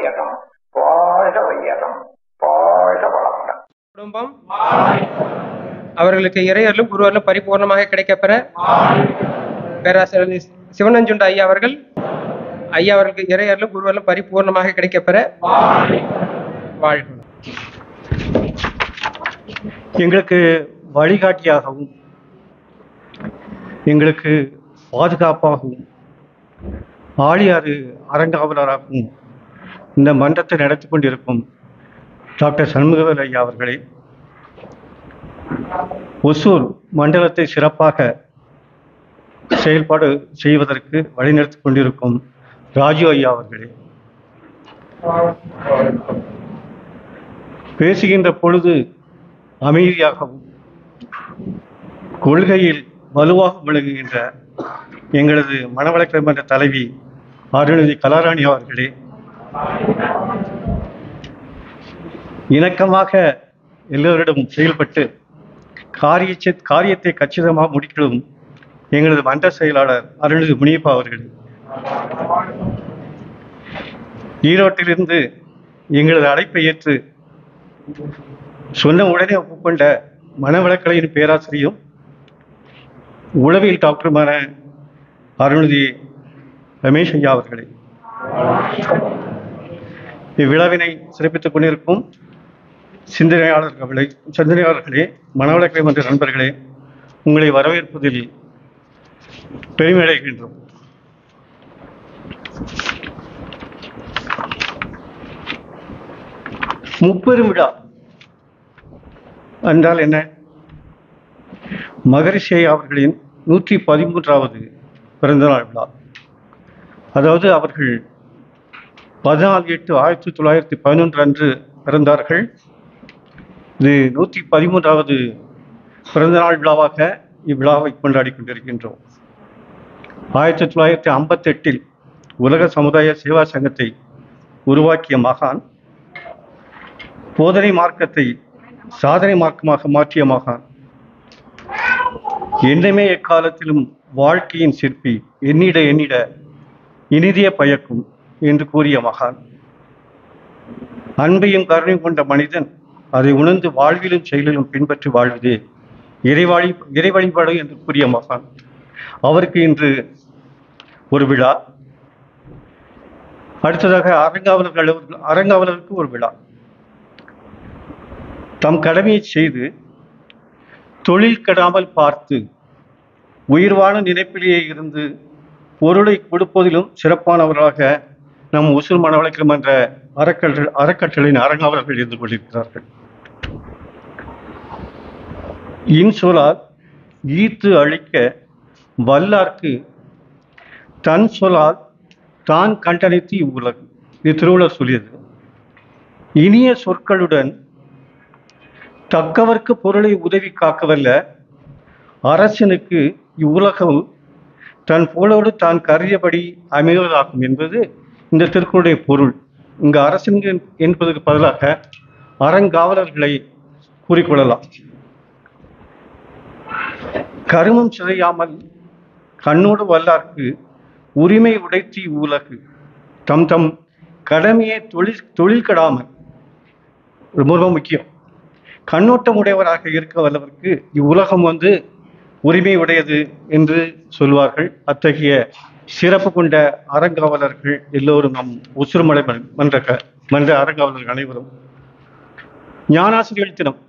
வையகம் வாழ்க வையகம் வாழ்க வளமுடன் குடும்பம் அவர்களுக்கு இறையர்களும் குருவர்களும் பரிபூர்ணமாக கிடைக்கப்பெற பேராசிரியர் சிவனஞ்சுண்ட ஐயா அவர்கள் ஐயா அவர்களுக்கு இறையர்களும் குருவர்களும் பரிபூர்ணமாக கிடைக்கப்பெற வாழ்க எங்களுக்கு வழிகாட்டியாகவும் எங்களுக்கு பாதுகாப்பாகவும் ஆழியாறு அரங்காவலராகவும் இந்த மன்றத்தை நடத்தி கொண்டிருக்கும் டாக்டர் சண்முகவேல் ஐயா அவர்களே ஒசூர் மண்டலத்தை சிறப்பாக செயல்பாடு செய்வதற்கு வழிநடத்தி கொண்டிருக்கும் ராஜு ஐயா அவர்களே பேசுகின்ற பொழுது அமைதியாகவும் கொள்கையில் வலுவாக விளங்குகின்ற எங்களது மனவளக்கலை மன்ற தலைவி அருள்நிதி கலாராணி அவர்களே இணக்கமாக எல்லோரிடமும் செயல்பட்டு காரிய காரியத்தை கச்சிதமாக முடிக்கவும் எங்களது மன்ற செயலாளர் அருள்நிதி முனியப்பா அவர்கள் ஈரோட்டிலிருந்து எங்களது அழைப்பை ஏற்று சொன்ன உடனே ஒப்புக்கொண்ட மனவளக்கலையின் பேராசிரியும் உளவியல் டாக்டருமான அருள்நிதி ரமேஷ் ஐயா அவர்களே இவ்விழாவினை சிறப்பித்துக் கொண்டிருக்கும் சிந்தனையாளர்களே சிந்தனையாளர்களே மனவளக்கலை மன்ற நண்பர்களே உங்களை வரவேற்பதில் பெருமை அடைகின்றோம் முப்பெரும் விழா என்றால் என்ன மகரிஷி அவர்களின் நூற்றி பதிமூன்றாவது பிறந்தநாள் விழா அதாவது அவர்கள் பதினாலு எட்டு ஆயிரத்தி தொள்ளாயிரத்தி பதினொன்று அன்று பிறந்தார்கள் இது நூற்றி பதிமூன்றாவது பிறந்தநாள் விழாவாக இவ்விழாவை கொண்டாடி கொண்டிருக்கின்றோம் ஆயிரத்தி தொள்ளாயிரத்தி ஐம்பத்தெட்டில் உலக சமுதாய சேவா சங்கத்தை உருவாக்கிய மகான் போதனை மார்க்கத்தை சாதனை மார்க்கமாக மாற்றிய மகான் என்னமே எக்காலத்திலும் வாழ்க்கையின் சிற்பி எண்ணிட எண்ணிட இனிதிய பயக்கும் என்று கூறிய மகான் அன்பையும் கருணையும் கொண்ட மனிதன் அதை உணர்ந்து வாழ்விலும் செயலிலும் பின்பற்றி வாழ்வதே இறைவாழி இறை வழிபாடு என்று கூறிய மகான் அவருக்கு இன்று ஒரு விழா அடுத்ததாக அரங்காவலர்கள் அரங்காவலருக்கு ஒரு விழா தம் கடமையை செய்து தொழில் கெடாமல் பார்த்து உயிர்வான நினைப்பிலேயே இருந்து பொருளை கொடுப்பதிலும் சிறப்பானவர்களாக நம் உசுர் மனவளக்கம் என்ற அறக்கட்டளை அறக்கட்டளையின் அரங்காவலர்கள் இருந்து கொண்டிருக்கிறார்கள் இன்சொலால் ஈத்து அழிக்க வல்லார்க்கு தன் சொலால் தான் கண்டனைத்து இவ்வுலகு இது திருவள்ளுவர் சொல்லியது இனிய சொற்களுடன் தக்கவர்க்கு பொருளை உதவி காக்கவல்ல அரசனுக்கு இவ்வுலகம் தன் புகழோடு தான் கருதியபடி அமைவதாகும் என்பது இந்த திருக்குறளுடைய பொருள் இங்கு அரசன் என்பதற்கு பதிலாக அறங்காவலர்களை கூறிக்கொள்ளலாம் கருமம் சிதையாமல் கண்ணோடு வல்லார்க்கு உரிமை உடைத்தி உலகு தம் தம் கடமையை தொழில் தொழில் கெடாமல் ரொம்ப ரொம்ப முக்கியம் கண்ணோட்டம் உடையவராக இருக்க வல்லவருக்கு இவ்வுலகம் வந்து உரிமை உடையது என்று சொல்வார்கள் அத்தகைய சிறப்பு கொண்ட அறங்காவலர்கள் எல்லோரும் நம் உசுறுமலை மன்ற க- மன்ற அறங்காவலர்கள் அனைவரும் ஞானாசிரியர் தினம்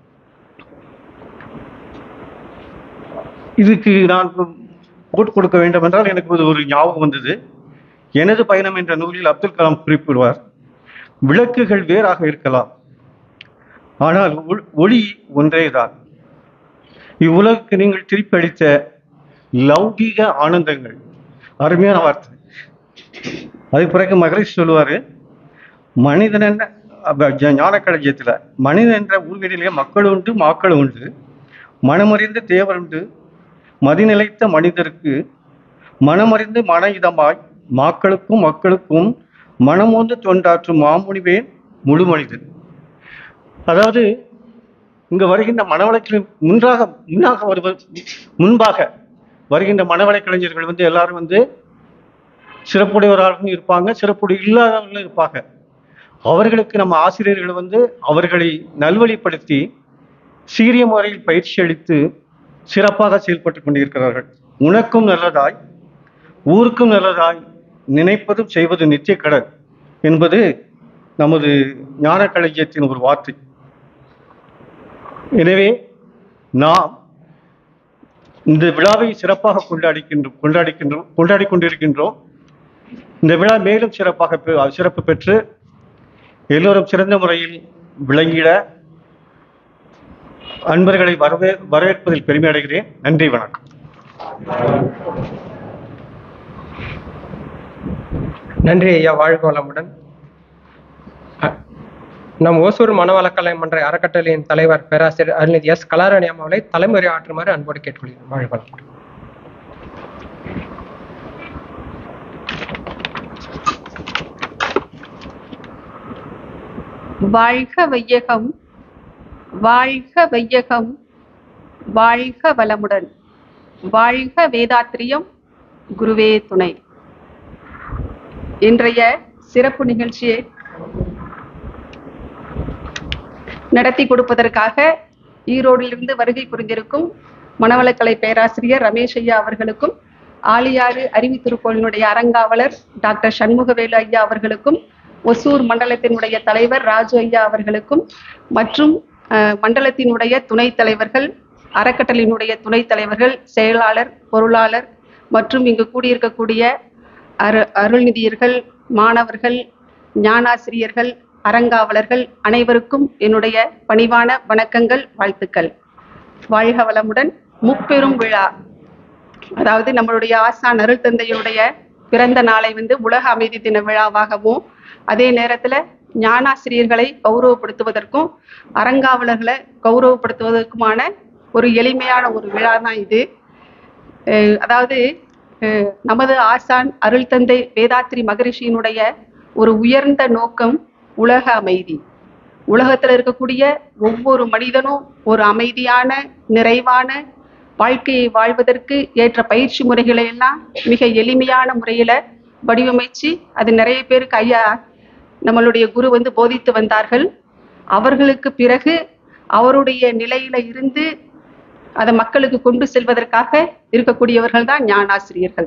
இதுக்கு நான் போட்டு கொடுக்க வேண்டும் என்றால் எனக்கு ஒரு- ஒரு ஞாபகம் வந்தது எனது பயணம் என்ற நூலில் அப்துல் கலாம் குறிப்பிடுவார் விளக்குகள் வேறாக இருக்கலாம் ஆனால் ஒ- ஒளி ஒன்றேதான் இவ்வுலகுக்கு நீங்கள் திருப்பி அளித்த லௌகீக ஆனந்தங்கள் அருமையான வார்த்தை அதுக்கு பிறகு மகரிஷி சொல்லுவாரு மனிதன் என்ற அப்ப ஜ- ஞானக்களஞ்சியத்துல மனிதன் என்ற ஊர்வீடிலே மக்கள் உண்டு மாக்கள் உண்டு மனமறிந்த தேவர் உண்டு மதிநிலைத்த மனிதருக்கு மனமறிந்து மன இதமாய் மாக்களுக்கும் மக்களுக்கும் மனமோந்து தொண்டாற்றும் மாமுனிவேன் முழு மனிதன் அதாவது இங்க வருகின்ற மனவளக்கில் முன்றாக முன்னாக வருவது முன்பாக வருகின்ற மனவளை கலைஞர்கள் வந்து எல்லாரும் வந்து சிறப்புடையவராகவும் இருப்பாங்க சிறப்புடைய இல்லாதவர்களும் இருப்பாங்க அவர்களுக்கு நம்ம ஆசிரியர்கள் வந்து அவர்களை நல்வழிப்படுத்தி சீரிய முறையில் பயிற்சி அளித்து சிறப்பாக செயல்பட்டு கொண்டிருக்கிறார்கள் உனக்கும் நல்லதாய் ஊருக்கும் நல்லதாய் நினைப்பதும் செய்வது நித்திய கடல் என்பது நமது ஞான களஞ்சியத்தின் ஒரு வார்த்தை எனவே நாம் இந்த விழாவை சிறப்பாக கொண்டாடிக்கின்றோம் கொண்டாடிக்கின்றோம் கொண்டாடி கொண்டிருக்கின்றோம் இந்த விழா மேலும் சிறப்பாக பெ- சிறப்பு பெற்று எல்லோரும் சிறந்த முறையில் விளங்கிட அன்பர்களை வரவே வரவேற்பதில் பெருமை அடைகிறேன் நன்றி வணக்கம் நன்றி ஐயா வாழ்க வளமுடன் அ- நம் ஓசூர் மனவளக்கலை மன்ற அறக்கட்டளையின் தலைவர் பேராசிரியர் அருள்நிதி எஸ் கலாராணி அம்மாவளை தலைமுறை ஆற்றுமாறு அன்போடு கேட்டுக்கொள்கிறேன் வாழ்க வளமுடன் வாழ்க வையகம் வாழ்க வையகம் வாழ்க வளமுடன் வாழ்க வேதாத்திரியம் குருவே துணை இன்றைய சிறப்பு நிகழ்ச்சியை நடத்தி கொடுப்பதற்காக ஈரோடிலிருந்து வருகை புரிந்திருக்கும் மனவளக்கலை பேராசிரியர் ரமேஷ் ஐயா அவர்களுக்கும் ஆலியாறு அறிவு திருக்கோளினுடைய அறங்காவலர் டாக்டர் சண்முகவேலு ஐயா அவர்களுக்கும் ஒசூர் மண்டலத்தினுடைய தலைவர் ராஜு ஐயா அவர்களுக்கும் மற்றும் அஹ், மண்டலத்தினுடைய துணைத் தலைவர்கள் அறக்கட்டளையினுடைய துணைத் தலைவர்கள் செயலாளர் பொருளாளர் மற்றும் இங்கு கூடியிருக்கக்கூடிய அரு அருள்நிதியர்கள் மாணவர்கள் ஞானாசிரியர்கள் அறங்காவலர்கள் அனைவருக்கும் என்னுடைய பணிவான வணக்கங்கள் வாழ்த்துக்கள் வாழ்க வளமுடன் முப்பெரும் விழா அதாவது நம்மளுடைய ஆசான் அருள் தந்தையுடைய பிறந்த நாளை வந்து உலக அமைதி தின விழாவாகவும் அதே நேரத்துல ஞானாசிரியர்களை கௌரவப்படுத்துவதற்கும் அறங்காவலர்களை கௌரவப்படுத்துவதற்குமான ஒரு எளிமையான ஒரு விழா தான் இது அஹ் அதாவது அஹ் நமது ஆசான் அருள் தந்தை வேதாத்ரி மகரிஷியினுடைய ஒரு உயர்ந்த நோக்கம் உலக அமைதி உலகத்துல இருக்கக்கூடிய ஒவ்வொரு மனிதனும் ஒரு அமைதியான நிறைவான வாழ்க்கையை வாழ்வதற்கு ஏற்ற பயிற்சி முறைகளை எல்லாம் மிக எளிமையான முறையில வடிவமைச்சு அது நிறைய பேருக்கு ஐயா நம்மளுடைய குரு வந்து போதித்து வந்தார்கள் அவர்களுக்கு பிறகு அவருடைய நிலையில இருந்து அதை மக்களுக்கு கொண்டு செல்வதற்காக இருக்கக்கூடியவர்கள் தான் ஞானாசிரியர்கள்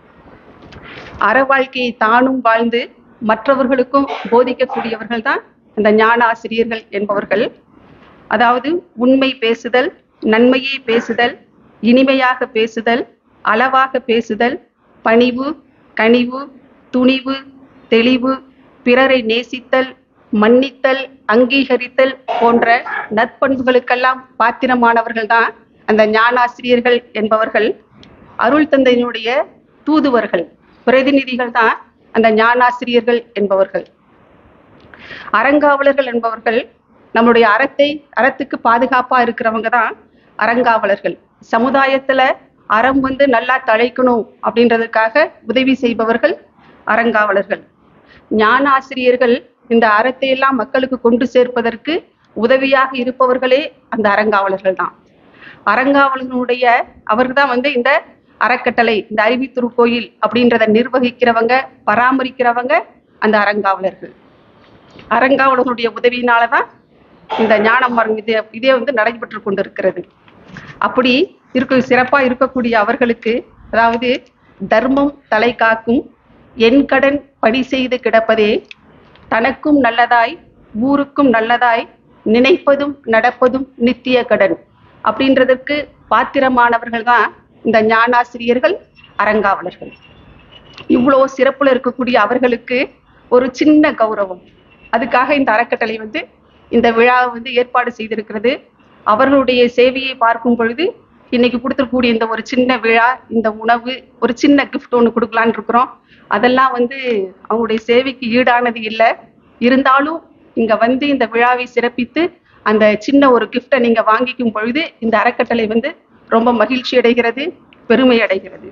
அற வாழ்க்கையை தானும் வாழ்ந்து மற்றவர்களுக்கும் போதிக்கக்கூடியவர்கள் தான் இந்த ஞான ஆசிரியர்கள் என்பவர்கள் அதாவது உண்மை பேசுதல் நன்மையை பேசுதல் இனிமையாக பேசுதல் அளவாக பேசுதல் பணிவு கனிவு துணிவு தெளிவு பிறரை நேசித்தல் மன்னித்தல் அங்கீகரித்தல் போன்ற நற்பண்புகளுக்கெல்லாம் பாத்திரமானவர்கள் தான் அந்த ஞானாசிரியர்கள் என்பவர்கள் அருள் தந்தையினுடைய தூதுவர்கள் பிரதிநிதிகள் தான் அந்த ஞானாசிரியர்கள் என்பவர்கள் அறங்காவலர்கள் என்பவர்கள் நம்மளுடைய அறத்தை அறத்துக்கு பாதுகாப்பா இருக்கிறவங்க தான் அறங்காவலர்கள் சமுதாயத்துல அறம் வந்து நல்லா தழைக்கணும் அப்படின்றதுக்காக உதவி செய்பவர்கள் அறங்காவலர்கள் ஞான ஆசிரியர்கள் இந்த அறத்தை எல்லாம் மக்களுக்கு கொண்டு சேர்ப்பதற்கு உதவியாக இருப்பவர்களே அந்த அறங்காவலர்கள் தான் அறங்காவலர்களுடைய அவர்கள் தான் வந்து இந்த அறக்கட்டளை இந்த அறிவித்துரு கோயில் அப்படின்றத நிர்வகிக்கிறவங்க பராமரிக்கிறவங்க அந்த அறங்காவலர்கள் அறங்காவலர்களுடைய உதவியினால தான் இந்த ஞானம் மரம் இது இதே வந்து நடைபெற்று கொண்டிருக்கிறது அப்படி இருக்க சிறப்பா இருக்கக்கூடிய அவர்களுக்கு அதாவது தர்மம் தலை காக்கும் என் கடன் பணி செய்து கிடப்பதே தனக்கும் நல்லதாய் ஊருக்கும் நல்லதாய் நினைப்பதும் நடப்பதும் நித்திய கடன் அப்படின்றதற்கு பாத்திரமானவர்கள் தான் இந்த ஞானாசிரியர்கள் அறங்காவலர்கள் இவ்வளோ சிறப்புல இருக்கக்கூடிய அவர்களுக்கு ஒரு சின்ன கௌரவம் அதுக்காக இந்த அறக்கட்டளை வந்து இந்த விழாவை வந்து ஏற்பாடு செய்திருக்கிறது அவர்களுடைய சேவையை பார்க்கும் பொழுது இன்னைக்கு கொடுத்துருக்கூடிய இந்த ஒரு சின்ன விழா இந்த உணவு ஒரு சின்ன கிஃப்ட் ஒன்று கொடுக்கலான்னு இருக்கிறோம் அதெல்லாம் வந்து அவங்களுடைய சேவைக்கு ஈடானது இல்லை இருந்தாலும் இங்க வந்து இந்த விழாவை சிறப்பித்து அந்த சின்ன ஒரு கிஃப்டை நீங்க வாங்கிக்கும் பொழுது இந்த அறக்கட்டளை வந்து ரொம்ப மகிழ்ச்சி அடைகிறது பெருமை அடைகிறது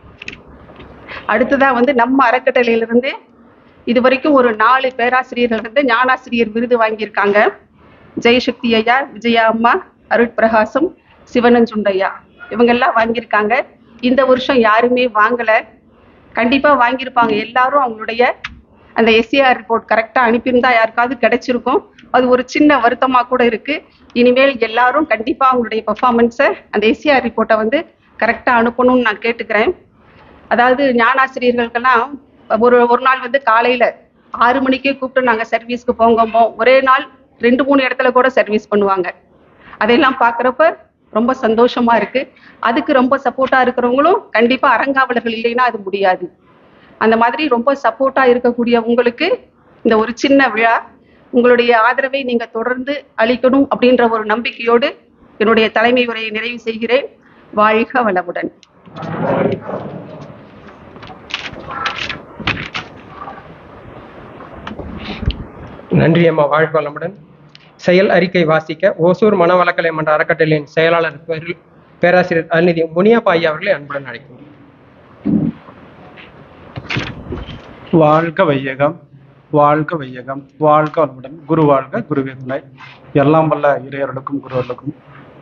அடுத்ததா வந்து நம்ம அறக்கட்டளையிலிருந்து இது வரைக்கும் ஒரு நாலு பேராசிரியர்கள் வந்து ஞானாசிரியர் விருது வாங்கியிருக்காங்க ஜெயசக்தி ஐயா விஜயா அம்மா அருட்பிரகாசம் சிவனஞ்சுண்டையா இவங்கெல்லாம் வாங்கியிருக்காங்க இந்த வருஷம் யாருமே வாங்கல கண்டிப்பா வாங்கியிருப்பாங்க எல்லாரும் அவங்களுடைய அந்த எஸ்சிஆர் ரிப்போர்ட் கரெக்டாக அனுப்பியிருந்தா யாருக்காவது கிடைச்சிருக்கும் அது ஒரு சின்ன வருத்தமாக கூட இருக்கு இனிமேல் எல்லாரும் கண்டிப்பாக அவங்களுடைய பெர்ஃபார்மன்ஸை அந்த எஸ்சிஆர் ரிப்போர்ட்டை வந்து கரெக்டாக அனுப்பணும்னு நான் கேட்டுக்கிறேன் அதாவது ஞானாசிரியர்களுக்கெல்லாம் ஒரு ஒரு நாள் வந்து காலையில் ஆறு மணிக்கே கூப்பிட்டு நாங்கள் சர்வீஸ்க்கு போங்கம்போ ஒரே நாள் ரெண்டு மூணு இடத்துல கூட சர்வீஸ் பண்ணுவாங்க அதையெல்லாம் பார்க்குறப்ப ரொம்ப சந்தோஷமா இருக்கு அதுக்கு ரொம்ப சப்போர்ட்டா இருக்கிறவங்களும் கண்டிப்பா அறங்காவலர்கள் இல்லைன்னா அது முடியாது அந்த மாதிரி ரொம்ப சப்போர்ட்டா இருக்கக்கூடிய உங்களுக்கு இந்த ஒரு சின்ன விழா உங்களுடைய ஆதரவை நீங்க தொடர்ந்து அளிக்கணும் அப்படின்ற ஒரு நம்பிக்கையோடு என்னுடைய தலைமை உரையை நிறைவு செய்கிறேன் வாழ்க வளமுடன் நன்றி அம்மா வாழ்க வளமுடன் செயல் அறிக்கை வாசிக்க ஓசூர் மனவளக்கலை மன்ற அறக்கட்டளையின் செயலாளர் பேரு- பேராசிரியர் அருள்நிதி முனியப்பா ஐயா அவர்களை அன்புடன் அழைக்கிறோம் வாழ்க வையகம் வாழ்க வையகம் வாழ்க வளமுடன் குரு வாழ்க குருவே துணை எல்லாம் வல்ல இறையர்களுக்கும் குருவர்களுக்கும்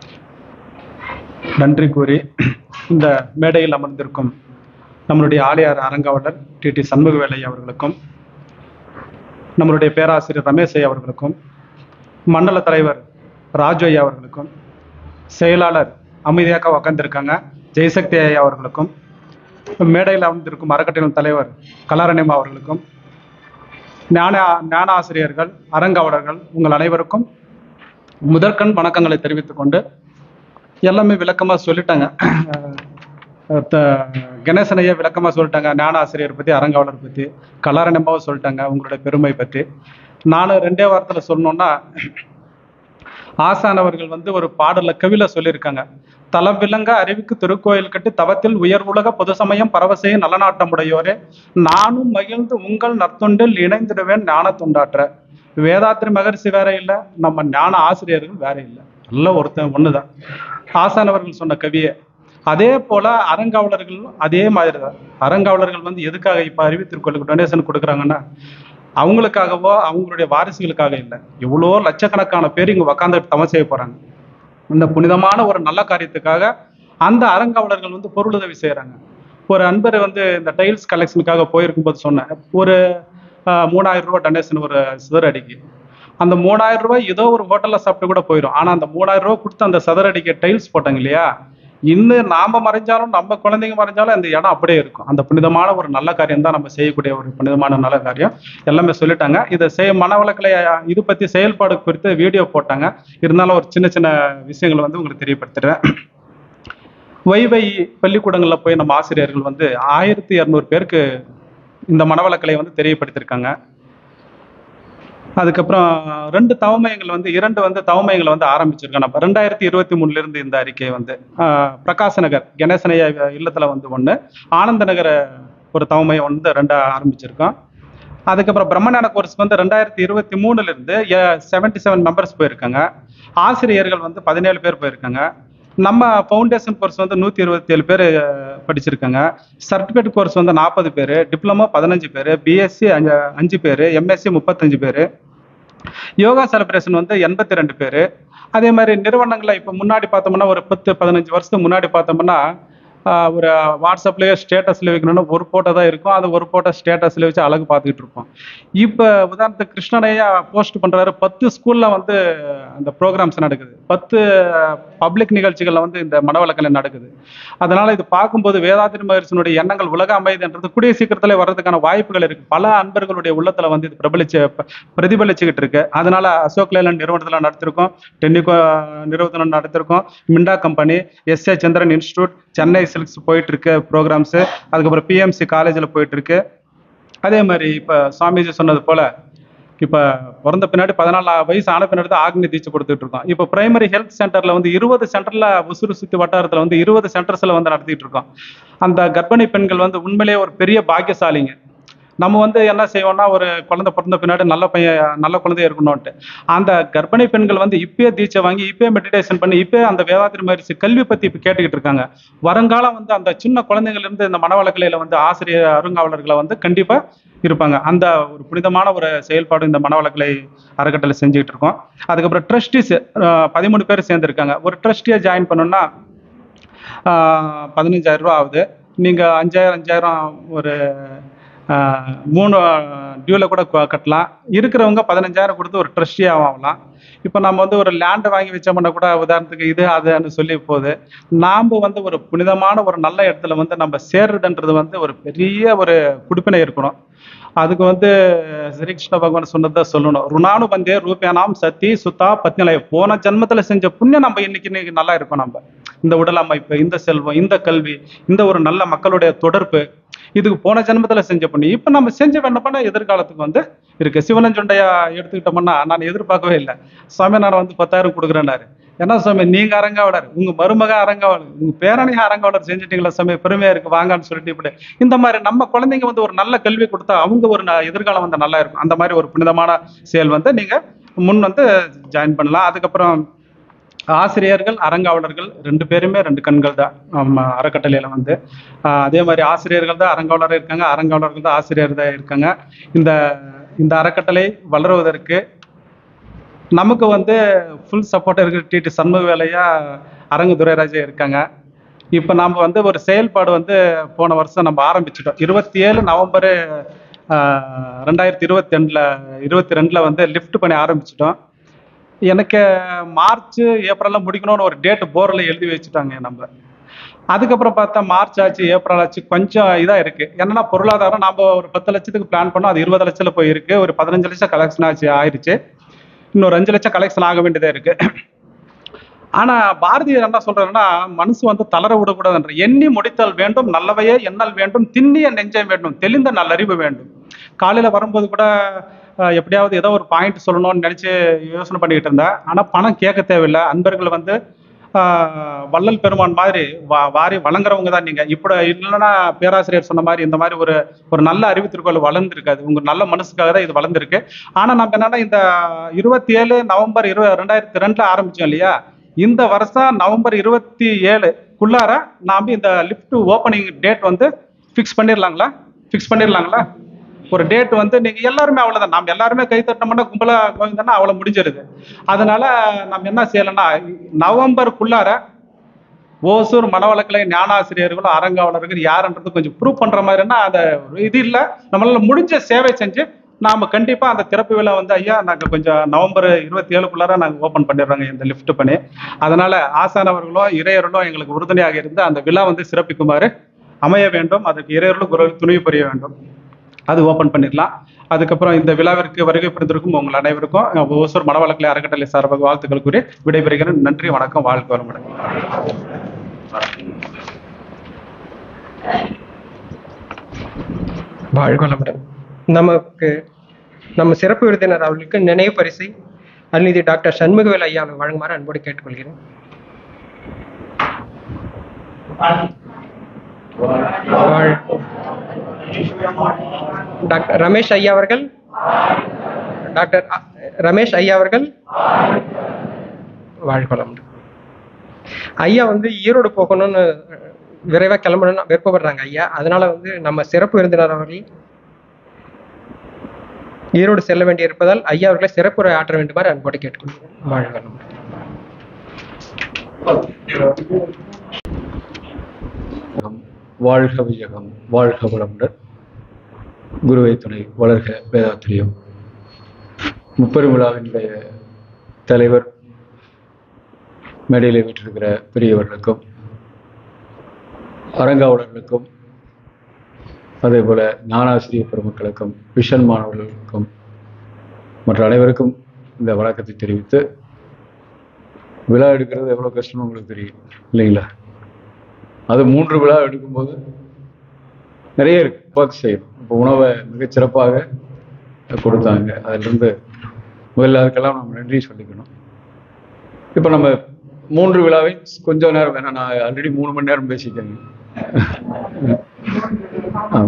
நன்றி கூறி இந்த மேடையில் அமர்ந்திருக்கும் நம்மளுடைய ஆலயார் அரங்காவலர் டி டி சண்முகவேலை அவர்களுக்கும் நம்மளுடைய பேராசிரியர் ரமேஷ் ஐயா அவர்களுக்கும் மண்டல தலைவர் ராஜு ஐயா அவர்களுக்கும் செயலாளர் அமைதியாக உக்காந்துருக்காங்க ஜெயசக்தி ஐயா அவர்களுக்கும் மேடையில் அமர்ந்திருக்கும் அறக்கட்டளையின் தலைவர் கலாரணிமா அவர்களுக்கும் ஞான ஞான ஆசிரியர்கள் அரங்காவலர்கள் உங்கள் அனைவருக்கும் முதற்கண் வணக்கங்களை தெரிவித்துக் கொண்டு எல்லாமே விளக்கமாக சொல்லிட்டாங்க அஹ் த- கணேசன் ஐயா விளக்கமாக சொல்லிட்டாங்க ஞான ஆசிரியர் பற்றி அரங்காவலர் பற்றி கலாரணிமாவும் சொல்லிட்டாங்க உங்களுடைய பெருமை பற்றி நானும் ரெண்டே வாரத்தில் சொல்லணும்னா ஆசானவர்கள் வந்து ஒரு பாடல்ல கவில சொல்லியிருக்காங்க தலம் விளங்க அறிவுக்கு திருக்கோயில் கட்டி தவத்தில் உயர் உலக பொது சமயம் பரவசைய நலநாட்டமுடையோரே நானும் மகிழ்ந்து உங்கள் நற்தொண்டில் இணைந்திடுவேன் ஞான தொண்டாற்ற வேதாத்திரி மகரிஷி வேற இல்லை நம்ம ஞான ஆசிரியர்கள் வேற இல்லை எல்லாம் ஒருத்தன் ஒண்ணுதான் ஆசானவர்கள் சொன்ன கவியே அதே போல அறங்காவலர்களும் அதே மாதிரி தான் அறங்காவலர்கள் வந்து எதுக்காக இப்ப அறிவு திருக்கோயிலுக்கு டொனேஷன் கொடுக்குறாங்கன்னா அவங்களுக்காகவோ அவங்களுடைய வாரிசுகளுக்காக இல்லை எவ்வளோ லட்சக்கணக்கான பேர் இங்க உக்காந்து தவம் செய்ய போறாங்க இந்த புனிதமான ஒரு நல்ல காரியத்துக்காக அந்த அறங்காவலர்கள் வந்து பொருளுதவி செய்யறாங்க ஒரு அன்பர் வந்து இந்த டைல்ஸ் கலெக்ஷனுக்காக போயிருக்கும்போது சொன்னேன் ஒரு ஆஹ், மூணாயிரம் ரூபாய் டொனேஷன் ஒரு சதுர அடிக்கு அந்த மூணாயிரம் ரூபாய் ஏதோ ஒரு ஹோட்டல்ல சாப்பிட்டு கூட போயிடும் ஆனா அந்த மூணாயிரம் ரூபாய் கொடுத்து அந்த சதுர அடிக்கு டைல்ஸ் போட்டாங்க இல்லையா இன்னும் நாம மறைஞ்சாலும் நம்ம குழந்தைங்க மறைஞ்சாலும் அந்த இடம் அப்படியே இருக்கும் அந்த புனிதமான ஒரு நல்ல காரியம் தான் நம்ம செய்யக்கூடிய ஒரு புனிதமான நல்ல காரியம் எல்லாமே சொல்லிட்டாங்க இதை செய் மனவளக்கலை இது பத்தி செயல்பாடு குறித்து வீடியோ போட்டாங்க இருந்தாலும் ஒரு சின்ன சின்ன விஷயங்களை வந்து உங்களுக்கு தெரியப்படுத்துறேன் வைவை பள்ளிக்கூடங்கள்ல போய் நம்ம ஆசிரியர்கள் வந்து ஆயிரத்தி இரநூறு பேருக்கு இந்த மனவளக்கலை வந்து தெரியப்படுத்தியிருக்காங்க அதுக்கப்புறம் ரெண்டு தவமயங்கள் வந்து இரண்டு வந்து தவமயங்களை வந்து ஆரம்பிச்சிருக்கோம் நம்ம ரெண்டாயிரத்தி இருபத்தி மூணுல இருந்து இந்த அறிக்கை வந்து ஆஹ், பிரகாச நகர் கணேசனையா இல்லத்துல வந்து ஒண்ணு ஆனந்த நகர ஒரு தவமயம் வந்து ரெண்டா ஆரம்பிச்சிருக்கோம் அதுக்கப்புறம் பிரம்மஞான கோர்ஸ் வந்து ரெண்டாயிரத்தி இருபத்தி மூணுல இருந்து செவன்டி செவன் மெம்பர்ஸ் போயிருக்காங்க ஆசிரியர்கள் வந்து பதினேழு பேர் போயிருக்காங்க நம்ம ஃபவுண்டேஷன் கோர்ஸ் வந்து நூற்றி இருபத்தி ஏழு பேர் படிச்சிருக்காங்க சர்டிஃபிகேட் கோர்ஸ் வந்து நாற்பது பேர் டிப்ளமோ பதினஞ்சு பேர் பிஎஸ்சி அஞ்சு அஞ்சு பேர் எம்எஸ்சி முப்பத்தஞ்சு பேர் யோகா செலிப்ரேஷன் வந்து எண்பத்தி ரெண்டு பேர் அதே மாதிரி நிறுவனங்களில் இப்போ முன்னாடி பார்த்தோம்னா ஒரு பத்து பதினஞ்சு வருஷத்துக்கு முன்னாடி பார்த்தோம்னா ஆஹ், ஒரு வாட்ஸ்அப்லேயே ஸ்டேட்டஸில் வைக்கணும்னா ஒரு ஃபோட்டோ தான் இருக்கும் அது ஒரு ஃபோட்டோ ஸ்டேட்டஸில் வச்சு அழகு பார்த்துக்கிட்டு இருப்போம் இப்போ உதாரணத்துக்கு கிருஷ்ணனையா போஸ்ட் பண்ணுறாரு பத்து ஸ்கூலில் வந்து அந்த ப்ரோக்ராம்ஸ் நடக்குது பத்து பப்ளிக் நிகழ்ச்சிகளில் வந்து இந்த மனவளக்கலை நடக்குது அதனால இது பார்க்கும்போது வேதாத்திரி மகர்ஷினுடைய எண்ணங்கள் உலக அமைதின்றது கூடிய சீக்கிரத்தில் வர்றதுக்கான வாய்ப்புகள் இருக்கு பல அன்பர்களுடைய உள்ளத்துல வந்து இது பிரபலிச்சு ப- பிரதிபலிச்சுக்கிட்டு இருக்கு அதனால அசோக் லேலன் நிறுவனத்தில் நடத்திருக்கோம் டென்னிகோ நிறுவனம் நடத்திருக்கோம் Minda company S A Chandran institute Chennai silks போயிட்டு இருக்கு ப்ரோக்ராம்ஸ் அதுக்கப்புறம் பிஎம்சி காலேஜில் போயிட்டு இருக்கு அதே மாதிரி இப்போ சுவாமிஜி சொன்னது போல இப்போ பிறந்த பின்னாடி பதினாலு வயசு ஆன பின்னாடி தான் ஆக்னி தீட்சை கொடுத்துட்டு இருக்கோம் இப்போ பிரைமரி ஹெல்த் சென்டர்ல வந்து இருபது சென்டர்ல உசுறு சுத்தி வட்டாரத்துல வந்து இருபது சென்டர்ஸ்ல வந்து நடத்திட்டு இருக்கோம் அந்த கர்ப்பிணி பெண்கள் வந்து உண்மையிலேயே ஒரு பெரிய பாக்கியசாலிங்க நம்ம வந்து என்ன செய்வோம்னா ஒரு குழந்தை பிறந்த பின்னாடி நல்ல பையன் நல்ல குழந்தையா இருக்கணும்ட்டு அந்த கர்ப்பிணி பெண்கள் வந்து இப்பயே தீட்சை வாங்கி இப்பயே மெடிடேஷன் பண்ணி இப்பயே அந்த வேதாத்திரி மகரிஷி கல்வி பத்தி இப்ப கேட்டுக்கிட்டு இருக்காங்க வருங்காலம் வந்து அந்த சின்ன குழந்தைங்கள்ல இருந்து இந்த மனவளக்கலையில வந்து ஆசிரியர் அருங்காவலர்களை வந்து கண்டிப்பா இருப்பாங்க அந்த ஒரு புனிதமான ஒரு செயல்பாடு இந்த மனவளக்கலை அறக்கட்டளை செஞ்சுக்கிட்டு இருக்கோம் அதுக்கப்புறம் ட்ரஸ்டிஸ் பதிமூணு பேர் சேர்ந்துருக்காங்க ஒரு ட்ரஸ்டியை ஜாயின் பண்ணோம்னா ஆஹ் பதினஞ்சாயிரம் ரூபா ஆகுது நீங்கள் அஞ்சாயிரம் அஞ்சாயிரம் ஒரு ஆஹ் மூணு டியூவில் கூட க- கட்டலாம் இருக்கிறவங்க பதினஞ்சாயிரம் கொடுத்து ஒரு ட்ரஸ்டியாக ஆகலாம் இப்போ நம்ம வந்து ஒரு லேண்டு வாங்கி வச்சோம்னா கூட உதாரணத்துக்கு இது அதுன்னு சொல்லி போகுது நாம் வந்து ஒரு புனிதமான ஒரு நல்ல இடத்துல வந்து நம்ம சேர்றதுன்றது வந்து ஒரு பெரிய ஒரு குடிப்பினை இருக்கணும் அதுக்கு வந்து ஸ்ரீகிருஷ்ண பகவான் சொன்னதை சொல்லணும் ருணானு பந்தே ரூபேனாம் சத்தி சுத்தா பத்னிலய போன ஜென்மத்துல செஞ்ச புண்ணியம் நம்ம இன்னைக்கு இன்னைக்கு நல்லா இருக்கும் நம்ம இந்த உடல் அமைப்பு இந்த செல்வம் இந்த கல்வி இந்த ஒரு நல்ல மக்களுடைய தொடர்பு இதுக்கு போன ஜென்மத்துல செஞ்ச புண்ணியம் இப்ப நம்ம செஞ்ச வேண்டப்பனா எதிர்காலத்துக்கு வந்து இருக்கு சிவனஞ்சொண்டையா எடுத்துக்கிட்டோம்னா நான் எதிர்பார்க்கவே இல்லை சுவாமி நான் வந்து பத்தாயிரம் கொடுக்குறேன்னாரு என்ன சுவாமி நீங்க அரங்காவலர் உங்க மருமக அரங்காவலர் உங்க பேரணிக அரங்காவலர் செஞ்சுட்டீங்களா சாமி பெருமையா இருக்கு வாங்கன்னு சொல்லிட்டு இப்படி இந்த மாதிரி நம்ம குழந்தைங்க வந்து ஒரு நல்ல கல்வி கொடுத்தா அவங்க ஒரு ந- எதிர்காலம் வந்து நல்லா இருக்கும் அந்த மாதிரி ஒரு புனிதமான செயல் வந்து நீங்க முன் வந்து ஜாயின் பண்ணலாம் அதுக்கப்புறம் ஆசிரியர்கள் அரங்காவலர்கள் ரெண்டு பேருமே ரெண்டு கண்கள் தான் நம்ம அறக்கட்டளையில வந்து ஆஹ் அதே மாதிரி ஆசிரியர்கள் தான் அரங்காவலர் இருக்காங்க அரங்காவலர்கள் தான் ஆசிரியர் தான் இருக்காங்க இந்த இந்த அறக்கட்டளை வளருவதற்கு நமக்கு வந்து ஃபுல் சப்போர்ட் இருக்கிற டிடி சண்முக வேலையா அரங்கு துரைராஜா இருக்காங்க இப்போ நம்ம வந்து ஒரு செயல்பாடு வந்து போன வருஷம் நம்ம ஆரம்பிச்சிட்டோம் இருபத்தி ஏழு நவம்பர் ரெண்டாயிரத்தி இருபத்தி ரெண்டில் இருபத்தி ரெண்டில் வந்து லிஃப்ட் பண்ணி ஆரம்பிச்சிட்டோம் எனக்கு மார்ச் ஏப்ரலில் முடிக்கணும்னு ஒரு டேட் போரில் எழுதி வச்சுட்டாங்க நம்ம அதுக்கப்புறம் பார்த்தா மார்ச் ஆச்சு ஏப்ரல் ஆச்சு கொஞ்சம் இதாக இருக்கு என்னன்னா பொருளாதாரம் நம்ம ஒரு பத்து லட்சத்துக்கு பிளான் பண்ணோம் அது இருபது லட்சத்தில் போயிருக்கு ஒரு பதினஞ்சு லட்சம் கலெக்ஷன் ஆச்சு ஆயிடுச்சு இன்னொரு அஞ்சு லட்சம் கலெக்ஷன் ஆக வேண்டியதாக இருக்கு ஆனா பாரதியார் என்ன சொல்றாருன்னா மனசு வந்து தளர விடக்கூடாதுன்ற எண்ணி முடித்தல் வேண்டும் நல்லவையே எண்ணல் வேண்டும் திண்ணிய நெஞ்சம் வேண்டும் தெளிந்த நல்லறிவு வேண்டும் காலையில வரும்போது கூட அஹ், எப்படியாவது ஏதோ ஒரு பாயிண்ட் சொல்லணும்னு நினைச்சு யோசனை பண்ணிக்கிட்டு இருந்தேன் ஆனா பணம் கேட்க தேவையில்லை அன்பர்கள் வந்து ஆஹ், வள்ளல் பெருமான் மாதிரி வா வாரி வழங்குறவங்க தான் நீங்க இப்படி இல்லைன்னா பேராசிரியர் சொன்ன மாதிரி இந்த மாதிரி ஒரு ஒரு நல்ல அறிவு திருக்குறள் வளர்ந்துருக்காது உங்க நல்ல மனசுக்காக தான் இது வளர்ந்துருக்கு ஆனா நம்ம என்னன்னா இந்த இருபத்தி ஏழு நவம்பர் இரு ரெண்டாயிரத்தி ரெண்டுல ஆரம்பிச்சோம் இல்லையா இந்த வருஷம் நவம்பர் இருபத்தி ஏழுக்குள்ளார நாம இந்த லிஃப்ட் ஓப்பனிங் டேட் வந்து ஃபிக்ஸ் பண்ணிடலாங்களா ஃபிக்ஸ் பண்ணிடலாங்களா ஒரு டேட் வந்து நீங்க எல்லாருமே அவ்வளவுதான் நம்ம எல்லாருமே கை தட்டோம்னா கும்பலா கோவிந்தனா அவ்வளவு முடிஞ்சிருது அதனால நம்ம என்ன செய்யலைன்னா நவம்பருக்குள்ளார ஓசூர் மனவளக்கலை ஞானாசிரியர்களும் அரங்காவலர்கள் யாருன்றது கொஞ்சம் ப்ரூவ் பண்ற மாதிரின்னா அந்த ஒரு இது இல்லை நம்மளால முடிஞ்ச சேவை செஞ்சு நாம கண்டிப்பா அந்த திறப்பு விழா வந்து ஐயா நாங்க கொஞ்சம் நவம்பர் இருபத்தி ஏழுக்குள்ளார நாங்க ஓபன் பண்ணிடுறோங்க இந்த லிஃப்ட் பண்ணி அதனால ஆசானவர்களும் இறையர்களும் எங்களுக்கு உறுதுணையாக இருந்து அந்த விழா வந்து சிறப்பிக்குமாறு அமைய வேண்டும் அதுக்கு இறையர்களும் குரு துணை புரிய வேண்டும் அது ஓபன் பண்ணிடலாம் அதுக்கப்புறம் இந்த விழாவிற்கு வருகை புரிந்திருக்கும் உங்கள் அனைவருக்கும் ஓசூர் மனவளக்கலை அறக்கட்டளை சார்பாக வாழ்த்துக்கள் கூறி விடைபெறுகிறேன் நன்றி வணக்கம் வாழ்க வளமுடன் வாழ்க வளமுடன் நமக்கு நம்ம சிறப்பு விருந்தினர் அவர்களுக்கு நினைவு பரிசை அருள்நிதி டாக்டர் சண்முகவேல் ஐயா அவர்கள் வழங்குமாறு அன்போடு கேட்டுக்கொள்கிறேன் வாழ்- டாக்டர் ரமேஷ் ஐயா அவர்கள் டாக்டர் அ- ரமேஷ் ஐயா அவர்கள் வாழ்க வளமுடன் ஐயா வந்து ஈரோடு போகணும்னு விரைவா கிளம்பணும்னு விருப்பப்படுறாங்க ஐயா அதனால வந்து நம்ம சிறப்பு விருந்தினர் அவர்கள் ஈரோடு செல்ல வேண்டியிருப்பதால் ஐயா அவர்களை சிறப்புரை ஆற்ற வேண்டுமாறு அன்போடு கேட்டுக்கொள்கிறேன் வாழ்க வளமுடன் வாழ்க வையகம் வாழ்க வளமுடன் குருவை துணை வளர்க வேதாத்திரியம் முப்பெரும் விழாவினுடைய தலைவர் மேடையில் வீற்றிருக்கிற பெரியவர்களுக்கும் அரங்காவலர்களுக்கும் அதே போல ஞானாசிரிய பெருமக்களுக்கும் விஷன் மாணவர்களுக்கும் மற்ற அனைவருக்கும் இந்த வணக்கத்தை தெரிவித்து விழா எடுக்கிறது எவ்வளோ கஷ்டம்னு உங்களுக்கு தெரியும் இல்லைங்களா அது மூன்று விழா எடுக்கும்போது நிறைய இருக்கு ஒர்க் செய்யணும் இப்போ உணவை மிகச் சிறப்பாக கொடுத்தாங்க அதிலிருந்து முதல்ல அதுக்கெல்லாம் நம்ம நன்றி சொல்லிக்கணும் இப்போ நம்ம மூன்று விழாவை கொஞ்சம் நேரம் வேணாம் நான் ஆல்ரெடி மூணு மணி நேரம் பேசிட்டேங்க ஆ.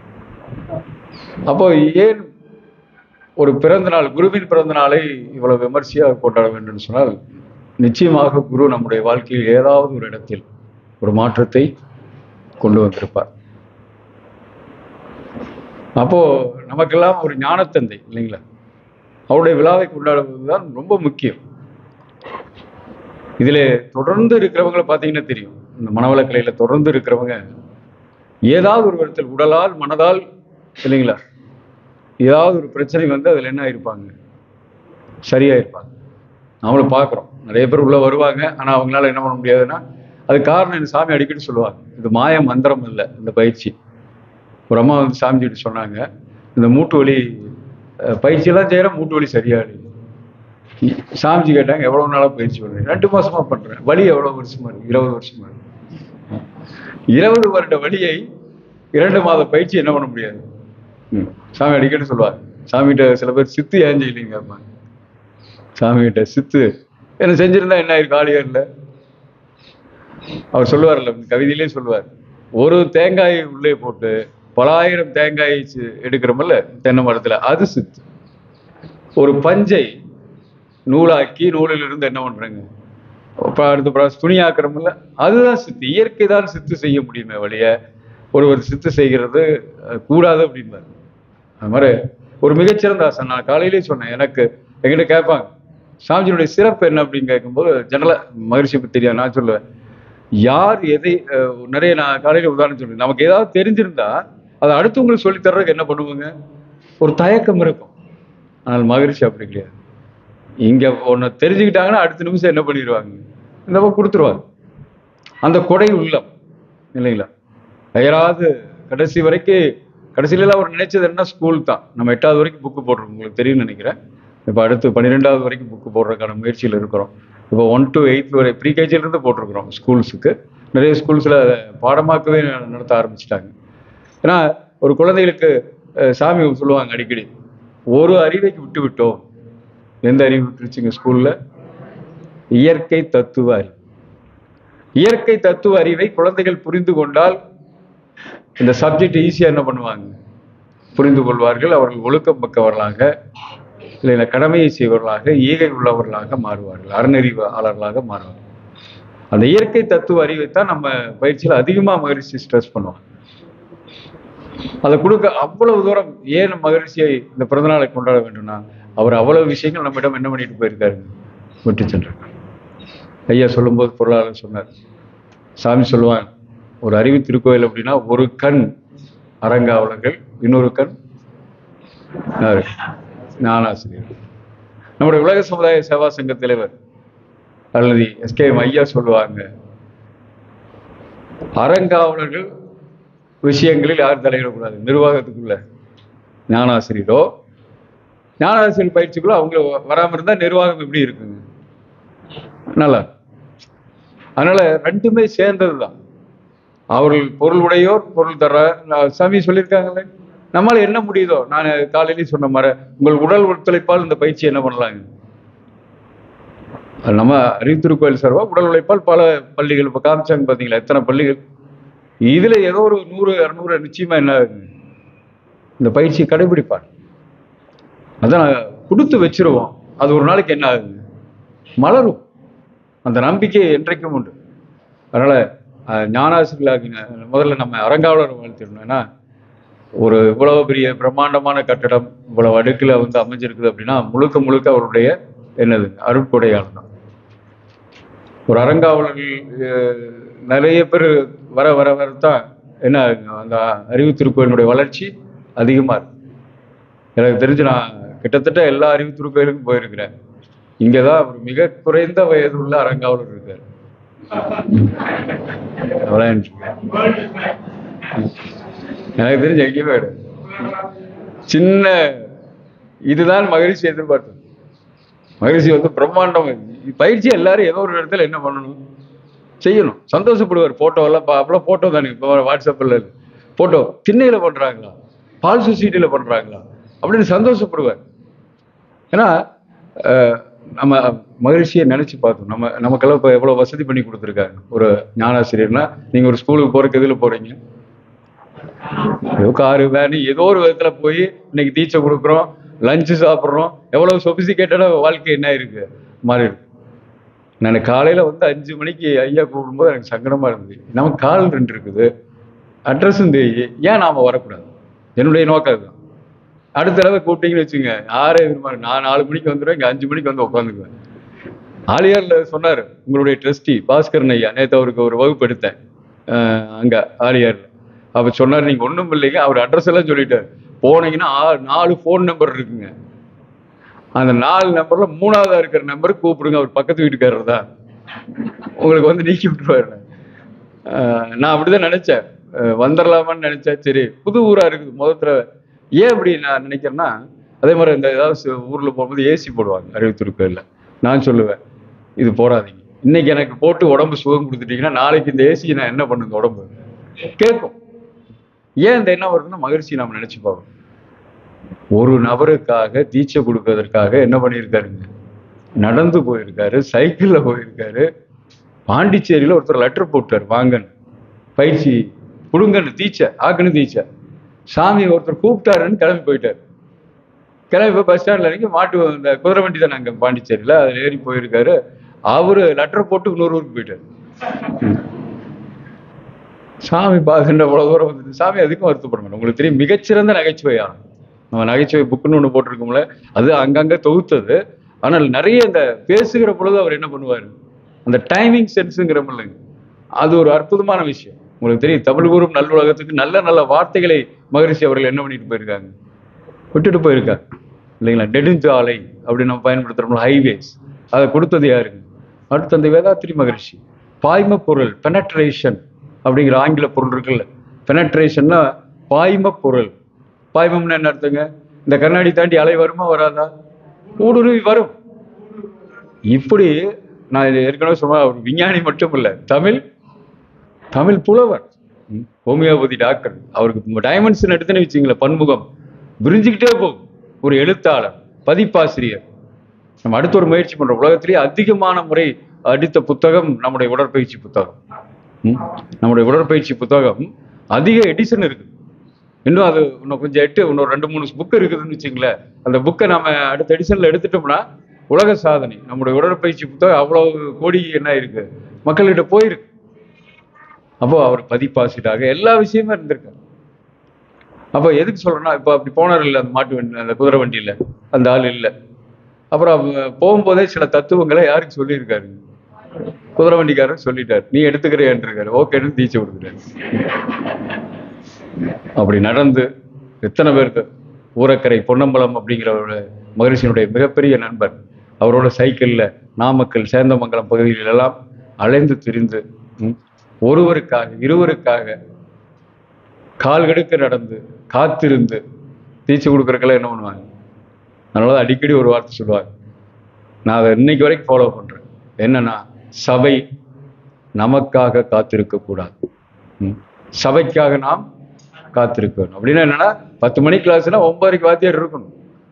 அப்போ ஏன் ஒரு பிறந்த நாள் குருவின் பிறந்த நாளை இவ்வளவு விமர்சையாக கொண்டாட வேண்டும் சொன்னால் நிச்சயமாக குரு நம்முடைய வாழ்க்கையில் ஏதாவது ஒரு இடத்தில் ஒரு மாற்றத்தை கொண்டு வந்திருப்பார் அப்போ நமக்கெல்லாம் ஒரு ஞானத்தந்தை இல்லைங்களா அவருடைய விழாவை கொண்டாடுவதுதான் ரொம்ப முக்கியம் இதுல தொடர்ந்து இருக்கிறவங்களை பார்த்தீங்கன்னா தெரியும் இந்த மனவளக்கலையில தொடர்ந்து இருக்கிறவங்க ஏதாவது ஒரு விதத்தில் உடலால் மனதால் இல்லைங்களா ஏதாவது ஒரு பிரச்சனை வந்து அதில் என்ன இருப்பாங்க சரியா இருப்பாங்க நாமளும் பார்க்குறோம் நிறைய பேர் உள்ள வருவாங்க ஆனால் அவங்களால என்ன பண்ண முடியாதுன்னா அது காரணம் என்ன சாமி அடிக்கடி சொல்லுவாங்க இது மாய மந்திரம் இல்லை இந்த பயிற்சி ஒரு அம்மா வந்து சாமிஜிட்டு சொன்னாங்க இந்த மூட்டு வலி அஹ், பயிற்சியெல்லாம் செய்கிற மூட்டு வலி சரியாயிடுது சாமிஜி கேட்டாங்க எவ்வளவு நாளா பயிற்சி பண்றீங்க ரெண்டு மாசமா பண்றேன் வலி எவ்வளவு வருஷமா இருக்கு இருபது வருஷமா இருக்கு இருபது வருட வலியை இரண்டு மாத பயிற்சி என்ன பண்ண முடியாது ம். சாமி அடிக்கடி சொல்லுவாங்க சாமிகிட்ட சில பேர் சித்து ஏன் இல்லைங்க சாமிகிட்ட சித்து என்ன செஞ்சிருந்தா என்ன ஆயிருக்கு ஆலியர்ல அவர் சொல்லுவார்ல கவிதையிலே சொல்லுவார் ஒரு தேங்காயை உள்ளே போட்டு பலாயிரம் தேங்காயை சி- எடுக்கிறோமல்ல தென்னை மரத்துல அது சித்து ஒரு பஞ்சை நூலாக்கி நூலில் இருந்து என்ன பண்றாங்க இப்ப அடுத்த ப்ராசஸ் துணி ஆக்குறோம்ல அதுதான் சித்து இயற்கை தான் சித்து செய்ய முடியுமே வழிய ஒருவர் சித்து செய்கிறது அஹ், கூடாது அப்படிம்பாரு அது மாதிரி ஒரு மிகச்சிறந்த ஆசன் நான் காலையிலேயே சொன்னேன் எனக்கு என்கிட்ட கேட்பாங்க சாமிஜியுடைய சிறப்பு என்ன அப்படின்னு கேட்கும்போது ஜெனரலா மகிழ்ச்சி பத்தி தெரியாது நான் சொல்லுவேன் யார் எதை அஹ், நிறைய நான் காலையில உதாரணம் சொல்றேன் நமக்கு ஏதாவது தெரிஞ்சிருந்தா அதை அடுத்தவங்களுக்கு சொல்லி தர்றதுக்கு என்ன பண்ணுவாங்க ஒரு தயக்கம் இருக்கும் ஆனால் மகிழ்ச்சி அப்படி கிடையாது இங்க ஒண்ணு தெரிஞ்சுக்கிட்டாங்கன்னா அடுத்த நிமிஷம் என்ன பண்ணிடுவாங்க இந்த பக்கம் கொடுத்துருவாங்க அந்த கொடை உள்ளம் இல்லைங்களா யாராவது கடைசி வரைக்கும் கடைசியில அவர் நினைச்சது என்ன ஸ்கூல் தான் நம்ம எட்டாவது வரைக்கும் புக்கு போடுறோம் உங்களுக்கு தெரியும்னு நினைக்கிறேன் இப்போ அடுத்து பன்னிரெண்டாவது வரைக்கும் புக்கு போடுறதுக்கான முயற்சியில் இருக்கிறோம் இப்போ ஒன் டு எயித் வரை ப்ரீகேஜில இருந்து போட்டிருக்கிறோம் ஸ்கூல்ஸுக்கு நிறைய ஸ்கூல்ஸில் பாடமாக்கவே நடத்த ஆரம்பிச்சிட்டாங்க ஏன்னா ஒரு குழந்தைகளுக்கு அஹ், சாமி சொல்லுவாங்க அடிக்கடி ஒரு அறிவைக்கு விட்டு விட்டோம் எந்த அறிவு விட்டுருச்சுங்க ஸ்கூல்ல இயற்கை தத்துவ அறிவு இயற்கை தத்துவ அறிவை குழந்தைகள் புரிந்து கொண்டால் இந்த சப்ஜெக்ட் ஈஸியா என்ன பண்ணுவாங்க புரிந்து கொள்வார்கள் அவர்கள் ஒழுக்கம் பக்கவர்களாக இல்லை கடமையை செய்வர்களாக ஈகை உள்ளவர்களாக மாறுவார்கள் அறநெறிவாளர்களாக மாறுவார்கள் அந்த இயற்கை தத்துவ அறிவைத்தான் நம்ம பயிற்சியில் அதிகமா மகிழ்ச்சி ஸ்ட்ரெஸ் பண்ணுவோம் அதை கொடுக்க அவ்வளவு தூரம் ஏன் மகிழ்ச்சியை இந்த பிறந்தநாளை கொண்டாட வேண்டும்னா அவர் அவ்வளவு விஷயங்கள் நம்மிடம் என்ன பண்ணிட்டு போயிருக்காரு விட்டு சென்றிருக்கார் ஐயா சொல்லும்போது பொருளாளர் சொன்னார் சாமி சொல்லுவாங்க ஒரு அறிவு திருக்கோயில் அப்படின்னா ஒரு கண் அரங்காவலர்கள் இன்னொரு கண் யாரு? ஞானாசிரியர் நம்முடைய உலக சமுதாய சேவா சங்க தலைவர் அல்லது எஸ்கே ஐயா சொல்லுவாங்க அறங்காவலர்கள் விஷயங்களில் யாரும் தலையிடக்கூடாது நிர்வாகத்துக்குள்ள ஞானாசிரியரோ ஞானாசிரியர் பயிற்சிக்குள்ள அவங்க வராம இருந்தா நிர்வாகம் எப்படி இருக்குங்க நல்லா இருக்கும். அதனால ரெண்டுமே சேர்ந்தது தான் அவர்கள் பொருள் உடையோர் பொருள் தர நான் சாமி சொல்லியிருக்காங்களே நம்மளால என்ன முடியுதோ நான் காலையிலேயே சொன்ன மாதிரி உங்கள் உடல் ஒத்துழைப்பால் இந்த பயிற்சி என்ன பண்ணலாங்க அது நம்ம அறிவுத்திருக்கோயில் சார்பா உடல் உழைப்பால் பல பள்ளிகள் இப்போ காமிச்சாங்க பார்த்தீங்களா எத்தனை பள்ளிகள் இதுல ஏதோ ஒரு நூறு இரநூறு நிச்சயமா என்ன ஆகுங்க இந்த பயிற்சியை கடைபிடிப்பார் அதான் நாங்க கொடுத்து வச்சிருவோம் அது ஒரு நாளைக்கு என்ன ஆகுங்க மலரும் அந்த நம்பிக்கை என்றைக்கும் உண்டு அதனால அஹ், ஞானாசிரியர்களாகின முதல்ல நம்ம அறங்காவலர் வாழ்த்திடணும் ஏன்னா ஒரு இவ்வளவு பெரிய பிரம்மாண்டமான கட்டடம் இவ்வளவு அடுக்குல வந்து அமைஞ்சிருக்குது அப்படின்னா முழுக்க முழுக்க அவருடைய என்னது அருட்கொடையால் தான் ஒரு அறங்காவலர்கள் அஹ், நிறைய பேர் வர வர வரத்தான் என்ன ஆகுங்க அந்த அறிவு திருக்கோயிலுடைய வளர்ச்சி அதிகமா இருக்கு எனக்கு தெரிஞ்சு நான் கிட்டத்தட்ட எல்லா அறிவு திருக்கோயிலுக்கும் போயிருக்கிறேன் இங்கதான் ஒரு மிக குறைந்த வயது உள்ள அறங்காவலர் இருக்காரு அவ்வளவுதான் இருக்கேன். எனக்கு தெரிஞ்ச எங்கேயுமே கிடையாது. சின்ன இதுதான் மகிழ்ச்சி எதிர்பார்த்தது மகிழ்ச்சி வந்து பிரம்மாண்டம் பயிற்சி எல்லாரும் ஏதோ ஒரு இடத்துல என்ன பண்ணணும் செய்யணும் சந்தோஷப்படுவார் போட்டோ எல்லாம் பா- அப்பெல்லாம் போட்டோ தானே இப்போ வாட்ஸ்அப்ல போட்டோ திண்ணையில பண்றாங்களா பால் சொசைட்டில பண்றாங்களா அப்படின்னு சந்தோஷப்படுவார் ஏன்னா அஹ், நம்ம மகிழ்ச்சியை நினைச்சு பார்த்தோம் நம்ம நமக்கெல்லாம் இப்போ எவ்வளவு வசதி பண்ணி கொடுத்துருக்காங்க ஒரு ஞானாசிரியர்னா நீங்க ஒரு ஸ்கூலுக்கு போறதுக்கு எதுல போறீங்க ஏதோ காரு வேனு ஏதோ ஒரு விதத்துல போய் இன்னைக்கு தீட்சை கொடுக்குறோம் லஞ்சு சாப்பிட்றோம் எவ்வளவு சொபிசிகேட்டடா வாழ்க்கை என்ன இருக்கு மாறி இருக்கு நான் காலையில வந்து அஞ்சு மணிக்கு ஐயா கூப்பிடும்போது எனக்கு சங்கடமா இருந்தது நமக்கு கால் ரெண்டு இருக்குது அட்ரஸும் தெரியும் ஏன் நாம வரக்கூடாது என்னுடைய நோக்கம் அதுதான் அடுத்த தடவை கூப்பிட்டீங்கன்னு வச்சுங்க யாரே எதிர்பார்க்க நான் நாலு மணிக்கு வந்துடுவேன் இங்க அஞ்சு மணிக்கு வந்து உட்காந்துக்குவேன் ஆலியார்ல சொன்னாரு உங்களுடைய ட்ரஸ்டி பாஸ்கரன் ஐயா நேத்து அவருக்கு ஒரு வகுப்பு எடுத்தேன் அஹ் அங்க ஆலியார்ல அப்ப சொன்னார் நீங்க ஒண்ணும் இல்லைங்க அவர் அட்ரஸ் எல்லாம் சொல்லிட்டாரு போனீங்கன்னா ஆ- நாலு ஃபோன் நம்பர் இருக்குங்க அந்த நாலு நம்பர்ல மூணாவதா இருக்கிற நம்பருக்கு கூப்பிடுங்க அவர் பக்கத்து வீட்டுக்காரர் தான் உங்களுக்கு வந்து நீக்கி விட்டுருவாரு ஆஹ் நான் அப்படிதான் நினைச்சேன் அஹ் வந்துடலாமான்னு நினைச்சேன் சரி புது ஊரா இருக்குது முதல் தடவை ஏன் இப்படி நான் நினைக்கிறேன்னா அதே மாதிரி இந்த ஏதாவது சி- ஊர்ல போகும்போது ஏசி போடுவாங்க அறிவித்துறை பேர்ல நான் சொல்லுவேன் இது போடாதீங்க இன்னைக்கு எனக்கு போட்டு உடம்பு சுகம் கொடுத்துட்டீங்கன்னா நாளைக்கு இந்த ஏசி நான் என்ன பண்ணுங்க உடம்பு கேட்கும் ஏன் இந்த என்ன வருதுன்னா மகிழ்ச்சி நாம் நினைச்சு பார்க்கணும் ஒரு நபருக்காக தீட்சை கொடுக்கறதற்காக என்ன பண்ணியிருக்காருங்க நடந்து போயிருக்காரு சைக்கிள்ல போயிருக்காரு பாண்டிச்சேரியில ஒருத்தர் லெட்டர் போட்டார் வாங்கன்னு பயிற்சி கொடுங்கன்னு தீட்சை ஆக்குன்னு தீட்சை சாமி ஒருத்தர் கூப்பிட்டாருன்னு கிளம்பி போயிட்டார் கிளம்பி போய் பஸ் ஸ்டாண்ட்ல இறங்கி மாட்டு இந்த குதிரை வண்டி தான் அங்கே பாண்டிச்சேரியில அதில் ஏறி போயிருக்காரு அவரு லெட்டர் போட்டு இன்னொரு ஊருக்கு போயிட்டார் ம். சாமி பாதுன்ற இவ்வளவு தூரம் வந்து சாமி அதுக்கும் வருத்தப்பட மாட்டோம் உங்களுக்கு தெரியும் மிகச்சிறந்த நகைச்சுவையாளர் நம்ம நகைச்சுவை புக்குன்னு ஒன்று போட்டிருக்கோம்ல அது அங்கங்க தொகுத்தது ஆனால் நிறைய இந்த பேசுகிற பொழுது அவர் என்ன பண்ணுவார் அந்த டைமிங் சென்ஸுங்கிறமில்ல அது ஒரு அற்புதமான விஷயம் உங்களுக்கு தெரியும் தமிழ் கூறும் நல்லுலகத்துக்கு நல்ல நல்ல வார்த்தைகளை மகரிஷி அவர்கள் என்ன பண்ணிட்டு போயிருக்காங்க விட்டுட்டு போயிருக்காங்க இல்லைங்களா நெடுஞ்சாலை அப்படின்னு நம்ம பயன்படுத்துறோம்ல ஹைவேஸ் அதை கொடுத்தது யாருங்க அடுத்து அந்த வேதாத்திரி மகரிஷி பாய்ம பொருள் பெனட்ரேஷன் அப்படிங்கிற ஆங்கில பொருள் இருக்குல்ல பெனட்ரேஷன்னா பாய்ம பொருள் பாய்மம்னு என்ன அர்த்தங்க இந்த கண்ணாடி தாண்டி அலை வருமா வராதா ஊடுருவி வரும் இப்படி நான் இது ஏற்கனவே சொன்ன ஒரு விஞ்ஞானி மட்டும் இல்ல தமிழ் தமிழ் புலவர் ம், ஹோமியோபதி டாக்டர் அவருக்கு டைமென்ஷன் எடுத்துன்னு வச்சுங்களேன் பன்முகம் விரிஞ்சுக்கிட்டே போகும் ஒரு எழுத்தாளர் பதிப்பாசிரியர் நம்ம அடுத்த ஒரு முயற்சி பண்றோம் உலகத்திலேயே அதிகமான முறை அடித்த புத்தகம் நம்முடைய உடற்பயிற்சி புத்தகம் ம், நம்முடைய உடற்பயிற்சி புத்தகம் அதிக எடிஷன் இருக்கு இன்னும் அது இன்னும் கொஞ்சம் எட்டு இன்னும் ரெண்டு மூணு புக் இருக்குதுன்னு வச்சுங்களேன் அந்த புக்கை நம்ம அடுத்த எடிஷன்ல எடுத்துட்டோம்னா உலக சாதனை நம்முடைய உடற்பயிற்சி புத்தகம் அவ்வளவு கோடி என்ன இருக்கு மக்கள்கிட்ட போயிருக்கு அப்போ அவர் பதிப்பாசிட்டாக எல்லா விஷயமும் இருந்திருக்காரு அப்போ எதுக்கு சொல்றேன்னா இப்போ அப்படி போனார் இல்லை அந்த மாட்டு வண்டி அந்த குதிரை வண்டியில அந்த ஆள் இல்லை அப்புறம் அவங்க போகும்போதே சில தத்துவங்களை யாருக்கு சொல்லியிருக்காரு குதிரை வண்டிக்காரர் சொல்லிட்டார் நீ எடுத்துக்கிறேன்ருக்காரு ஓகேன்னு தீச்சு கொடுக்குறாரு அப்படி நடந்து எத்தனை பேருக்கு ஊரக்கரை பொன்னம்பலம் அப்படிங்கிற ஒரு மகரிஷியினுடைய மிகப்பெரிய நண்பர் அவரோட சைக்கிள்ல நாமக்கல் சேந்தமங்கலம் பகுதிகளில் எல்லாம் அலைந்து திரிந்து ம், ஒருவருக்காக இருவருக்காக கால் கெடுக்க நடந்து காத்திருந்து தீச்சு கொடுக்குறக்கெல்லாம் என்ன பண்ணுவாங்க அதனால தான் அடிக்கடி ஒரு வார்த்தை சொல்லுவாங்க நான் அதை இன்னைக்கு வரைக்கும் ஃபாலோ பண்றேன் என்னன்னா சபை நமக்காக காத்திருக்க கூடாது ம். சபைக்காக நாம் காத்திருக்க வேணும் அப்படின்னா என்னன்னா பத்து மணி கிளாஸ்னா ஒன்பதரைக்கு வாத்தியார் இருக்கணும்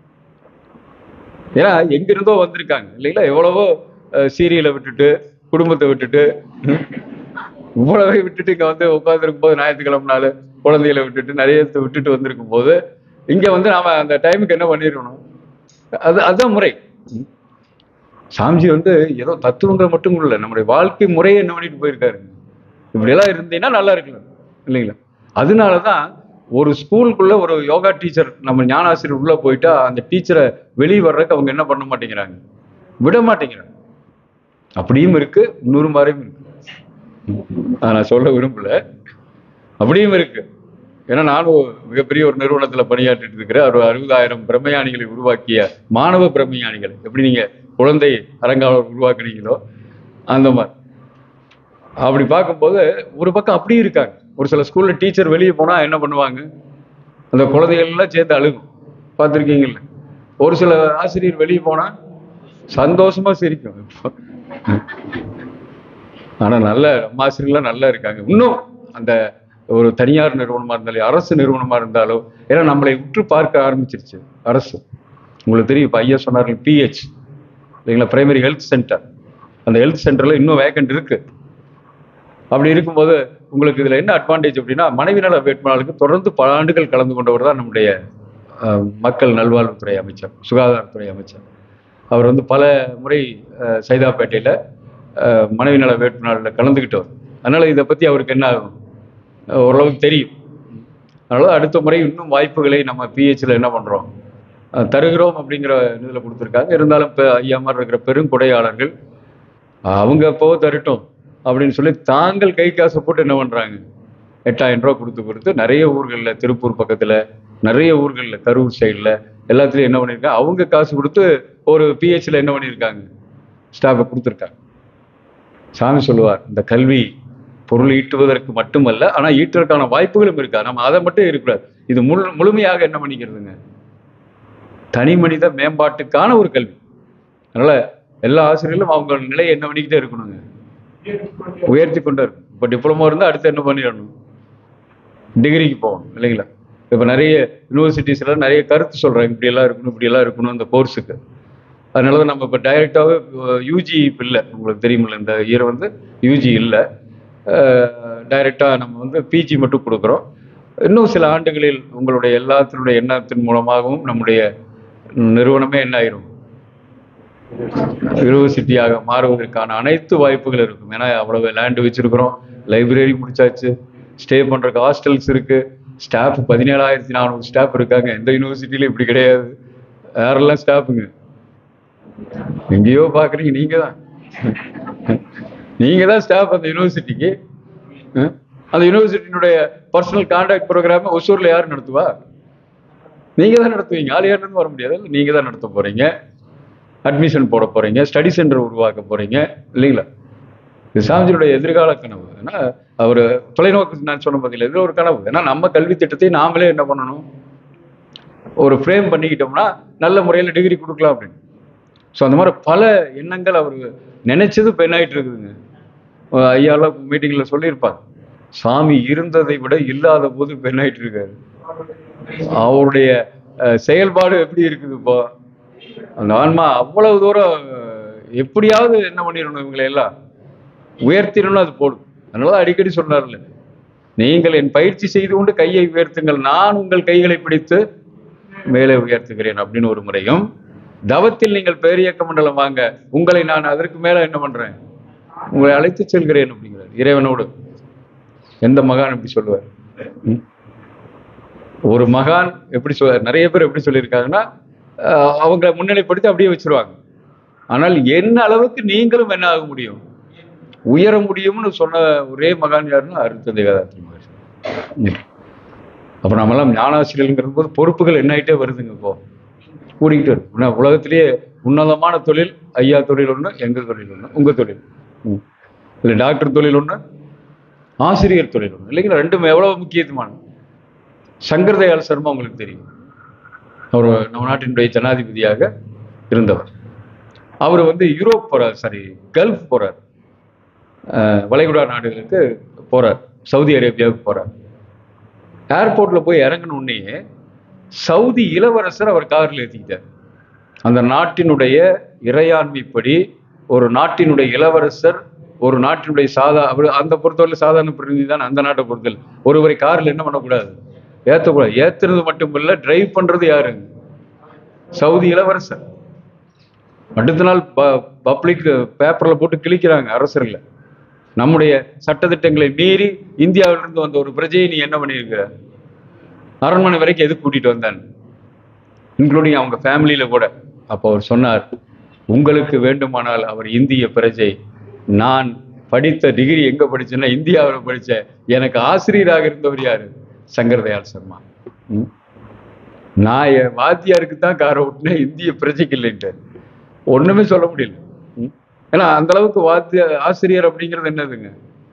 ஏன்னா எங்க இருந்தோ வந்திருக்காங்க இல்லைங்களா எவ்வளவோ சீரியலை விட்டுட்டு குடும்பத்தை விட்டுட்டு ம், இவ்வளவே விட்டுட்டு இங்க வந்து உட்காந்துருக்கும் போது ஞாயிற்றுக்கிழமை நாள் குழந்தைகளை விட்டுட்டு நிறைய விட்டுட்டு வந்திருக்கும் போது இங்க வந்து நாம அந்த டைமுக்கு என்ன பண்ணிடணும் அது அதுதான் முறை ம். சாமிஜி வந்து ஏதோ தத்துவங்கள் மட்டும் இல்லை நம்முடைய வாழ்க்கை முறையை என்ன பண்ணிட்டு போயிருக்காருங்க இப்படியெல்லாம் இருந்தீங்கன்னா நல்லா இருக்கலாம் இல்லைங்களா அதனாலதான் ஒரு ஸ்கூலுக்குள்ள ஒரு யோகா டீச்சர் நம்ம ஞானாசிரியர் உள்ள போயிட்டா அந்த டீச்சரை வெளியே வர்றதுக்கு அவங்க என்ன பண்ண மாட்டேங்கிறாங்க விட மாட்டேங்கிறாங்க அப்படியும் இருக்கு இன்னொரு மாதிரியும் இருக்கு அதை நான் சொல்ல விரும்பல அப்படியும் இருக்கு ஏன்னா நானும் மிகப்பெரிய ஒரு நிறுவனத்துல பணியாற்றிட்டு இருக்கிறேன் ஒரு அறுபதாயிரம் பிரம்மயானிகளை உருவாக்கிய மாணவ பிரம்மயானிகள் எப்படி நீங்க குழந்தை அரங்காவலர் உருவாக்குனீங்களோ அந்த மாதிரி அப்படி பார்க்கும்போது ஒரு பக்கம் அப்படி இருக்காங்க ஒரு சில ஸ்கூல்ல டீச்சர் வெளியே போனா என்ன பண்ணுவாங்க அந்த குழந்தைகள் எல்லாம் சேர்ந்து அழுகும் பார்த்துருக்கீங்கல்ல ஒரு சில ஆசிரியர் வெளியே போனா சந்தோஷமா சிரிக்கும் ஆனா நல்ல நம்ம ஆசிரியர்லாம் நல்லா இருக்காங்க இன்னும் அந்த ஒரு தனியார் நிறுவனமா இருந்தாலும் அரசு நிறுவனமா இருந்தாலும் ஏன்னா நம்மளை உற்று பார்க்க ஆரம்பிச்சிருச்சு அரசு உங்களுக்கு தெரியும் இப்ப ஐயா சொன்னார்கள் பிஹெச் இல்லைங்களா பிரைமரி ஹெல்த் சென்டர் அந்த ஹெல்த் சென்டர்ல இன்னும் வேகண்ட் இருக்கு அப்படி இருக்கும்போது உங்களுக்கு இதுல என்ன அட்வான்டேஜ் அப்படின்னா மனைவி நல வேட்பாளருக்கு தொடர்ந்து பல ஆண்டுகள் கலந்து கொண்டவர் தான் நம்முடைய அஹ், மக்கள் நல்வாழ்வுத்துறை அமைச்சர் சுகாதாரத்துறை அமைச்சர் அவர் வந்து பல முறை அஹ், சைதாப்பேட்டையில அஹ், மனைவி நல வேட்பாளர்ல கலந்துக்கிட்டவர் அதனால இதை பத்தி அவருக்கு என்ன ஆகும் அஹ், ஓரளவுக்கு தெரியும் அதனால அடுத்த முறை இன்னும் வாய்ப்புகளை நம்ம பிஹெச்ல என்ன பண்றோம் அஹ், தருகிறோம் அப்படிங்கிற இதில் கொடுத்துருக்காங்க இருந்தாலும் இப்போ ஐயா மாதிரி இருக்கிற பெருங்கொடையாளர்கள் அவங்க எப்போ தரட்டும் அப்படின்னு சொல்லி தாங்கள் கை காசை போட்டு என்ன பண்றாங்க எட்டாயிரம் ரூபாய் கொடுத்து கொடுத்து நிறைய ஊர்களில் திருப்பூர் பக்கத்துல நிறைய ஊர்களில் கரூர் சைடில் எல்லாத்துலேயும் என்ன பண்ணியிருக்காங்க அவங்க காசு கொடுத்து ஒரு பிஹெச்ல என்ன பண்ணியிருக்காங்க ஸ்டாஃபை கொடுத்துருக்காங்க சாமி சொல்லுவார் இந்த கல்வி பொருள் ஈட்டுவதற்கு மட்டுமல்ல ஆனால் ஈட்டுவதற்கான வாய்ப்புகளும் இருக்கா நம்ம அதை மட்டும் இருக்கக்கூடாது இது முழு முழுமையாக என்ன பண்ணிக்கிறதுங்க தனி மனித மேம்பாட்டுக்கான ஒரு கல்வி அதனால எல்லா ஆசிரியர்களும் அவங்க நிலையை என்ன பண்ணிக்கிட்டே இருக்கணுங்க உயர்த்தி கொண்டே இருக்கும் இப்போ டிப்ளமோ இருந்தால் அடுத்து என்ன பண்ணிடணும் டிகிரிக்கு போகணும் இல்லைங்களா இப்போ நிறைய யூனிவர்சிட்டிஸ்ல நிறைய கருத்து சொல்றாங்க இப்படி எல்லாம் இருக்கணும் இப்படி எல்லாம் இருக்கணும் அந்த கோர்ஸுக்கு அதனால தான் நம்ம இப்போ டைரெக்டாகவே யூஜி இப்போ இல்லை உங்களுக்கு தெரியுமில்ல இந்த இயர் வந்து யூஜி இல்லை டைரெக்டாக நம்ம வந்து பிஜி மட்டும் கொடுக்குறோம் இன்னும் சில ஆண்டுகளில் உங்களுடைய எல்லாத்தினுடைய எண்ணத்தின் மூலமாகவும் நம்முடைய நிறுவனமே என்ன ஆயிரும் யூனிவர்சிட்டியாக மாறுவதற்கான அனைத்து வாய்ப்புகள் இருக்கும் ஏன்னா அவ்வளவு லேண்ட் வச்சிருக்கிறோம் லைப்ரரி முடிச்சாச்சு ஸ்டே பண்றதுக்கு ஹாஸ்டல்ஸ் இருக்கு ஸ்டாஃப் பதினேழாயிரத்தி நானூறு ஸ்டாஃப் இருக்காங்க எந்த யூனிவர்சிட்டியிலும் இப்படி கிடையாது யாரெல்லாம் ஸ்டாஃபுங்க எங்கேயோ பாக்குறீங்க நீங்க தான் நீங்க தான் ஸ்டாஃப் அந்த யூனிவர்சிட்டிக்கு அஹ்? அந்த யூனிவர்சிட்டியினுடைய பர்சனல் கான்டாக்ட் ப்ரோக்ராம் ஒசூர்ல யார் நடத்துவா நீங்க தான் நடத்துவீங்க ஆள் யாருன்னு வர முடியாது நீங்க தான் நடத்த போறீங்க அட்மிஷன் போட போறீங்க ஸ்டடி சென்டர் உருவாக்க போறீங்க இல்லைங்களா இது சாமிஜியுடைய எதிர்கால கனவு ஏன்னா அவர் தொலைநோக்கு நான் சொன்ன பதில் இது ஒரு கனவு ஏன்னா நம்ம கல்வி திட்டத்தை நாமளே என்ன பண்ணணும் ஒரு ஃப்ரேம் பண்ணிக்கிட்டோம்னா நல்ல முறையில் டிகிரி கொடுக்கலாம் அப்படின்னு ஸோ அந்த மாதிரி பல எண்ணங்கள் அவர் நினைச்சது இப்போ என்ன ஆயிட்டு இருக்குதுங்க அஹ் ஐயாலாம் மீட்டிங்கில் சொல்லியிருப்பார் சாமி இருந்ததை விட இல்லாத போது இப்போ என்ன ஆயிட்டு இருக்காரு அவருடைய அஹ், செயல்பாடு எப்படி இருக்குது இப்போ அந்த ஆன்மா அவ்வளவு தூரம் அஹ், எப்படியாவது என்ன பண்ணிடணும் இவங்களை எல்லாம் உயர்த்திடணும் அது போடும் அதனால அடிக்கடி சொன்னார்ல நீங்கள் என் பயிற்சி செய்து கொண்டு கையை உயர்த்துங்கள் நான் உங்கள் கைகளை பிடித்து மேலே உயர்த்துகிறேன் அப்படின்னு ஒரு முறையும் தவத்தில் நீங்கள் பேரியக்க மண்டலம் வாங்க உங்களை நான் அதற்கு மேல என்ன பண்றேன் உங்களை அழைத்து செல்கிறேன் அப்படிங்கிறார் இறைவனோடு எந்த மகான் எப்படி சொல்லுவார் ம்? ஒரு மகான் எப்படி சொல்ல நிறைய பேர் எப்படி சொல்லியிருக்காங்கன்னா ஆஹ் அவங்கள முன்னிலைப்படுத்தி அப்படியே வச்சிருவாங்க ஆனால் என்ன அளவுக்கு நீங்களும் என்ன ஆக முடியும் உயர முடியும்னு சொன்ன ஒரே மகான் யாருன்னா அருத்த தேவதாத்ரி மகர்ஷி ம். அப்ப நம்மெல்லாம் ஞானாசிரியர்கள்ங்கிற போது பொறுப்புகள் என்ன ஆயிட்டே வருதுங்க இப்போ கூடிக்கிட்டு இருக்கு ஏன்னா உலகத்திலேயே உன்னதமான தொழில் ஐயா தொழில் ஒண்ணு எங்க தொழில் ஒண்ணு உங்க தொழில் ம். இல்ல டாக்டர் தொழில் ஒண்ணு ஆசிரியர் தொழில் ஒண்ணு இல்லைங்களா ரெண்டும் எவ்வளவு முக்கியத்துவமானது சங்கர் தயாள் சர்மா உங்களுக்கு தெரியும் அவர் நம்ம நாட்டினுடைய ஜனாதிபதியாக இருந்தவர் அவர் வந்து யூரோப் போறார் சாரி கல்ஃப் போறார் அஹ் வளைகுடா நாடுகளுக்கு போறார் சவுதி அரேபியாவுக்கு போறார் ஏர்போர்ட்ல போய் இறங்கின உடனே சவுதி இளவரசர் அவர் காரில் ஏற்றிக்கிட்டார் அந்த நாட்டினுடைய இறையாண்மைப்படி ஒரு நாட்டினுடைய இளவரசர் ஒரு நாட்டினுடைய சாதா அவர் அந்த பொறுத்தவரை சாதாரண பிரதிநிதி தான் அந்த நாட்டை பொறுத்தவரை ஒருவரை காரில் என்ன பண்ணக்கூடாது ஏற்றக்கூடாது ஏத்துறது மட்டும் இல்ல டிரைவ் பண்றது யாரு சவுதி இளவரசர் அடுத்த நாள் பப்ளிக் பேப்பர்ல போட்டு கிழிக்கிறாங்க அரசர்ல நம்முடைய சட்டத்திட்டங்களை மீறி இந்தியாவிலிருந்து வந்த ஒரு பிரஜையை நீ என்ன பண்ணியிருக்கிற அரண்மனை வரைக்கும் எதுக்கு கூட்டிட்டு வந்தான் இன்க்ளூடிங் அவங்க ஃபேமிலியில கூட அப்போ அவர் சொன்னார் உங்களுக்கு வேண்டுமானால் அவர் இந்திய பிரஜை நான் படித்த டிகிரி எங்க படிச்சேன்னா இந்தியாவில் படிச்சேன் எனக்கு ஆசிரியராக இருந்தவர் யாரு சங்கர் தயாள் சர்மா ம். நான் என் வாத்தியாருக்கு தான் காரை ஓட்டினேன் இந்திய பிரஜைக்கு இல்லைன்ட்டு ஒண்ணுமே சொல்ல முடியல ம். ஏன்னா அந்த அளவுக்கு வாத்திய ஆசிரியர் அப்படிங்கிறது என்னதுங்க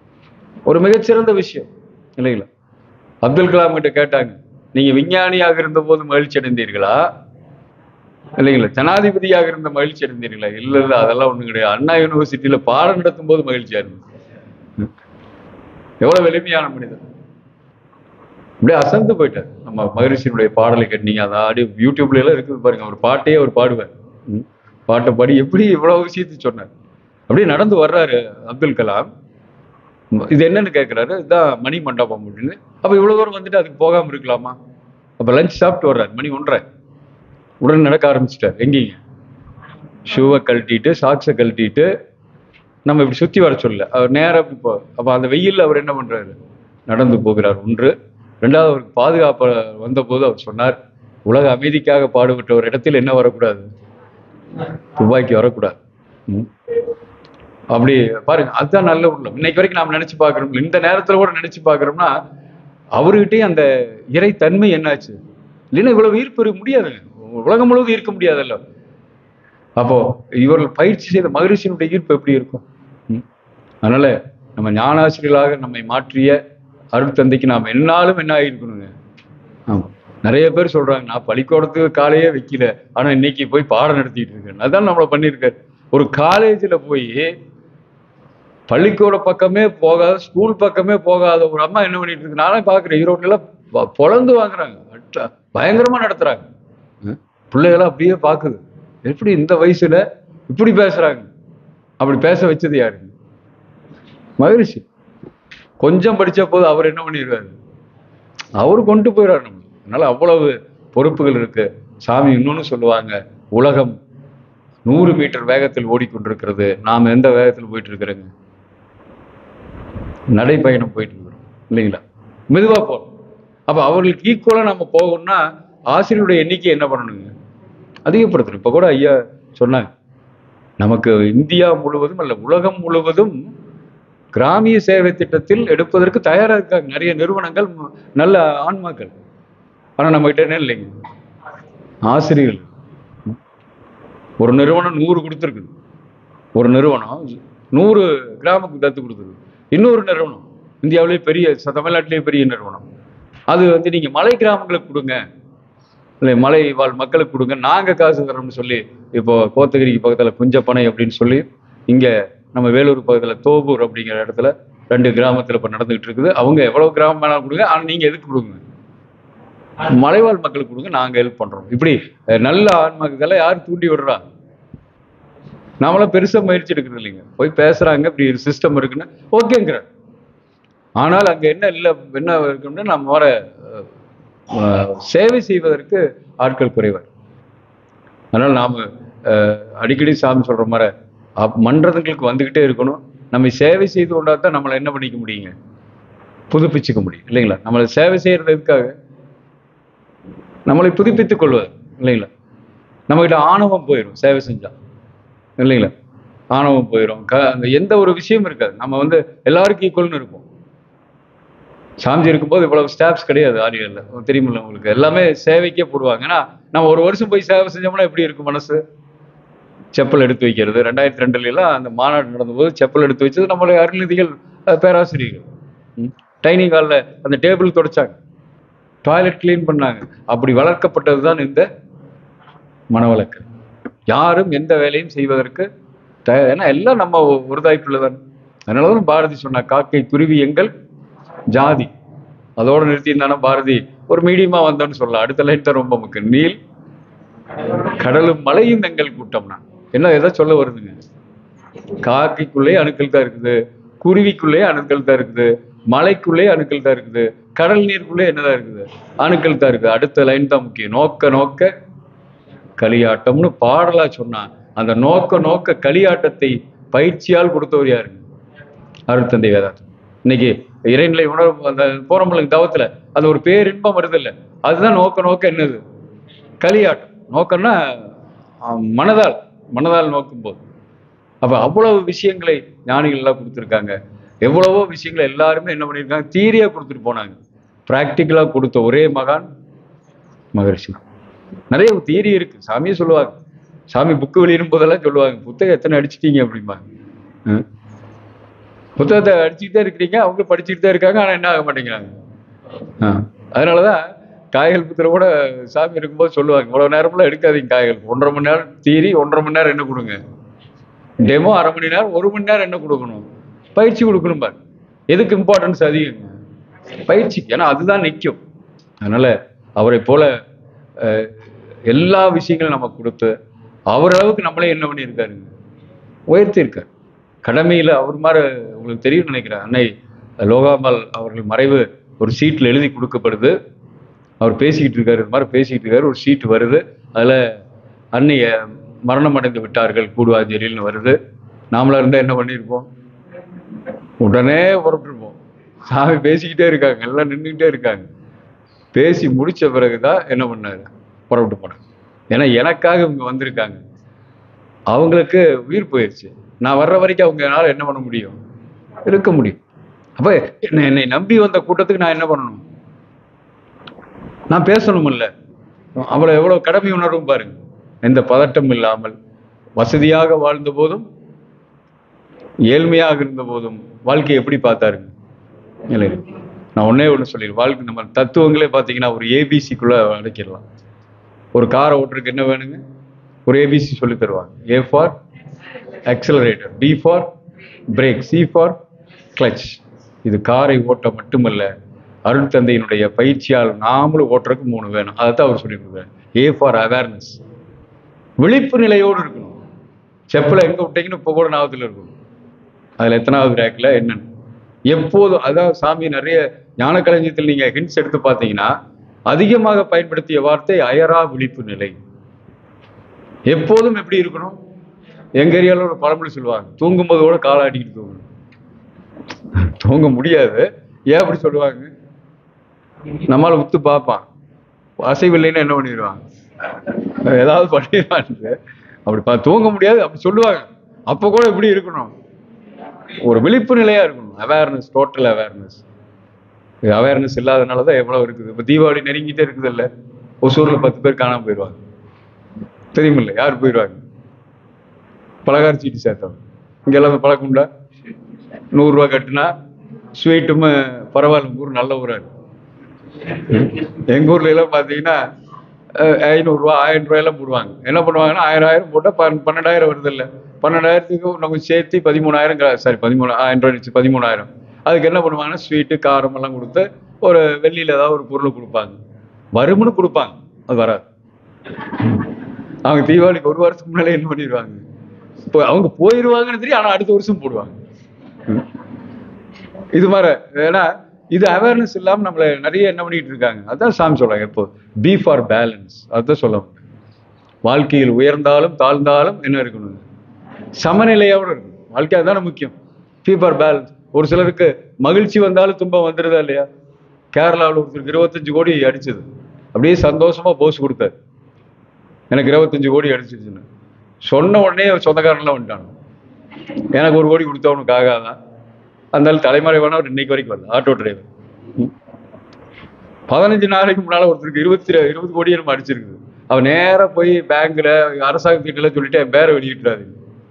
ஒரு மிகச்சிறந்த விஷயம் இல்லைங்களா அப்துல் கலாம் கிட்ட கேட்டாங்க நீங்க விஞ்ஞானியாக இருந்த போது மகிழ்ச்சி அடைந்தீர்களா இல்லைங்களா ஜனாதிபதியாக இருந்த மகிழ்ச்சி அடைந்தீர்களா இல்ல இல்ல அதெல்லாம் ஒண்ணும் கிடையாது அண்ணா யூனிவர்சிட்டியில பாடம் நடத்தும் போது மகிழ்ச்சியா இருந்தது ம். எவ்வளவு எளிமையான மனிதர் அப்படியே அசந்து போயிட்டார் நம்ம மகரிஷியினுடைய பாடலை கேட்டீங்க அதை ஆடி யூடியூப்ல எல்லாம் இருக்குது பாருங்க அவர் பாட்டையே அவர் பாடுவார் ம். பாட்டை பாடி எப்படி இவ்வளவு விஷயத்தை சொன்னார் அப்படியே நடந்து வர்றாரு அப்துல் கலாம் ம், இது என்னன்னு கேட்கிறாரு இதான் மணி மண்டபம் அப்படின்னு அப்ப இவ்வளவு தூரம் வந்துட்டு அதுக்கு போகாம இருக்கலாமா அப்ப லஞ்ச் சாப்பிட்டு வர்றாரு மணி ஒன்றரை உடனே நடக்க ஆரம்பிச்சிட்டார் எங்கேங்க ஷூவை கழட்டிட்டு சாக்ஸை கழட்டிட்டு நம்ம இப்படி சுத்தி வர சொல்ல அவர் நேரா இப்போ அப்ப அந்த வெயில்ல அவர் என்ன பண்றாரு நடந்து போகிறார் ஒன்று ரெண்டாவது அவருக்கு பாதுகாப்பு வந்தபோது அவர் சொன்னார் உலக அமைதிக்காக பாடுபட்ட ஒரு இடத்தில் என்ன வரக்கூடாது துப்பாக்கி வரக்கூடாது ம். அப்படி பாருங்க அதுதான் நல்ல உள்ளம் இன்னைக்கு வரைக்கும் நாம் நினைச்சு பார்க்கிறோம் இந்த நேரத்துல கூட நினைச்சு பார்க்கிறோம்னா அவர்கிட்டயும் அந்த இறைத்தன்மை என்னாச்சு இல்லைன்னா இவ்வளவு ஈர்ப்பு இருக்க முடியாதுங்க உலகம் முழுவதும் ஈர்க்க முடியாதுல்ல அப்போ இவர்கள் பயிற்சி செய்த மகரிஷியினுடைய ஈர்ப்பு எப்படி இருக்கும் ம்? அதனால நம்ம ஞானாசிரியர்களாக நம்மை மாற்றிய அருட்தந்தைக்கு நாம் என்னாலும் என்ன ஆகிருக்கணுங்க ஆமா நிறைய பேர் சொல்றாங்க நான் பள்ளிக்கூடத்துக்கு காலையே வைக்கல ஆனா இன்னைக்கு போய் பாடம் நடத்திட்டு இருக்கேன் அதான் நம்மள பண்ணியிருக்காரு ஒரு காலேஜில் போய் பள்ளிக்கூட பக்கமே போகாத ஸ்கூல் பக்கமே போகாத ஒரு அம்மா என்ன பண்ணிட்டு இருக்கு நானே பார்க்குறேன் ஈரோட்ல எல்லாம் ப- பொளந்து வாங்குறாங்க அட்ட- பயங்கரமா நடத்துறாங்க ம்? பிள்ளைகளாம் அப்படியே பார்க்குது எப்படி இந்த வயசுல இப்படி பேசுறாங்க அப்படி பேச வச்சது யாருங்க மகிழ்ச்சி கொஞ்சம் படிச்ச போது அவர் என்ன பண்ணிடுவாரு அவர் கொண்டு போயிடுறாரு நம்ம அதனால அவ்வளவு பொறுப்புகள் இருக்கு சாமி இன்னொன்னு சொல்லுவாங்க உலகம் நூறு மீட்டர் வேகத்தில் ஓடிக்கொண்டிருக்கிறது நாம் எந்த வேகத்தில் போயிட்டு இருக்கிறோங்க நடைப்பயணம் போயிட்டு இருக்கிறோம் இல்லைங்களா மெதுவா போறோம் அப்ப அவர்களுக்கு ஈக்குவலா நம்ம போகணும்னா ஆசிரியருடைய எண்ணிக்கை என்ன பண்ணணுங்க அதிகப்படுத்தணும் இப்ப கூட ஐயா சொன்னாங்க நமக்கு இந்தியா முழுவதும் அல்ல உலகம் முழுவதும் கிராமிய சேவை திட்டத்தில் எடுப்பதற்கு தயாரா இருக்காங்க நிறைய நிறுவனங்கள் ம- நல்ல ஆன்மாக்கள் ஆனா நம்ம கிட்ட என்ன இல்லைங்க ஆசிரியர்கள் ஒரு நிறுவனம் நூறு கொடுத்துருக்குது ஒரு நிறுவனம் நூறு கிராமத்துக்கு தத்து கொடுத்துருக்கு இன்னொரு நிறுவனம் இந்தியாவிலேயே பெரிய ச- தமிழ்நாட்டிலேயே பெரிய நிறுவனம் அது வந்து நீங்க மலை கிராமங்களுக்கு கொடுங்க இல்லை மலை வாழ் மக்களுக்கு கொடுங்க நாங்க காசு தரோம்னு சொல்லி இப்போ கோத்தகிரிக்கு பக்கத்துல குஞ்சப்பனை அப்படின்னு சொல்லி இங்க நம்ம வேலூர் பக்கத்துல தோபூர் அப்படிங்கிற இடத்துல ரெண்டு கிராமத்துல இப்ப நடந்துகிட்டு இருக்குது அவங்க எவ்வளவு கிராமம் வேணாலும் கொடுங்க ஆனா நீங்க எதுக்கு கொடுங்க மலைவாழ் மக்களுக்கு கொடுங்க நாங்க ஹெல்ப் பண்றோம் இப்படி அஹ், நல்ல ஆன்மாக்களை யார் தூண்டி விடுறா நாமளாம் பெருசா முயற்சி எடுக்கிறது இல்லைங்க போய் பேசுறாங்க இப்படி ஒரு சிஸ்டம் இருக்குன்னு ஓகேங்கிறார் ஆனால் அங்க என்ன இல்லை என்ன இருக்குன்னா நம்ம வர அஹ், அஹ், சேவை செய்வதற்கு ஆட்கள் குறைவர் அதனால நாம அஹ், அடிக்கடி சாமி சொல்ற மாதிரி அப்- மன்றங்களுக்கு வந்துகிட்டே இருக்கணும் நம்ம சேவை செய்து கொண்டா தான் நம்மளை என்ன பண்ணிக்க முடியுங்க புதுப்பிச்சுக்க முடியும் இல்லைங்களா நம்மளை சேவை செய்யறது எதுக்காக நம்மளை புதுப்பித்துக் கொள்வது இல்லைங்களா நம்மகிட்ட ஆணவம் போயிடும் சேவை செஞ்சா இல்லைங்களா ஆணவம் போயிடும் க அந்த எந்த ஒரு விஷயம் இருக்காது நம்ம வந்து எல்லாருக்கும் ஈக்குவல்னு இருப்போம் சாமி இருக்கும்போது இவ்வளவு ஸ்டாப்ஸ் கிடையாது ஆரியல்ல தெரியுமில்ல உங்களுக்கு எல்லாமே சேவைக்கே போடுவாங்க ஏன்னா நம்ம ஒரு வருஷம் போய் சேவை செஞ்சோம்னா எப்படி இருக்கும் மனசு செப்பல் எடுத்து வைக்கிறது ரெண்டாயிரத்தி ரெண்டுல எல்லாம் அந்த மாநாடு நடந்தபோது செப்பல் எடுத்து வச்சது நம்மளுடைய அருள்நிதிகள் அஹ், பேராசிரியர்கள் டைனிங் ஹாலில் அந்த டேபிள் தொடச்சாங்க டாய்லெட் க்ளீன் பண்ணாங்க அப்படி வளர்க்கப்பட்டது தான் இந்த மனவளக்கு யாரும் எந்த வேலையும் செய்வதற்கு தயார் ஏன்னா எல்லாம் நம்ம ஒருதாய்ப்புல தான் அதனால தான் பாரதி சொன்னா காக்கை குருவி எங்கள் ஜாதி அதோட நிறுத்தியிருந்தானா பாரதி ஒரு மீடியமா வந்தோன்னு சொல்லலாம் அடுத்த லைன் தான் ரொம்ப முக்கியம் நீல் கடலும் மலையும் எங்கள் கூட்டம்னா என்ன எதை சொல்ல வருதுங்க காக்கைக்குள்ளே அணுக்கள் தான் இருக்குது குருவிக்குள்ளே அணுக்கள் தான் இருக்குது மலைக்குள்ளே அணுக்கள் தான் இருக்குது கடல் நீருக்குள்ளே என்னதான் இருக்குது அணுக்கள் தான் இருக்குது அடுத்த லைன் தான் முக்கியம் நோக்க நோக்க களியாட்டம்னு பாடலா சொன்னான் அந்த நோக்க நோக்க களியாட்டத்தை பயிற்சியால் கொடுத்தவர் யாருங்க அருட்தந்தை வேதாந்தம் இன்னைக்கு இறைநிலை உணர்வு அந்த போறம்பளுக்கு தவத்துல அது ஒரு பேரின்பம் வருது இல்ல அதுதான் நோக்க நோக்க என்னது களியாட்டம் நோக்கம்னா ஆஹ், மனதால் மனதால் நோக்கும்போது அப்ப அவ்வளவு விஷயங்களை ஞானிகள் எல்லாம் கொடுத்துருக்காங்க எவ்வளவோ விஷயங்களை எல்லாருமே என்ன பண்ணியிருக்காங்க தீரியா கொடுத்துட்டு போனாங்க பிராக்டிக்கலா கொடுத்த ஒரே மகான் மகரிஷி நிறைய தியரி இருக்கு சாமியே சொல்லுவாங்க சாமி புக்கு வெளியிடும் போதெல்லாம் சொல்லுவாங்க புத்தகம் எத்தனை அடிச்சிட்டீங்க அப்படிம்பாங்க ம். புத்தகத்தை அடிச்சுக்கிட்டே இருக்கிறீங்க அவங்க படிச்சுக்கிட்டு தான் இருக்காங்க ஆனா என்ன ஆக மாட்டேங்கிறாங்க ஆ. அதனாலதான் காய்கள் புத்தகம் கூட சாமி இருக்கும்போது சொல்லுவாங்க இவ்வளவு நேரம்லாம் எடுக்காதீங்க காய்கள் ஒன்றரை மணி நேரம் தீரி ஒன்றரை மணி நேரம் என்ன கொடுங்க டெமோ அரை மணி நேரம் ஒரு மணி நேரம் என்ன கொடுக்கணும் பயிற்சி கொடுக்கணும் பாரு எதுக்கு இம்பார்ட்டன்ஸ் அதிகங்க பயிற்சி ஏன்னா அதுதான் நிற்கும் அதனால அவரை போல அஹ், எல்லா விஷயங்களும் நம்ம கொடுத்து அவர் அளவுக்கு நம்மளே என்ன பண்ணியிருக்காருங்க உயர்த்தியிருக்கார் கடமையில அவர் மாதிரி உங்களுக்கு தெரியும் நினைக்கிறேன் அன்னை லோகாம்பாள் அவர்கள் மறைவு ஒரு சீட்ல எழுதி கொடுக்கப்படுது அவர் பேசிக்கிட்டு இருக்காரு இது மாதிரி பேசிக்கிட்டு இருக்காரு ஒரு சீட் வருது அதுல அன்னைய மரணம் அடைந்து விட்டார்கள் கூடுவாஞ்சேரியில்னு வருது நாமளா இருந்தா என்ன பண்ணியிருப்போம் உடனே புறப்பட்டுருப்போம் சாமி பேசிக்கிட்டே இருக்காங்க எல்லாம் நின்றுக்கிட்டே இருக்காங்க பேசி முடிச்ச பிறகுதான் என்ன பண்ணாரு புறப்பட்டு போனாங்க ஏன்னா எனக்காக இவங்க வந்திருக்காங்க அவங்களுக்கு உயிர் போயிடுச்சு நான் வர்ற வரைக்கும் அவங்கனால என்ன பண்ண முடியும் இருக்க முடியும் அப்ப என்னை என்னை நம்பி வந்த கூட்டத்துக்கு நான் என்ன பண்ணணும் நான் பேசணுமில்ல அவ்வளவு எவ்வளவு கடமை உணர்வும் பாருங்க எந்த பதட்டம் இல்லாமல் வசதியாக வாழ்ந்த போதும் ஏழ்மையாக இருந்த போதும் வாழ்க்கையை எப்படி பார்த்தாருங்க இல்லை நான் ஒண்ணே ஒன்று சொல்லிடுறேன் வாழ்க்கை நம்ம தத்துவங்களே பார்த்தீங்கன்னா ஒரு ஏபிசிக்குள்ள அடைக்கிடலாம் ஒரு காரை ஓட்டுறதுக்கு என்ன வேணுங்க ஒரு ஏபிசி சொல்லி தருவாங்க A for accelerator B for brake C for clutch இது காரை ஓட்ட மட்டுமல்ல அருள் தந்தையினுடைய பயிற்சியால் நாமளும் ஓட்டுறதுக்கு மூணு வேணும் அதை தான் அவர் சொல்லி கொடுக்குறாரு ஏ ஃபார் அவேர்னஸ் விழிப்பு நிலையோடு இருக்கணும் செப்பலை எங்க விட்டீங்கன்னு இப்போ கூட ஞாபகத்தில் இருக்கும் அதுல எத்தனாவது ரேக்ல என்னன்னு எப்போதும் அதான் சாமி நிறைய ஞான களஞ்சியத்தில் நீங்க ஹிண்ட்ஸ் எடுத்து பார்த்தீங்கன்னா அதிகமாக பயன்படுத்திய வார்த்தை அயரா விழிப்பு நிலை எப்போதும் எப்படி இருக்கணும் எங்க ஏரியால ஒரு பழமொழி சொல்லுவாங்க தூங்கும்போது கூட காலாட்டிக்கிட்டு தூங்கணும் தூங்க முடியாது ஏன் அப்படி சொல்லுவாங்க நம்மால உத்து பார்ப்பான் அசைவில்லைன்னா என்ன பண்ணிடுவான் ஏதாவது பண்ணிடுவான்னு அப்படி பா தூங்க முடியாது அப்படி சொல்லுவாங்க அப்போ கூட எப்படி இருக்கணும் ஒரு விழிப்பு நிலையா இருக்கணும் அவேர்னஸ் டோட்டல் அவேர்னஸ் இது அவேர்னஸ் இல்லாதனால தான் எவ்வளவு இருக்குது இப்போ தீபாவளி நெருங்கிட்டே இருக்குது இல்ல ஒசூர்ல பத்து பேர் காணாம போயிடுவாங்க தெரியுமில்ல யார் போயிடுவாங்க பலகார சீட்டு சேர்த்தவங்க இங்க எல்லாம் பழக்கம் உண்டா நூறுரூவா கட்டுனா ஸ்வீட்டும் பரவாயில்ல உங்க ஊர் நல்ல ஊரா இருக்கு எங்க ஊர்ல எல்லாம் பாத்தீங்கன்னா அஹ், ஐநூறுரூவா ஆயிரம் ரூபாயெல்லாம் போடுவாங்க என்ன பண்ணுவாங்கன்னா ஆயிரம் ஆயிரம் போட்டா பன் பன்னெண்டாயிரம் வருது இல்ல பன்னெண்டாயிரத்துக்கு நம்ம சேர்த்து பதிமூணாயிரம் சாரி பதிமூணு ஆயிரம் ரூபாய் வச்சு பதிமூணாயிரம் அதுக்கு என்ன பண்ணுவாங்கன்னா ஸ்வீட்டு காரம் எல்லாம் கொடுத்து ஒரு வெள்ளியில ஏதாவது ஒரு பொருள் கொடுப்பாங்க வரும்னு கொடுப்பாங்க அது வராது அவங்க தீபாவளிக்கு ஒரு வருஷத்துக்கு முன்னாலே என்ன பண்ணிடுவாங்க இப்போ அவங்க போயிடுவாங்கன்னு தெரியும் ஆனா அடுத்த வருஷம் போடுவாங்க ம். இது மாதிரி ஏன்னா இது அவேர்னஸ் இல்லாம நம்மள நிறைய என்ன பண்ணிட்டு இருக்காங்க அதான் சாமி சொல்றாங்க இப்போ பி ஃபார் பேலன்ஸ் அதான் சொல்ல முடியும் வாழ்க்கையில் உயர்ந்தாலும் தாழ்ந்தாலும் என்ன இருக்கணும் சமநிலையோட இருக்கணும் வாழ்க்கை அதான முக்கியம் பி ஃபார் பேலன்ஸ் ஒரு சிலருக்கு மகிழ்ச்சி வந்தாலும் துன்பம் வந்துடுதா இல்லையா கேரளாவில் ஒருத்தருக்கு இருபத்தஞ்சு கோடி அடிச்சது அப்படியே சந்தோஷமா போஸ் கொடுத்தாரு எனக்கு இருபத்தஞ்சு கோடி அடிச்சிருச்சுன்னு சொன்ன உடனே சொந்தக்காரன்லாம் வந்துட்டாங்க எனக்கு ஒரு கோடி கொடுத்தவனுக்கு ஆகாதான் அந்த ஆள் தலைமறைவான ஒரு இன்னைக்கு வரைக்கும் வரல ஆட்டோ டிரைவர் பதினஞ்சு நாளைக்கு முன்னால ஒருத்தருக்கு இருபத்தி ரெ- இருபது கோடி நம்ம அடிச்சிருக்குது அவன் நேரா போய் பேங்க்ல அரசாங்கத்திட்ட சொல்லிட்டு என் பேரை வெளியிட்டுறாரு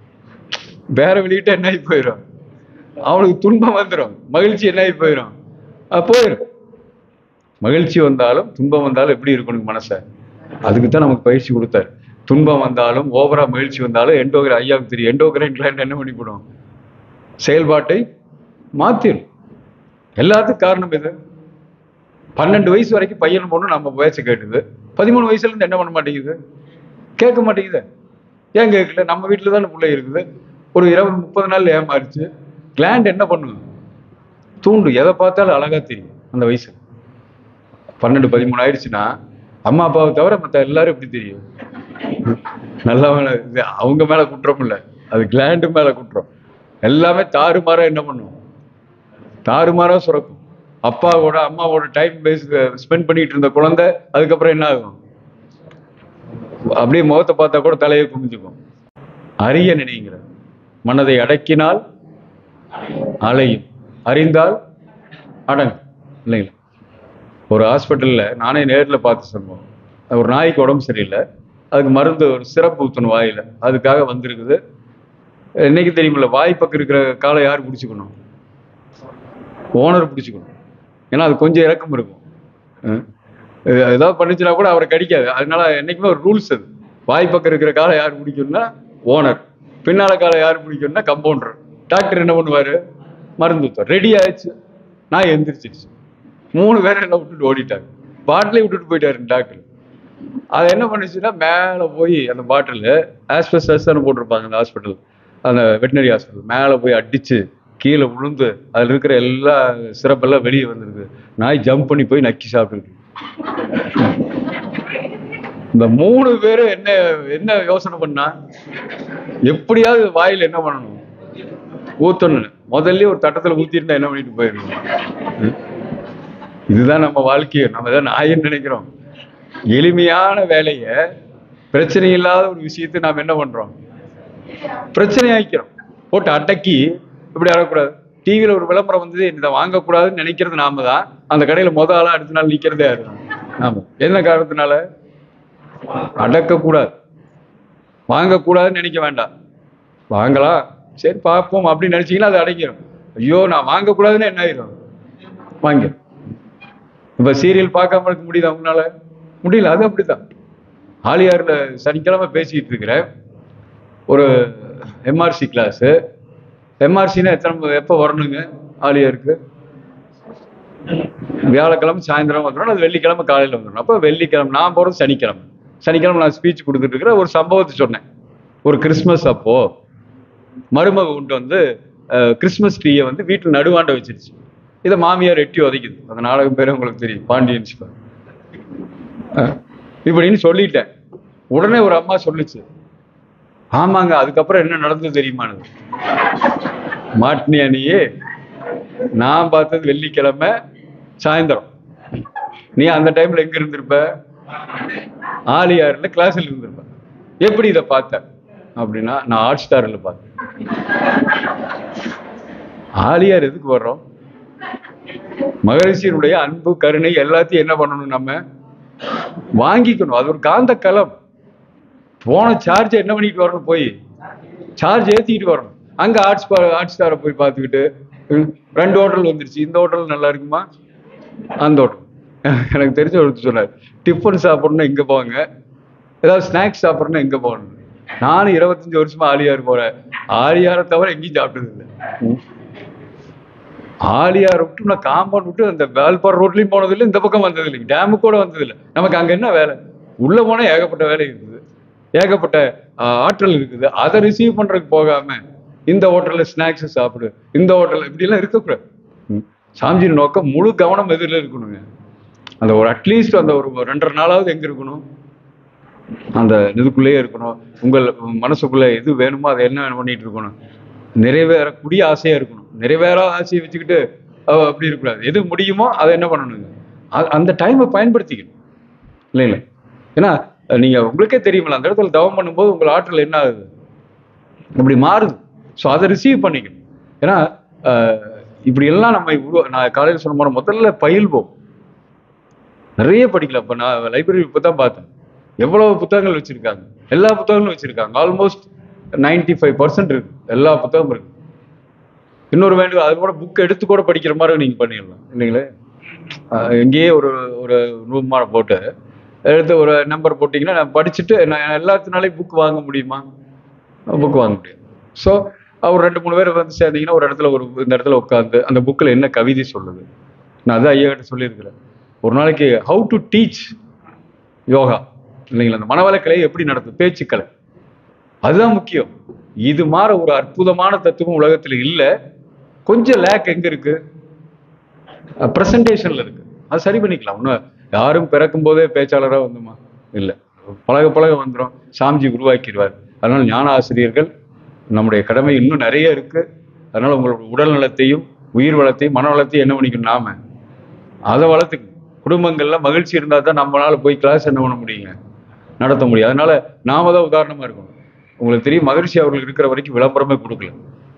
பேரை வெளியிட்டு என்ன ஆகி போயிடும் அவனுக்கு துன்பம் வந்துடும் மகிழ்ச்சி என்ன ஆகி போயிடும் அது போயிடும் மகிழ்ச்சி வந்தாலும் துன்பம் வந்தாலும் எப்படி இருக்கணும் மனசை அதுக்கு தான் நமக்கு பயிற்சி கொடுத்தாரு துன்பம் வந்தாலும் ஓவரா மகிழ்ச்சி வந்தாலும் எண்டோகிர ஐயாவுக்கு தெரியும் எண்டோகிரைன் கிளைண்ட் என்ன பண்ணிவிடும் செயல்பாட்டை மாத்திரும் எல்லாத்துக்கும் காரணம் இது பன்னெண்டு வயசு வரைக்கும் பையன் பொண்ணு நம்ம பேச்ச கேட்டுது பதிமூணு வயசுல இருந்து என்ன பண்ண மாட்டேங்குது கேட்க மாட்டேங்குது ஏன் கேட்கல நம்ம வீட்டில் தானே பிள்ளை இருக்குது ஒரு இருபது முப்பது நாள் ஏமாறிச்சு கிளாண்ட் என்ன பண்ணுது தூண்டு எதை பார்த்தாலும் அழகா தெரியும் அந்த வயசு பன்னெண்டு பதிமூணு ஆயிடுச்சுன்னா அம்மா அப்பாவை தவிர மற்ற எல்லாரும் எப்படி தெரியும் நல்லா மேல இது அவங்க மேல குற்றம் இல்லை அது கிளாண்டு மேல குற்றம் எல்லாமே தாறுமாறா என்ன பண்ணும் தாறுமாறா சுரக்கும் அப்பாவோட அம்மாவோட டைம் பேஸ் ஸ்பெண்ட் பண்ணிட்டு இருந்த குழந்தை அதுக்கப்புறம் என்ன ஆகும் அப்படியே முகத்தை பார்த்தா கூட தலையை குமிஞ்சுக்கும் அறிய நினைங்கிற மனதை அடக்கினால் அலையும் அறிந்தால் அடங்கும் இல்லைங்களா ஒரு ஹாஸ்பிட்டல்ல நானே நேரில் பார்த்து சொன்னோம் ஒரு நாய்க்கு உடம்பு சரியில்லை அதுக்கு மருந்து ஒரு சிறப்பு ஊற்றணும் வாயில அதுக்காக வந்திருக்குது இன்னைக்கு தெரியுமில்ல வாய் பக்கம் இருக்கிற காலை யார் பிடிச்சிக்கணும் ஓனர் பிடிச்சிக்கணும் ஏன்னா அது கொஞ்சம் இறக்கம் இருக்கும் அஹ் இது ஏதாவது பண்ணுச்சுன்னா கூட அவரை கடிக்காது அதனால என்னைக்குமே ஒரு ரூல்ஸ் அது வாய் பக்கம் இருக்கிற காலை யார் பிடிக்கணும்னா ஓனர் பின்னால காலை யார் பிடிக்கணும்னா கம்பவுண்டர் டாக்டர் என்ன பண்ணுவாரு மருந்து ஊத்துவார் ரெடி ஆயிடுச்சு நான் எந்திரிச்சிருச்சு மூணு பேரை என்ன விட்டுட்டு ஓடிட்டாங்க பாட்டிலே விட்டுட்டு போயிட்டாரு டாக்டர் அது என்ன பண்ணுச்சுன்னா மேலே போய் அந்த பாட்டில் ஆஸ்பெஸ்டாஸ்னு போட்டிருப்பாங்க அந்த ஹாஸ்பிட்டல் அந்த வெட்டினரி ஹாஸ்பிட்டல் மேலே போய் அடிச்சு கீழே விழுந்து அதில் இருக்கிற எல்லா சிறப்பெல்லாம் வெளியே வந்திருக்கு நாய் ஜம்ப் பண்ணி போய் நக்கி சாப்பிட்டுருக்கு இந்த மூணு பேரும் என்ன என்ன யோசனை பண்ணா எப்படியாவது வாயில் என்ன பண்ணணும் ஊத்தணும் முதல்ல ஒரு தட்டத்துல ஊத்திருந்தா என்ன பண்ணிட்டு போயிருக்கோம் இதுதான் நம்ம வாழ்க்கையை நம்ம தான் நாயின்னு நினைக்கிறோம் எளிமையான வேலையை பிரச்சனை இல்லாத ஒரு விஷயத்தை நாம் என்ன பண்றோம் பிரச்சனை ஆக்கிக்கிறோம் போட்டு அடக்கி இப்படி அடக்கூடாது டிவியில ஒரு விளம்பரம் வந்தது இதை வாங்கக்கூடாதுன்னு நினைக்கிறது நாம தான் அந்த கடையில முத ஆளா அடுத்த நாள் நிக்கிறதே யாரு ஆமா என்ன காரணத்தினால அடக்கக்கூடாது வாங்கக்கூடாதுன்னு நினைக்க வேண்டாம் வாங்கலாம் சரி பார்ப்போம் அப்படின்னு நினைச்சீங்கன்னா அது அடங்கிடும் ஐயோ நான் வாங்கக்கூடாதுன்னு என்ன ஆயிரும் வாங்க இப்ப சீரியல் பார்க்காம இருக்க முடியுதா உங்களால முடியல அது அப்படிதான் ஆலியார்ல சனிக்கிழமை பேசிட்டு இருக்கிறேன் ஒரு எம்ஆர்சி கிளாஸ் எம்ஆர்சின்னா எத்தனை எப்போ வரணுங்க ஆலியாருக்கு வியாழக்கிழமை சாயந்தரம் வந்துடும் அது வெள்ளிக்கிழமை காலையில் வந்துடும் அப்போ வெள்ளிக்கிழமை நான் போகிறது சனிக்கிழமை சனிக்கிழமை நான் ஸ்பீச் கொடுத்துட்டு இருக்கிற ஒரு சம்பவத்தை சொன்னேன் ஒரு கிறிஸ்மஸ் அப்போ மருமக கொண்டு வந்து அஹ், கிறிஸ்மஸ் ட்ரீயை வந்து வீட்டில் நடுவாண்ட வச்சிருச்சு இதை மாமியார் எட்டி உதைக்குது அந்த நாடகம் பேர் உங்களுக்கு தெரியும் பாண்டியன் சிவன் அஹ், இப்படின்னு சொல்லிட்டேன் உடனே ஒரு அம்மா சொல்லுச்சு ஆமாங்க அதுக்கப்புறம் என்ன நடந்தது தெரியுமானது மாட்டினியா நீயே நான் பார்த்தது வெள்ளிக்கிழமை சாயந்தரம் நீ அந்த டைம்ல எங்க இருந்திருப்ப ஆலியார்ல கிளாஸ்ல இருந்திருப்ப எப்படி இதை பார்த்த அப்படின்னா நான் ஹாட் ஸ்டார்ல பார்த்தேன் ஆலியார் எதுக்கு வர்றோம் மகரிஷியனுடைய அன்பு கருணை எல்லாத்தையும் என்ன பண்ணணும் நம்ம வாங்கிக்கணும் அது ஒரு காந்த களம் போன சார்ஜ் என்ன பண்ணிட்டு வரணும் போய் சார்ஜ் ஏத்திக்கிட்டு வரணும் அங்க ஹாட் ஸ்டார் ஹாட் ஸ்டாரை போய் பார்த்துக்கிட்டு ம், ரெண்டு ஹோட்டல் வந்துருச்சு இந்த ஹோட்டல் நல்லா இருக்குமா அந்த ஹோட்டல் எனக்கு தெரிஞ்ச ஒருத்தர் சொன்னார் டிஃபன் சாப்பிடணும்னா இங்க போவாங்க ஏதாவது ஸ்நாக்ஸ் சாப்பிடணும்னா எங்க போகணும் நானும் இருபத்தஞ்சு வருஷமா ஆலியார் போறேன் ஆலியாரை தவிர எங்கேயும் சாப்பிட்டது இல்லை ம். ஆலியார் விட்டு நான் காம்பவுண்ட் விட்டு அந்த வேல்பார் ரோட்லயும் போனது இல்லை இந்த பக்கம் வந்தது இல்லை டேமு கூட வந்தது இல்லை நமக்கு அங்க என்ன வேலை உள்ள போனா ஏகப்பட்ட வேலை இருக்குது ஏகப்பட்ட ஆஹ், ஆற்றல் இருக்குது அதை ரிசீவ் பண்றதுக்கு போகாம இந்த ஹோட்டல்ல ஸ்நாக்ஸ் சாப்பிடு இந்த ஹோட்டல்ல இப்படி எல்லாம் இருக்கக்கூடாது ம். சாமிஜியின் நோக்கம் முழு கவனம் எதிரில் இருக்கணுங்க அந்த ஒரு அட்லீஸ்ட் அந்த ஒரு ரெண்டரை நாளாவது எங்க இருக்கணும் அந்த இதுக்குள்ளேயே இருக்கணும் உங்கள் மனசுக்குள்ள எது வேணுமோ அதை என்ன பண்ணிட்டு இருக்கணும் நிறைவேறக்கூடிய ஆசையா இருக்கணும் நிறைவேறாத ஆசையை வச்சுக்கிட்டு அஹ், அப்படி இருக்கக்கூடாது எது முடியுமோ அதை என்ன பண்ணணுங்க அ- அந்த டைமை பயன்படுத்திக்கணும் இல்லைங்களா ஏன்னா அஹ், நீங்க உங்களுக்கே தெரியுமில்ல அந்த இடத்துல தவம் பண்ணும்போது உங்கள் ஆற்றல் என்ன ஆகுது இப்படி மாறுது ஸோ அதை ரிசீவ் பண்ணிக்கணும் ஏன்னா அஹ், இப்படி எல்லாம் நம்ம உருவா நான் காலையில் சொன்ன மாதிரி முதல்ல பயில்வோம் நிறைய படிக்கலாம் இப்போ நான் லைப்ரரி இப்போ தான் பார்த்தேன் எவ்வளவு புத்தகங்கள் வச்சிருக்காங்க எல்லா புத்தகங்களும் வச்சிருக்காங்க ஆல்மோஸ்ட் 95% ஃபைவ் பர்சன்ட் இருக்கு எல்லா புத்தகமும் இருக்கு இன்னொரு வேண்டும் அது கூட புக் எடுத்து கூட படிக்கிற மாதிரி நீங்க பண்ணிடலாம் இல்லைங்களே அஹ் எங்கேயே ஒரு ஒரு ரூம் மாதிரி போட்டு எடுத்து ஒரு நம்பர் போட்டிங்கன்னா நான் படிச்சுட்டு நான் எல்லாத்தினாலையும் புக் வாங்க முடியுமா புக் வாங்க முடியும் ஸோ ஒரு ரெண்டு மூணு பேர் வந்து சேர்ந்தீங்கன்னா ஒரு இடத்துல ஒரு இந்த இடத்துல உட்காந்து அந்த புக்கில் என்ன கவிதை சொல்லுது நான் அதான் ஐயா கிட்ட சொல்லியிருக்கிறேன் ஒரு நாளைக்கு ஹவு டு டீச் யோகா இல்லைங்களா அந்த மனவளக்கலை எப்படி நடத்தும் பேச்சுக்கலை அதுதான் முக்கியம் இது மாதிரி ஒரு அற்புதமான தத்துவம் உலகத்துல இல்ல கொஞ்சம் லேக் எங்க இருக்கு பிரசன்டேஷன்ல இருக்கு அது சரி பண்ணிக்கலாம் ஒன்றும் யாரும் பிறக்கும் போதே பேச்சாளரா வந்துமா இல்ல பழக பழக வந்துடும் சாமிஜி உருவாக்கிடுவார் அதனால ஞான ஆசிரியர்கள் நம்முடைய கடமை இன்னும் நிறைய இருக்கு அதனால உங்களோட உடல் நலத்தையும் உயிர் வளத்தையும் மன வளத்தையும் என்ன பண்ணிக்கணும் நாம அதை வளர்த்துக்கணும் குடும்பங்கள்ல மகிழ்ச்சி இருந்தா தான் நம்மளால போய் கிளாஸ் என்ன பண்ண முடியுங்க நடத்த முடியும் அதனால நாம தான் உதாரணமா இருக்கணும் உங்களுக்கு தெரியும் மகிழ்ச்சி அவர்கள் இருக்கிற வரைக்கும் விளம்பரமே கொடுக்கல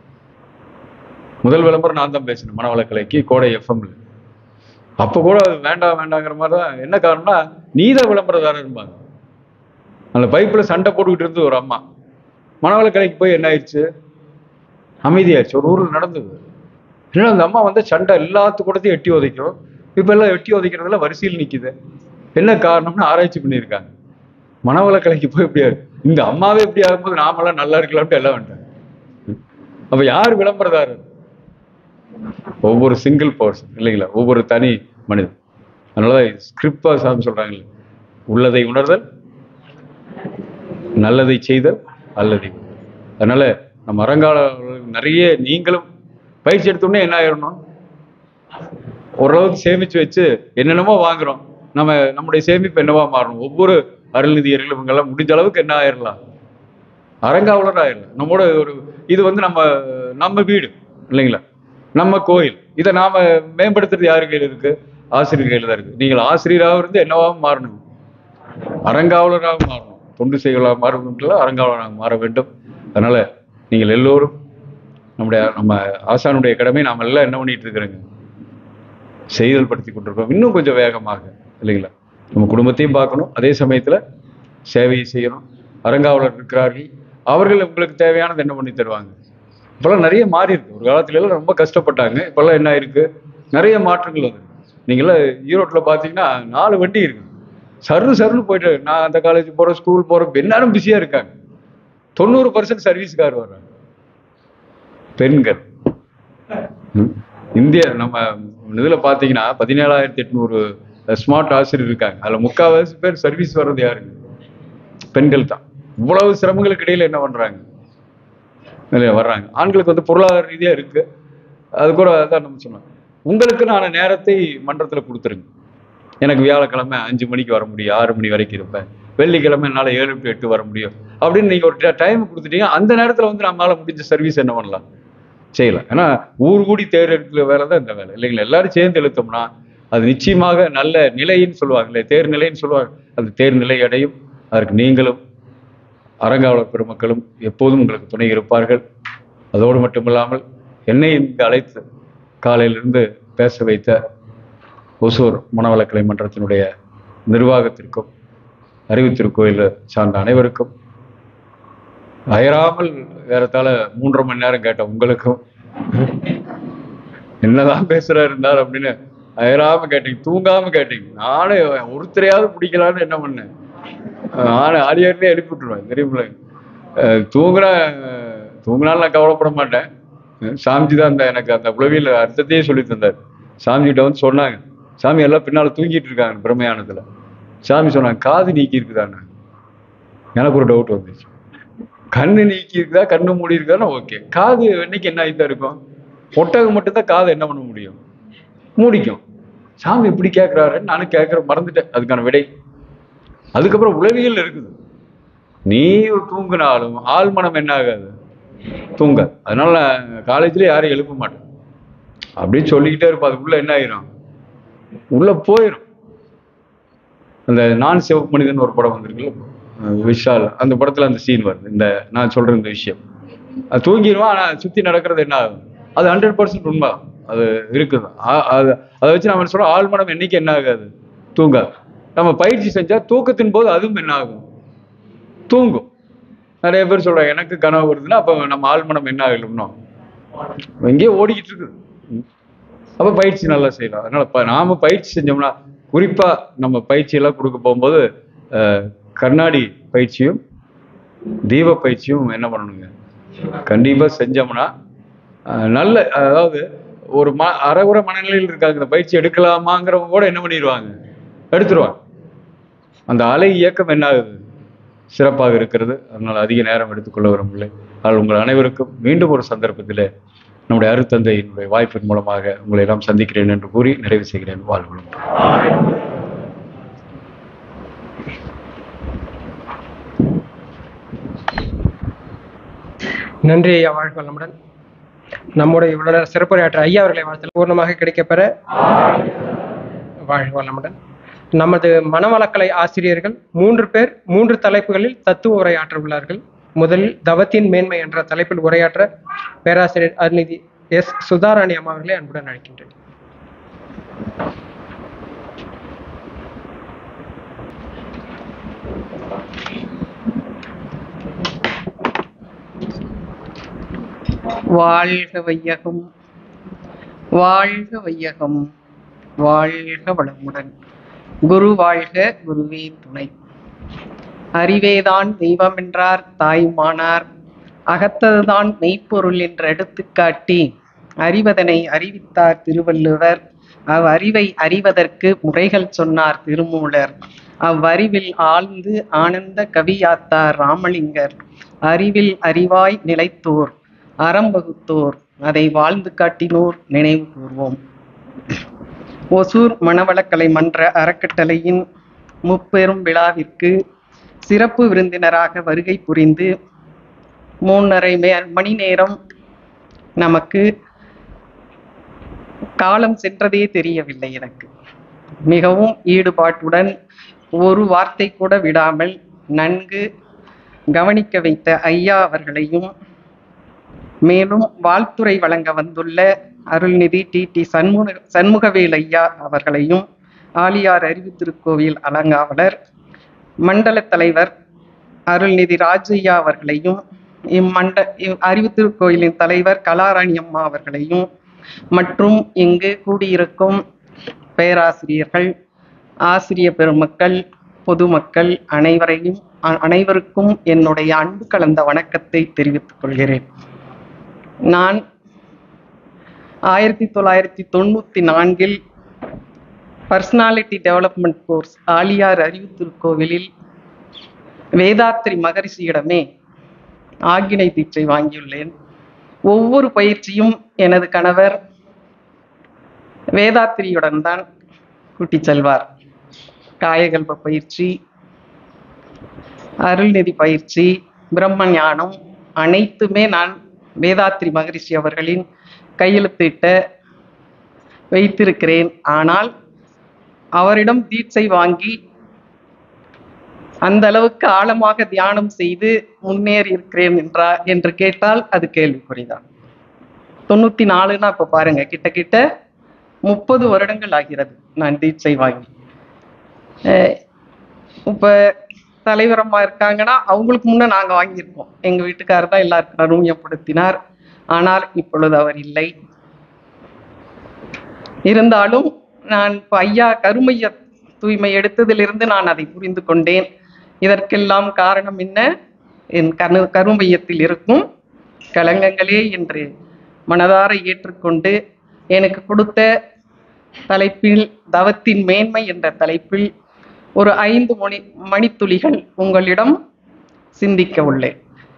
முதல் விளம்பரம் நான் தான் பேசினேன் மனவளக்கலைக்கு கோடை எஃப்எம்ல அப்ப கூட அது வேண்டாம் வேண்டாங்கிற மாதிரி தான் என்ன காரணம்னா நீ தான் விளம்பரதாரர் இருப்பாங்க அந்த பைப்பில் சண்டை போட்டுக்கிட்டு இருந்து ஒரு அம்மா மனவளக்கலைக்கு போய் என்ன ஆயிடுச்சு அமைதியாயிடுச்சு ஒரு ஊரில் நடந்தது ஏன்னா அந்த அம்மா வந்து சண்டை எல்லாத்து கூடத்தையும் எட்டி உதைக்கும் இப்ப எல்லாம் எட்டி உதைக்கிறதுல வரிசையில் நிக்குது என்ன காரணம்னு ஆராய்ச்சி பண்ணியிருக்காங்க மனவளக்கலைக்கு போய் இப்படி ஆகுது. இந்த அம்மாவே இப்படி ஆகும்போது நாமெல்லாம் நல்லா இருக்கலாம்னு எல்லாம் வந்துட்டாங்க அப்ப யார் விளம்பரதாரர் ஒவ்வொரு சிங்கிள் பர்சன் இல்லைங்களா ஒவ்வொரு தனி மனிதன் அதனாலதான் ஸ்கிரிப்டா சாமி சொல்றாங்களே உள்ளதை உணர்தல் நல்லதை செய்தல் அல்லதை உணர்தல். அதனால நம்ம அரங்கால நிறைய நீங்களும் பயிற்சி எடுத்தோடனே என்ன ஆயிடணும் ஓரளவுக்கு சேமிச்சு வச்சு என்னென்னமோ வாங்குறோம் நம்ம நம்முடைய சேமிப்பு என்னவா மாறணும் ஒவ்வொரு அருள்நிதியர்களும் இவங்கெல்லாம் முடிஞ்ச அளவுக்கு என்ன ஆயிடலாம் அரங்காவலர் ஆயிடலாம் நம்மோட ஒரு இது வந்து நம்ம நம்ம வீடு இல்லைங்களா நம்ம கோயில் இதை நாம மேம்படுத்துறது யாரு கையில் இருக்கு ஆசிரியர் கையில் தான் இருக்கு நீங்கள் ஆசிரியராக இருந்து என்னவாக மாறணும் அரங்காவலராக மாறணும் தொண்டு செய்களாக மாறணும்ல அரங்காவலராக மாற வேண்டும் அதனால நீங்கள் எல்லோரும் நம்முடைய நம்ம ஆசானுடைய கடமை நாம் எல்லாம் என்ன பண்ணிட்டு இருக்கிறோங்க செய்தல் படுத்தி கொண்டிருக்கோம் இன்னும் கொஞ்சம் வேகமாக இல்லைங்களா நம்ம குடும்பத்தையும் பார்க்கணும் அதே சமயத்துல சேவையை செய்யணும் அறங்காவலர் இருக்கிறார்கள் அவர்கள் உங்களுக்கு தேவையானது என்ன பண்ணி தருவாங்க இப்போல்லாம் நிறைய மாறி இருக்கு ஒரு காலத்துல எல்லாம் ரொம்ப கஷ்டப்பட்டாங்க இப்போல்லாம் என்ன இருக்கு நிறைய மாற்றங்கள் வந்து நீங்களாம் ஈரோட்டில் பார்த்தீங்கன்னா நாலு வண்டி இருக்கு சர்னு சர்னு போயிட்டு நான் அந்த காலேஜ் போகிறேன் ஸ்கூல் போகிறேன் எல்லாரும் பிஸியாக இருக்காங்க தொண்ணூறு பர்சன்ட் சர்வீஸ்கார் வர்றாங்க பெண்கள் ம். இந்திய நம்ம இதில் பார்த்தீங்கன்னா பதினேழாயிரத்தி எட்நூறு ஸ்மார்ட் ஆசிரியர் இருக்காங்க அதில் முக்கால்வாசி பேர் சர்வீஸ் வர்றது யாருங்க பெண்கள் தான் இவ்வளவு சிரமங்களுக்கு இடையில என்ன பண்றாங்க இல்லையா வர்றாங்க ஆண்களுக்கு வந்து பொருளாதார ரீதியா இருக்கு அது கூட அதான் நம்ம சொன்னோம் உங்களுக்குன்னு நேரத்தை மன்றத்துல கொடுத்துருங்க எனக்கு வியாழக்கிழமை அஞ்சு மணிக்கு வர முடியும் ஆறு மணி வரைக்கும் இருப்பேன் வெள்ளிக்கிழமை என்னால் ஏழு டு எட்டு வர முடியும் அப்படின்னு நீங்க ஒரு டைம் கொடுத்துட்டீங்க அந்த நேரத்துல வந்து நம்மளால முடிஞ்ச சர்வீஸ் என்ன பண்ணலாம் செய்யலாம் ஏன்னா ஊர் கூடி தேர் எடுக்கிற வேலை தான் இந்த வேலை இல்லைங்களா எல்லாரும் சேர்ந்து இழுத்தோம்னா அது நிச்சயமாக நல்ல நிலைன்னு சொல்லுவாங்களே தேர் நிலைன்னு சொல்லுவாங்க அந்த தேர் நிலை அடையும் அதற்கு நீங்களும் அறங்காவலர் பெருமக்களும் எப்போதும் உங்களுக்கு துணை இருப்பார்கள் அதோடு மட்டுமில்லாமல் என்னை இங்கு அழைத்து காலையிலிருந்து பேச வைத்த ஒசூர் மனவளக்கலை மன்றத்தினுடைய நிர்வாகத்திற்கும் அறிவு திருக்கோயில் சார்ந்த அனைவருக்கும் அயராமல் ஏறத்தாழ மூன்றரை மணி நேரம் கேட்ட உங்களுக்கும் என்னதான் பேசுறா இருந்தார் அப்படின்னு அயராம கேட்டீங்க தூங்காம கேட்டீங்க நானே ஒருத்தரையாவது பிடிக்கலான்னு என்ன பண்ணேன் நானே ஆலியார்லேயே எழுப்பி விட்டுருவேன் தெரியுமில்ல அஹ் தூங்குனா தூங்குனாலும் நான் கவலைப்பட மாட்டேன் சாமிஜி தான் அந்த எனக்கு அந்த உளவியல் அர்த்தத்தையே சொல்லி தந்தார் சாமிகிட்ட வந்து சொன்னாங்க சாமி எல்லாம் பின்னால தூங்கிட்டு இருக்காங்க பிரமையானத்துல சாமி சொன்னாங்க காது நீக்கி இருக்குதான்னு எனக்கு ஒரு டவுட் வந்துச்சு கண்ணு நீக்கி இருக்குதா கண்ணு மூடி இருக்குதானா ஓகே காது என்னைக்கு என்ன ஆகித்தான் இருக்கும் ஒட்டகம் மட்டும்தான் காதை என்ன பண்ண முடியும் மூடிக்கும் சாமி இப்படி கேட்குறாருன்னு நானும் கேட்குற மறந்துட்டேன் அதுக்கான விடை அதுக்கப்புறம் உளவியல் இருக்குது நீ தூங்கினாலும் ஆள் மனம் என்ன ஆகாது தூங்காது அதனால நான் காலேஜ்ல யாரையும் எழுப்ப மாட்டேன் அப்படியே சொல்லிக்கிட்டே இருப்போம் அதுக்குள்ள என்ன ஆயிரும் உள்ள போயிடும் அந்த நான் சிவப்பு மனிதன் ஒரு படம் வந்திருக்குல்ல அஹ் விஷால் அந்த படத்துல அந்த சீன் வருது இந்த நான் சொல்ற இந்த விஷயம் அது தூங்கிடுவான் ஆனா சுத்தி நடக்கிறது என்ன ஆகும் அது ஹண்ட்ரட் பர்சன்ட் உண்மை அது இருக்குது ஆ- அது அதை வச்சு நம்ம சொல்றோம் ஆள் மனம் என்னைக்கு என்ன ஆகாது தூங்காது நம்ம பயிற்சி செஞ்சா தூக்கத்தின் போது அதுவும் என்ன ஆகும் தூங்கும் நிறைய பேர் சொல்றாங்க எனக்கு கனவு வருதுன்னா அப்ப நம்ம ஆழ்மனம் என்ன ஆகலும்னோ எங்கேயோ ஓடிக்கிட்டு இருக்குது ம். அப்ப பயிற்சி நல்லா செய்யலாம் அதனால ப- நாம பயிற்சி செஞ்சோம்னா குறிப்பா நம்ம பயிற்சி எல்லாம் கொடுக்க போகும்போது அஹ், கண்ணாடி பயிற்சியும் தீப பயிற்சியும் என்ன பண்ணணுங்க கண்டிப்பா செஞ்சோம்னா அஹ், நல்ல அதாவது ஒரு ம அறகுற மனநிலையில் இருக்காங்க இந்த பயிற்சி எடுக்கலாமாங்கிறவங்க கூட என்ன பண்ணிடுவாங்க எடுத்துருவாங்க அந்த அலை இயக்கம் என்ன ஆகுது சிறப்பாக இருக்கிறது அதனால் அதிக நேரம் எடுத்துக்கொள்ள விரும்பவில்லை ஆனால் உங்கள் அனைவருக்கும் மீண்டும் ஒரு சந்தர்ப்பத்தில் நம்முடைய அருத்தந்தையினுடைய வாய்ப்பின் மூலமாக உங்களை எல்லாம் சந்திக்கிறேன் என்று கூறி நிறைவு செய்கிறேன் வாழ்வுகளும் நன்றி ஐயா வாழ்க வளமுடன் நம்முடைய இவ்வளவு நேரம் சிறப்புரையாற்ற ஐயா அவர்களை வாழ்த்தல் பூர்ணமாக கிடைக்கப்பெற வாழ்க வளமுடன் நமது மனவளக்கலை ஆசிரியர்கள் மூன்று பேர் மூன்று தலைப்புகளில் தத்துவ உரையாற்ற உள்ளார்கள் முதலில் தவத்தின் மேன்மை என்ற தலைப்பில் உரையாற்ற பேராசிரியர் அருள்நிதி எஸ் சுதாராணி அம்மா அவர்களை அன்புடன் அழைக்கின்றேன் வாழ்க வையகம் வாழ்க வையகம் வாழ்க வளமுடன் குரு வாழ்க குருவே துணை அறிவேதான் தெய்வம் என்றார் தாய்மானார் அகத்ததுதான் மெய்ப்பொருள் என்று எடுத்துக்காட்டி அறிவதனை அறிவித்தார் திருவள்ளுவர் அவ் அறிவை அறிவதற்கு முறைகள் சொன்னார் திருமூலர் அவ்வறிவில் ஆழ்ந்து ஆனந்த கவியாத்தார் ராமலிங்கர் அறிவில் அறிவாய் நிலைத்தோர் அறம் வகுத்தோர் அதை வாழ்ந்து காட்டினோர் நினைவு கூர்வோம் ஒசூர் மணவளக்கலை மன்ற அறக்கட்டளையின் முப்பெரும் விழாவிற்கு சிறப்பு விருந்தினராக வருகை புரிந்து மூன்றரை மே மணி நேரம் நமக்கு காலம் சென்றதே தெரியவில்லை எனக்கு மிகவும் ஈடுபாட்டுடன் ஒரு வார்த்தை கூட விடாமல் நன்கு கவனிக்க வைத்த ஐயா அவர்களையும் மேலும் வாழ்த்துரை வழங்க வந்துள்ள அருள்நிதி டி டி சண்முக சண்முகவேல் ஐயா அவர்களையும் ஆலியார் அறிவு திருக்கோவில் அலங்காவலர் மண்டல தலைவர் அருள்நிதி ராஜையா அவர்களையும் இம்மண்ட இவ் அறிவு திருக்கோயிலின் தலைவர் கலாராணி அம்மா அவர்களையும் மற்றும் இங்கு கூடியிருக்கும் பேராசிரியர்கள் ஆசிரிய பெருமக்கள் பொதுமக்கள் அனைவரையும் அ- அனைவருக்கும் என்னுடைய அன்பு கலந்த வணக்கத்தை தெரிவித்துக் கொள்கிறேன் நான் ஆயிரத்தி தொள்ளாயிரத்தி தொண்ணூத்தி நான்கில் பர்சனாலிட்டி டெவலப்மெண்ட் கோர்ஸ் ஆலியார் அறிவு திருக்கோவிலில் வேதாத்ரி மகரிஷியிடமே ஆக்கினை தீட்சை வாங்கியுள்ளேன் ஒவ்வொரு பயிற்சியும் எனது கணவர் வேதாத்திரியுடன் தான் கூட்டிச் செல்வார் காயகல்ப பயிற்சி அருள்நிதி பயிற்சி பிரம்ம ஞானம் அனைத்துமே நான் வேதாத்ரி மகரிஷி அவர்களின் கையெழுத்திட்ட வைத்திருக்கிறேன் ஆனால் அவரிடம் தீட்சை வாங்கி அந்த அளவுக்கு ஆழமாக தியானம் செய்து முன்னேறி இருக்கிறேன் என்றா என்று கேட்டால் அது கேள்விக்குறிதான் தொண்ணூத்தி நாலுன்னா இப்ப பாருங்க கிட்ட கிட்ட முப்பது வருடங்கள் ஆகிறது நான் தீட்சை வாங்கி அஹ் இப்ப தலைவரம்மா இருக்காங்கன்னா அவங்களுக்கு முன்ன நாங்க வாங்கியிருக்கோம் எங்க வீட்டுக்காரர் தான் எல்லாருக்கும் அறிமுகப்படுத்தினார் ஆனால் இப்பொழுது அவர் இல்லை இருந்தாலும் நான் இப்ப ஐயா கருமைய தூய்மை எடுத்ததிலிருந்து நான் அதை புரிந்து கொண்டேன் இதற்கெல்லாம் காரணம் என்ன என் கரு கருமையத்தில் இருக்கும் களங்கங்களே என்று மனதார ஏற்றுக்கொண்டு எனக்கு கொடுத்த தலைப்பில் தவத்தின் மேன்மை என்ற தலைப்பில் ஒரு ஐந்து மணி மணித்துளிகள் உங்களிடம் சிந்திக்க உள்ளேன்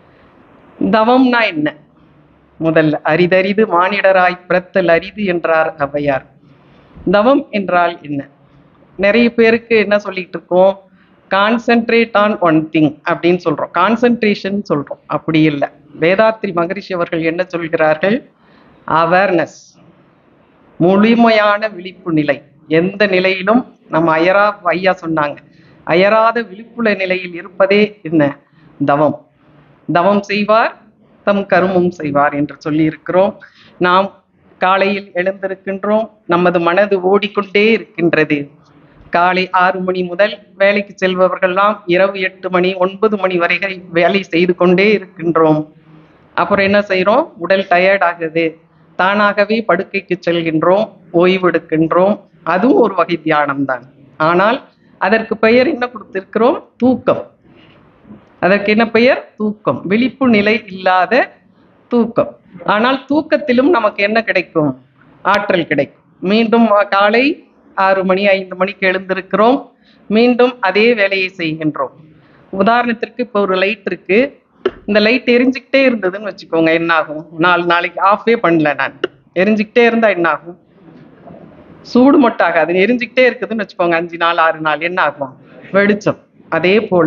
தவம்னா என்ன முதல்ல அரிதரிது மானிடராய் பிறத்தல் அரிது என்றார் ஔவையார் தவம் என்றால் என்ன நிறைய பேருக்கு என்ன சொல்லிட்டு இருக்கோம் கான்சென்ட்ரேட் ஆன் ஒன் திங் அப்படின்னு சொல்றோம் கான்சென்ட்ரேஷன் சொல்றோம் அப்படி இல்லை வேதாத்ரி மகரிஷி அவர்கள் என்ன சொல்கிறார்கள் அவேர்னஸ் முழுமையான விழிப்பு நிலை எந்த நிலையிலும் நம்ம அயரா ஐயா சொன்னாங்க அயராத விழிப்புல நிலையில் இருப்பதே என்ன தவம் தவம் செய்வார் தம் கருமம் செய்வார் என்று சொல்லி இருக்கிறோம் நாம் காலையில் எழுந்திருக்கின்றோம் நமது மனது ஓடிக்கொண்டே இருக்கின்றது காலை ஆறு மணி முதல் வேலைக்கு செல்பவர்கள்லாம் இரவு எட்டு மணி ஒன்பது மணி வரை வேலை செய்து கொண்டே இருக்கின்றோம் அப்புறம் என்ன செய்றோம் உடல் டயர்ட் ஆகுது தானாகவே படுக்கைக்கு செல்கின்றோம் ஓய்வெடுக்கின்றோம் அதுவும் ஒரு வகை தியானம் தான் ஆனால் அதற்கு பெயர் என்ன கொடுத்திருக்கிறோம் தூக்கம் அதற்கு என்ன பெயர் தூக்கம் விழிப்பு நிலை இல்லாத தூக்கம் ஆனால் தூக்கத்திலும் நமக்கு என்ன கிடைக்கும் ஆற்றல் கிடைக்கும் மீண்டும் காலை ஆறு மணி ஐந்து மணிக்கு எழுந்திருக்கிறோம் மீண்டும் அதே வேலையை செய்கின்றோம் உதாரணத்திற்கு இப்போ ஒரு லைட் இருக்கு இந்த லைட் எரிஞ்சுக்கிட்டே இருந்ததுன்னு வச்சுக்கோங்க என்ன ஆகும் நாலு நாளைக்கு ஆஃபே பண்ணல நான் எரிஞ்சுக்கிட்டே இருந்தா என்ன ஆகும் சூடு மட்டும் ஆகாது எரிஞ்சுக்கிட்டே இருக்குதுன்னு வச்சுக்கோங்க அஞ்சு நாள் ஆறு நாள் என்ன ஆகும் வெளிச்சம் அதே போல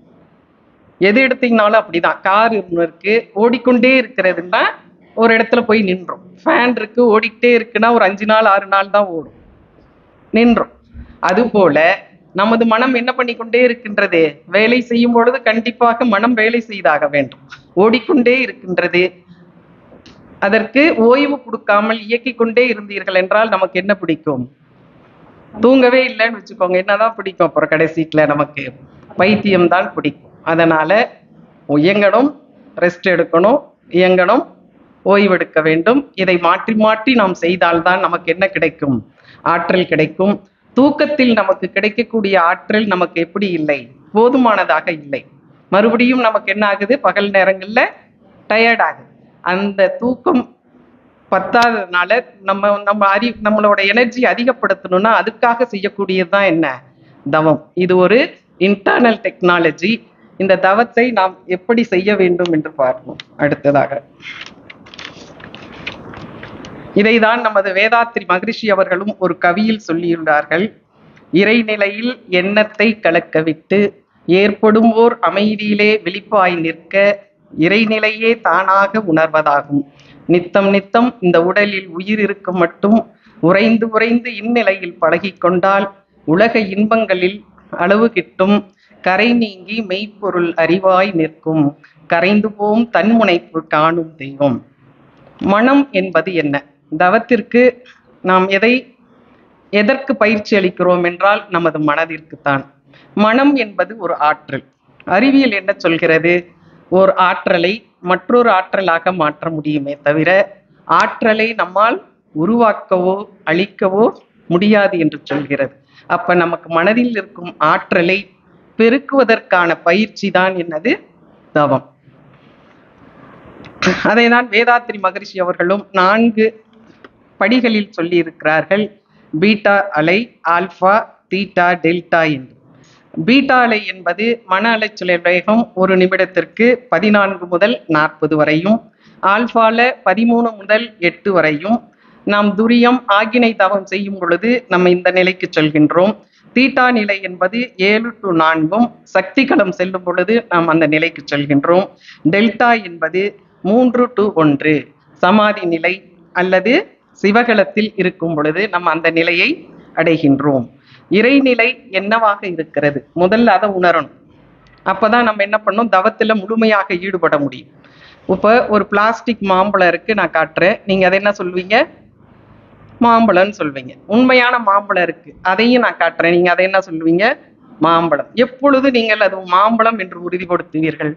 எது எடுத்தீங்கனாலும் அப்படிதான் கார் ஒன்று இருக்கு ஓடிக்கொண்டே இருக்கிறதுன்னா ஒரு இடத்துல போய் நின்றோம் ஃபேன் இருக்கு ஓடிக்கிட்டே இருக்குன்னா ஒரு அஞ்சு நாள் ஆறு நாள் தான் ஓடும் நின்றோம் அதுபோல நமது மனம் என்ன பண்ணிக்கொண்டே இருக்கின்றது வேலை செய்யும் பொழுது கண்டிப்பாக மனம் வேலை செய்தாக வேண்டும் ஓடிக்கொண்டே இருக்கின்றது அதற்கு ஓய்வு கொடுக்காமல் இயக்கிக் கொண்டே இருந்தீர்கள் என்றால் நமக்கு என்ன பிடிக்கும் தூங்கவே இல்லைன்னு வச்சுக்கோங்க என்னதான் பிடிக்கும் அப்புறம் கடைசீட்ல நமக்கு பைத்தியம் தான் பிடிக்கும் அதனால இயங்கணும் ரெஸ்ட் எடுக்கணும் இயங்கணும் ஓய்வெடுக்க வேண்டும் இதை மாற்றி மாற்றி நாம் செய்தால்தான் நமக்கு என்ன கிடைக்கும் ஆற்றல் கிடைக்கும் தூக்கத்தில் நமக்கு கிடைக்கக்கூடிய ஆற்றல் நமக்கு எப்படி இல்லை போதுமானதாக இல்லை மறுபடியும் நமக்கு என்ன ஆகுது பகல் நேரங்கள்ல டயர்ட் ஆகுது அந்த தூக்கம் பத்தாததுனால நம்ம நம்ம அறி நம்மளோட எனர்ஜி அதிகப்படுத்தணும்னா அதுக்காக செய்யக்கூடியது தான் என்ன தவம் இது ஒரு இன்டர்னல் டெக்னாலஜி இந்த தவத்தை நாம் எப்படி செய்ய வேண்டும் என்று பார்ப்போம் அடுத்ததாக இதைதான் நமது வேதாத்ரி மகரிஷி அவர்களும் ஒரு கவியில் சொல்லியுள்ளார்கள் இறைநிலையில் எண்ணத்தை கலக்கவிட்டு ஏற்படும் ஓர் அமைதியிலே விழிப்பாய் நிற்க இறைநிலையே தானாக உணர்வதாகும் நித்தம் நித்தம் இந்த உடலில் உயிர் இருக்கும் மட்டும் உறைந்து உறைந்து இந்நிலையில் பழகிக் கொண்டால் உலக இன்பங்களில் அளவு கிட்டும் கரை நீங்கி மெய்ப்பொருள் அறிவாய் நிற்கும் கரைந்து போம் தன்முனைப்பு காணும் தெய்வம் மனம் என்பது என்ன தவத்திற்கு நாம் எதை எதற்கு பயிற்சி அளிக்கிறோம் என்றால் நமது மனதிற்குத்தான் மனம் என்பது ஒரு ஆற்றல் அறிவியல் என்ன சொல்கிறது ஓர் ஆற்றலை மற்றொரு ஆற்றலாக மாற்ற முடியுமே தவிர ஆற்றலை நம்மால் உருவாக்கவோ அழிக்கவோ முடியாது என்று சொல்கிறது அப்ப நமக்கு மனதில் இருக்கும் ஆற்றலை பெருக்குவதற்கான பயிற்சி தான் என்னது தவம் அதைதான் வேதாத்ரி மகரிஷி அவர்களும் நான்கு படிகளில் சொல்லியிருக்கிறார்கள் பீட்டா அலை ஆல்பா தீட்டா டெல்டா என்று பீட்டா அலை என்பது மன அலைச்சல் வேகம் ஒரு நிமிடத்திற்கு பதினான்கு முதல் நாற்பது வரையும் ஆல்பால பதிமூணு முதல் எட்டு வரையும் நாம் துரியம் ஆகினை தவம் செய்யும் பொழுது நம்ம இந்த நிலைக்கு செல்கின்றோம் தீட்டா நிலை என்பது ஏழு டு நான்கும் சக்தி களம் செல்லும் பொழுது நாம் அந்த நிலைக்கு செல்கின்றோம் டெல்டா என்பது மூன்று டு ஒன்று சமாதி நிலை அல்லது சிவகலத்தில் இருக்கும் பொழுது நம்ம அந்த நிலையை அடைகின்றோம் இறைநிலை என்னவாக இருக்கிறது முதல்ல அதை உணரணும் அப்பதான் நம்ம என்ன பண்ணோம் தவத்துல முழுமையாக ஈடுபட முடியும் இப்போ ஒரு பிளாஸ்டிக் மாம்பழம் இருக்கு நான் காட்டுறேன் நீங்க அதை என்ன சொல்வீங்க மாம்பழம்னு சொல்வீங்க உண்மையான மாம்பழம் இருக்கு அதையும் நான் காட்டுறேன் நீங்க அதை என்ன சொல்லுவீங்க மாம்பழம் எப்பொழுது நீங்கள் அது மாம்பழம் என்று உறுதிப்படுத்துவீர்கள்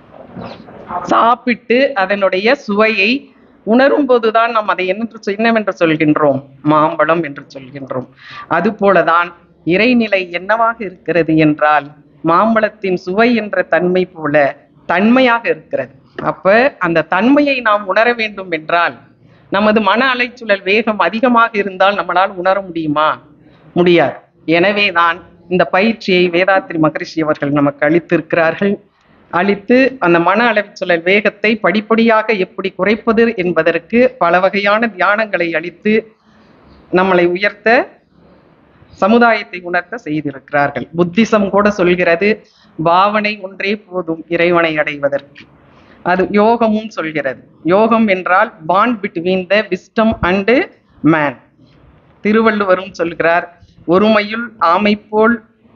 சாப்பிட்டு அதனுடைய சுவையை உணரும் போதுதான் நாம் அதை என்ன என்னவென்று சொல்கின்றோம் மாம்பழம் என்று சொல்கின்றோம் அதுபோலதான் இறைநிலை என்னவாக இருக்கிறது என்றால் மாம்பழத்தின் சுவை என்ற தன்மை போல தன்மையாக இருக்கிறது அப்ப அந்த தன்மையை நாம் உணர வேண்டும் என்றால் நமது மன அலைச்சுழல் வேகம் அதிகமாக இருந்தால் நம்மளால் உணர முடியுமா முடியாது எனவே தான் இந்த பயிற்சியை வேதாத்ரி மகரிஷி அவர்கள் நமக்கு அளித்திருக்கிறார்கள் அளித்து அந்த மன அலைச்சூழல் வேகத்தை படிப்படியாக எப்படி குறைப்பது என்பதற்கு பல வகையான தியானங்களை அளித்து நம்மளை உயர்த்த சமுதாயத்தை உணர்த்த செய்திருக்கிறார்கள் புத்திசம் கூட சொல்கிறது பாவனை ஒன்றே போதும் இறைவனை அடைவதற்கு அது யோகமும் சொல்கிறது யோகம் என்றால் bond between the wisdom and man திருவள்ளுவரும் சொல்கிறார் ஒருமையுள் ஆமை போல்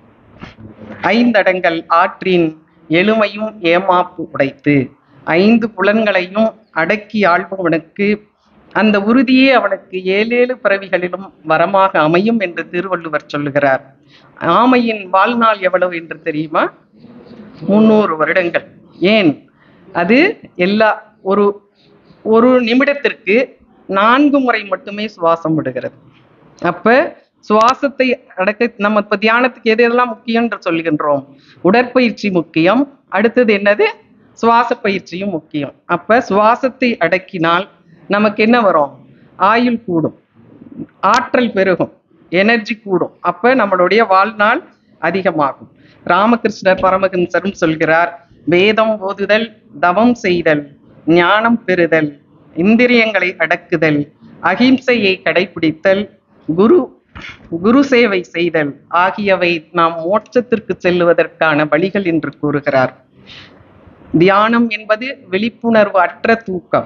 ஐந்தடங்கள் ஆற்றின் எழுமையும் ஏமாப்பு உடைத்து ஐந்து புலன்களையும் அடக்கி ஆள்பவனுக்கு அந்த உறுதியே அவனுக்கு ஏழேழு பிறவிகளிலும் வரமாக அமையும் என்று திருவள்ளுவர் சொல்லுகிறார் ஆமையின் வாழ்நாள் எவ்வளவு என்று தெரியுமா முன்னூறு வருடங்கள் ஏன் அது எல்லா ஒரு ஒரு நிமிடத்திற்கு நான்கு முறை மட்டுமே சுவாசம் விடுகிறது அப்ப சுவாசத்தை அடக்க நம்ம இப்ப தியானத்துக்கு எது எதெல்லாம் முக்கியம் என்று சொல்கின்றோம் உடற்பயிற்சி முக்கியம் அடுத்தது என்னது சுவாச பயிற்சியும் முக்கியம் அப்ப சுவாசத்தை அடக்கினால் நமக்கு என்ன வரும் ஆயுள் கூடும் ஆற்றல் பெருகும் எனர்ஜி கூடும் அப்ப நம்மளுடைய வாழ்நாள் அதிகமாகும் ராமகிருஷ்ணர் பரமஹம்சரும் சொல்கிறார் வேதம் ஓதுதல் தவம் செய்தல் ஞானம் பெறுதல் இந்திரியங்களை அடக்குதல் அகிம்சையை கடைபிடித்தல் குரு குரு சேவை செய்தல் ஆகியவை நாம் மோட்சத்திற்கு செல்லுவதற்கான வழிகள் என்று கூறுகிறார் தியானம் என்பது விழிப்புணர்வு அற்ற தூக்கம்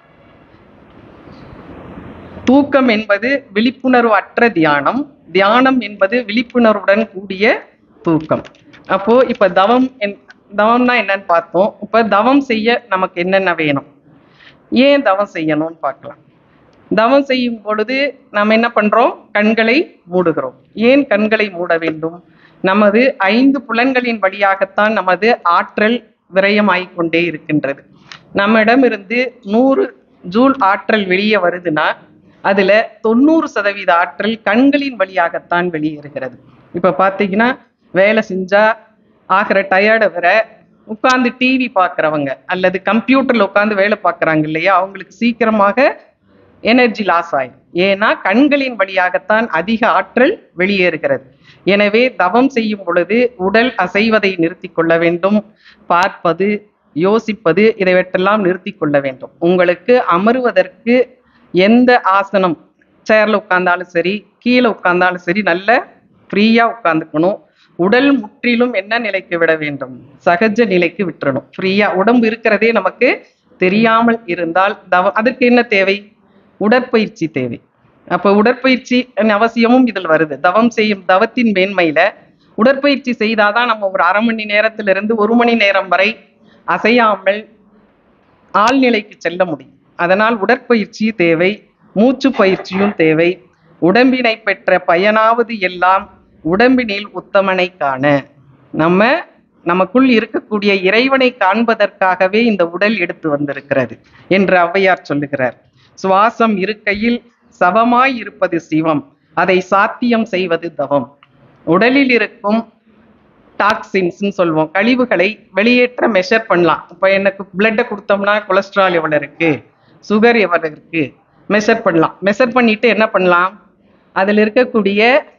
தூக்கம் என்பது விழிப்புணர்வு அற்ற தியானம் தியானம் என்பது விழிப்புணர்வுடன் கூடிய தூக்கம் அப்போ இப்ப தவம் என் தவம்னா என்னன்னு பார்த்தோம் இப்ப தவம் செய்ய நமக்கு என்னென்ன வேணும் ஏன் தவம் செய்யணும்னு பார்க்கலாம் தவம் செய்யும் பொழுது நாம் என்ன பண்றோம் கண்களை மூடுகிறோம் ஏன் கண்களை மூட வேண்டும் நமது ஐந்து புலன்களின் வழியாகத்தான் நமது ஆற்றல் விரயமாகிக் கொண்டே இருக்கின்றது நம்மிடமிருந்து நூறு ஜூல் ஆற்றல் வெளியே வருதுன்னா அதுல தொண்ணூறு சதவீத ஆற்றல் கண்களின் வழியாகத்தான் வெளியேறுகிறது இப்ப பாத்தீங்கன்னா வேலை செஞ்சா ஆகிற டயர்டை வர உட்கார்ந்து டிவி பார்க்குறவங்க அல்லது கம்ப்யூட்டர்ல உட்கார்ந்து வேலை பார்க்குறாங்க இல்லையா அவங்களுக்கு சீக்கிரமாக எனர்ஜி லாஸ் ஆயிடும் ஏன்னா கண்களின் வழியாகத்தான் அதிக ஆற்றல் வெளியேறுகிறது எனவே தவம் செய்யும் பொழுது உடல் அசைவதை நிறுத்தி கொள்ள வேண்டும் பார்ப்பது யோசிப்பது இதைவற்றெல்லாம் நிறுத்தி கொள்ள வேண்டும் உங்களுக்கு அமருவதற்கு எந்த ஆசனம் சேர்ல உட்கார்ந்தாலும் சரி கீழே உட்கார்ந்தாலும் சரி நல்ல ஃப்ரீயா உட்கார்ந்துக்கணும் உடல் முற்றிலும் என்ன நிலைக்கு விட வேண்டும் சகஜ நிலைக்கு விட்டுறணும் ஃப்ரீயா உடம்பு இருக்கிறதே நமக்கு தெரியாமல் இருந்தால் தவ அதற்கு என்ன தேவை உடற்பயிற்சி தேவை அப்ப உடற்பயிற்சி அவசியமும் இதில் வருது தவம் செய்யும் தவத்தின் மேன்மையில உடற்பயிற்சி செய்தாதான் நம்ம ஒரு அரை மணி நேரத்திலிருந்து ஒரு மணி நேரம் வரை அசையாமல் ஆழ்நிலைக்கு செல்ல முடியும் அதனால் உடற்பயிற்சி தேவை மூச்சு பயிற்சியும் தேவை உடம்பினை பெற்ற பயனாவது எல்லாம் உடம்பினில் உத்தமனை காண நம்ம நமக்குள் இருக்கக்கூடிய இறைவனை காண்பதற்காகவே இந்த உடல் எடுத்து வந்திருக்கிறது என்று ஔவையார் சொல்லுகிறார் சுவாசம் இருக்கையில் சவமாய் இருப்பது சிவம் அதை சாத்தியம் செய்வது தவம் உடலில் இருக்கும் டாக்ஸின்ஸ்னு சொல்லுவோம் கழிவுகளை வெளியேற்ற மெஷர் பண்ணலாம் இப்போ எனக்கு பிளட்டை கொடுத்தோம்னா கொலஸ்ட்ரால் எவ்வளோ இருக்கு சுகர் எவ்வளோ இருக்கு மெஷர் பண்ணலாம் மெஷர் பண்ணிட்டு என்ன பண்ணலாம் அதில் இருக்கக்கூடிய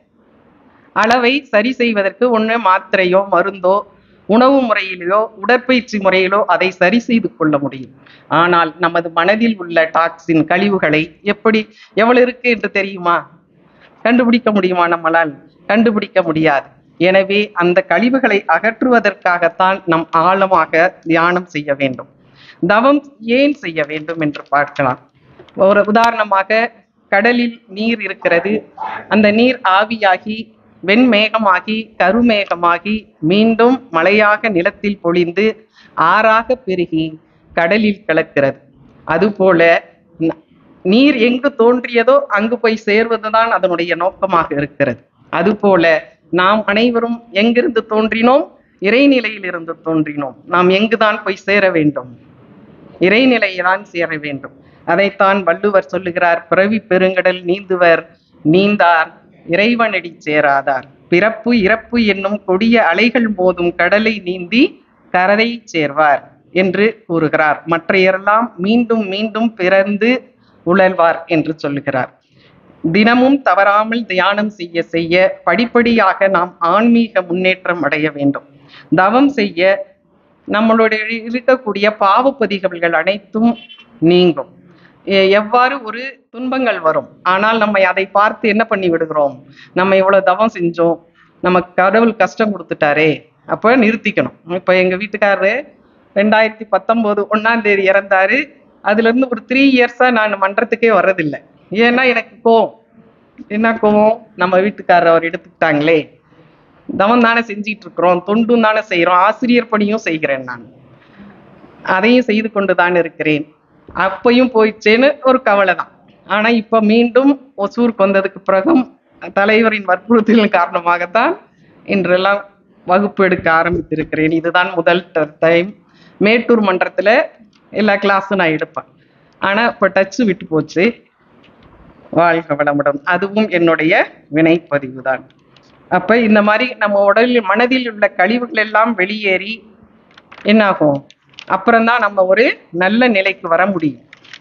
அளவை சரி செய்வதற்கு ஒன்று மாத்திரையோ மருந்தோ உணவு முறையிலோ உடற்பயிற்சி முறையிலோ அதை சரி செய்து கொள்ள முடியும் ஆனால் நமது மனதில் உள்ள டாக்ஸின் கழிவுகளை எப்படி எவ்வளவு இருக்கு என்று தெரியுமா கண்டுபிடிக்க முடியுமா நம்மளால் கண்டுபிடிக்க முடியாது எனவே அந்த கழிவுகளை அகற்றுவதற்காகத்தான் நம் ஆழமாக தியானம் செய்ய வேண்டும் தவம் ஏன் செய்ய வேண்டும் என்று பார்க்கலாம் ஒரு உதாரணமாக கடலில் நீர் இருக்கிறது அந்த நீர் ஆவியாகி வெண்மேகமாகி கருமேகமாகி மீண்டும் மழையாக நிலத்தில் பொழிந்து ஆறாக பெருகி கடலில் கலக்கிறது அதுபோல ந- நீர் எங்கு தோன்றியதோ அங்கு போய் சேர்வதுதான் அதனுடைய நோக்கமாக இருக்கிறது அதுபோல நாம் அனைவரும் எங்கிருந்து தோன்றினோம் இறைநிலையில் இருந்து தோன்றினோம் நாம் எங்குதான் போய் சேர வேண்டும் இறைநிலையில்தான் சேர வேண்டும் அதைத்தான் வள்ளுவர் சொல்லுகிறார் பிறவி பெருங்கடல் நீந்துவர் நீந்தார் இறைவனடி சேராதார் பிறப்பு இறப்பு என்னும் கொடிய அலைகள் மோதும் கடலை நீந்தி கரை சேர்வார் என்று கூறுகிறார் மற்றையெல்லாம் மீண்டும் மீண்டும் பிறந்து உழல்வார் என்று சொல்லுகிறார் தினமும் தவறாமல் தியானம் செய்ய செய்ய படிப்படியாக நாம் ஆன்மீக முன்னேற்றம் அடைய வேண்டும் தவம் செய்ய நம்மளுடைய இருக்கக்கூடிய பாவப்பதிகள்கள் அனைத்தும் நீங்கும் எ- எவ்வாறு ஒரு துன்பங்கள் வரும் ஆனால் நம்ம அதை பார்த்து என்ன பண்ணி விடுகிறோம் நம்ம இவ்வளவு தவம் செஞ்சோம் நமக்கு கடவுள் கஷ்டம் கொடுத்துட்டாரே அப்ப நிறுத்திக்கணும் இப்ப எங்க வீட்டுக்காரரு ரெண்டாயிரத்தி பத்தொன்பது ஒண்ணாம் தேதி இறந்தாரு அதுல இருந்து ஒரு த்ரீ இயர்ஸா நான் மன்றத்துக்கே வர்றதில்லை ஏன்னா எனக்கு கோவம் என்ன கோவம் நம்ம வீட்டுக்காரர் அவர் எடுத்துக்கிட்டாங்களே தவம் தானே செஞ்சிட்டு இருக்கிறோம் தொண்டும் தானே செய்யறோம் ஆசிரியர் பணியும் செய்கிறேன் நான் அதையும் செய்து கொண்டுதான் இருக்கிறேன் அப்பையும் போயிடுச்சேன்னு ஒரு கவலை தான் ஆனா இப்ப மீண்டும் ஒசூருக்கு வந்ததுக்கு பிறகும் தலைவரின் வற்புறுத்தலின் காரணமாகத்தான் இன்றெல்லாம் வகுப்பு எடுக்க ஆரம்பித்திருக்கிறேன் இதுதான் முதல் டைம் மேட்டூர் மன்றத்துல எல்லா கிளாஸும் நான் எடுப்பேன் ஆனா இப்ப டச்சு விட்டு போச்சு வாழ்க வளமுடன் அதுவும் என்னுடைய வினைப்பதிவு தான் அப்ப இந்த மாதிரி நம்ம உடலில் மனதில் உள்ள கழிவுகள் எல்லாம் வெளியேறி என்னாகும் அப்புறம்தான் நம்ம ஒரு நல்ல நிலைக்கு வர முடியும்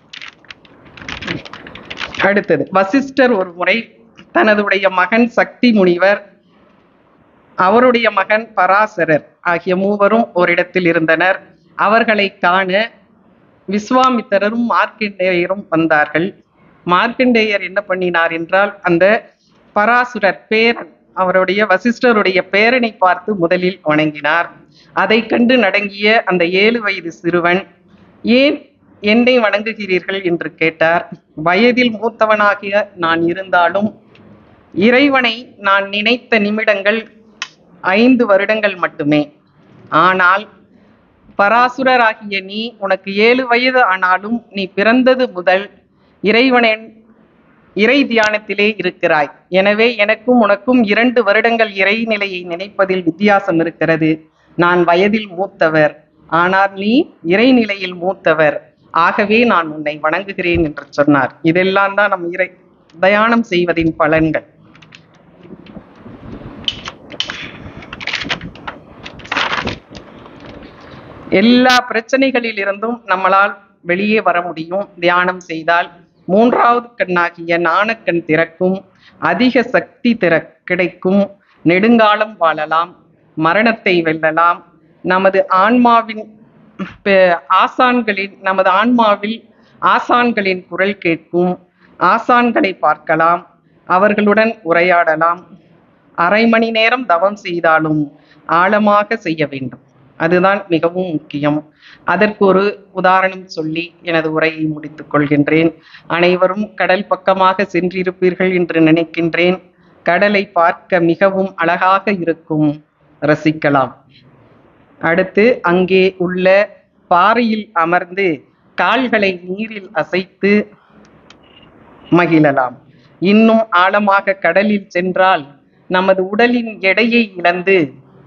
அடுத்தது வசிஷ்டர் ஒரு முறை தனதுடைய மகன் சக்தி முனிவர் அவருடைய மகன் பராசரர் ஆகிய மூவரும் ஓரிடத்தில் இருந்தனர் அவர்களை காண விஸ்வாமித்திரரும் மார்க்கண்டேயரும் வந்தார்கள் மார்க்கண்டேயர் என்ன பண்ணினார் என்றால் அந்த பராசுரர் பேரன் அவருடைய வசிஷ்டருடைய பேரனை பார்த்து முதலில் வணங்கினார் அதை கண்டு நடங்கிய அந்த ஏழு வயது சிறுவன் ஏன் என்னை வணங்குகிறீர்கள் என்று கேட்டார் வயதில் மூத்தவனாகிய நான் இருந்தாலும் இறைவனை நான் நினைத்த நிமிடங்கள் ஐந்து வருடங்கள் மட்டுமே ஆனால் பராசுரராகிய நீ உனக்கு ஏழு வயது ஆனாலும் நீ பிறந்தது முதல் இறைவனின் இறை தியானத்திலே இருக்கிறாய் எனவே எனக்கும் உனக்கும் இரண்டு வருடங்கள் இறைநிலையை நினைப்பதில் வித்தியாசம் இருக்கிறது நான் வயதில் மூத்தவர் ஆனால் நீ இறைநிலையில் மூத்தவர் ஆகவே நான் உன்னை வணங்குகிறேன் என்று சொன்னார் இதெல்லாம் தான் நம் இறை தியானம் செய்வதின் பலன்கள் எல்லா பிரச்சனைகளில் இருந்தும் நம்மளால் வெளியே வர முடியும் தியானம் செய்தால் மூன்றாவது கண்ணாகிய நாணக்கண் திறக்கும் அதிக சக்தி திற கிடைக்கும் நெடுங்காலம் வாழலாம் மரணத்தை வெல்லலாம் நமது ஆன்மாவின் பெ- ஆசான்களின் நமது ஆன்மாவில் ஆசான்களின் குரல் கேட்கும் ஆசான்களை பார்க்கலாம் அவர்களுடன் உரையாடலாம் அரை மணி நேரம் தவம் செய்தாலும் ஆழமாக செய்ய வேண்டும் அதுதான் மிகவும் முக்கியம் அதற்கு ஒரு உதாரணம் சொல்லி எனது உரையை முடித்துக் கொள்கின்றேன் அனைவரும் கடல் பக்கமாக சென்றிருப்பீர்கள் என்று நினைக்கின்றேன் கடலை பார்க்க மிகவும் அழகாக இருக்கும் ரசிக்கலாம் அடுத்து அங்கே உள்ள பாறையில் அமர்ந்து கால்களை நீரில் அசைத்து மகிழலாம் இன்னும் ஆழமாக கடலில் சென்றால் நமது உடலின் எடையை இழந்து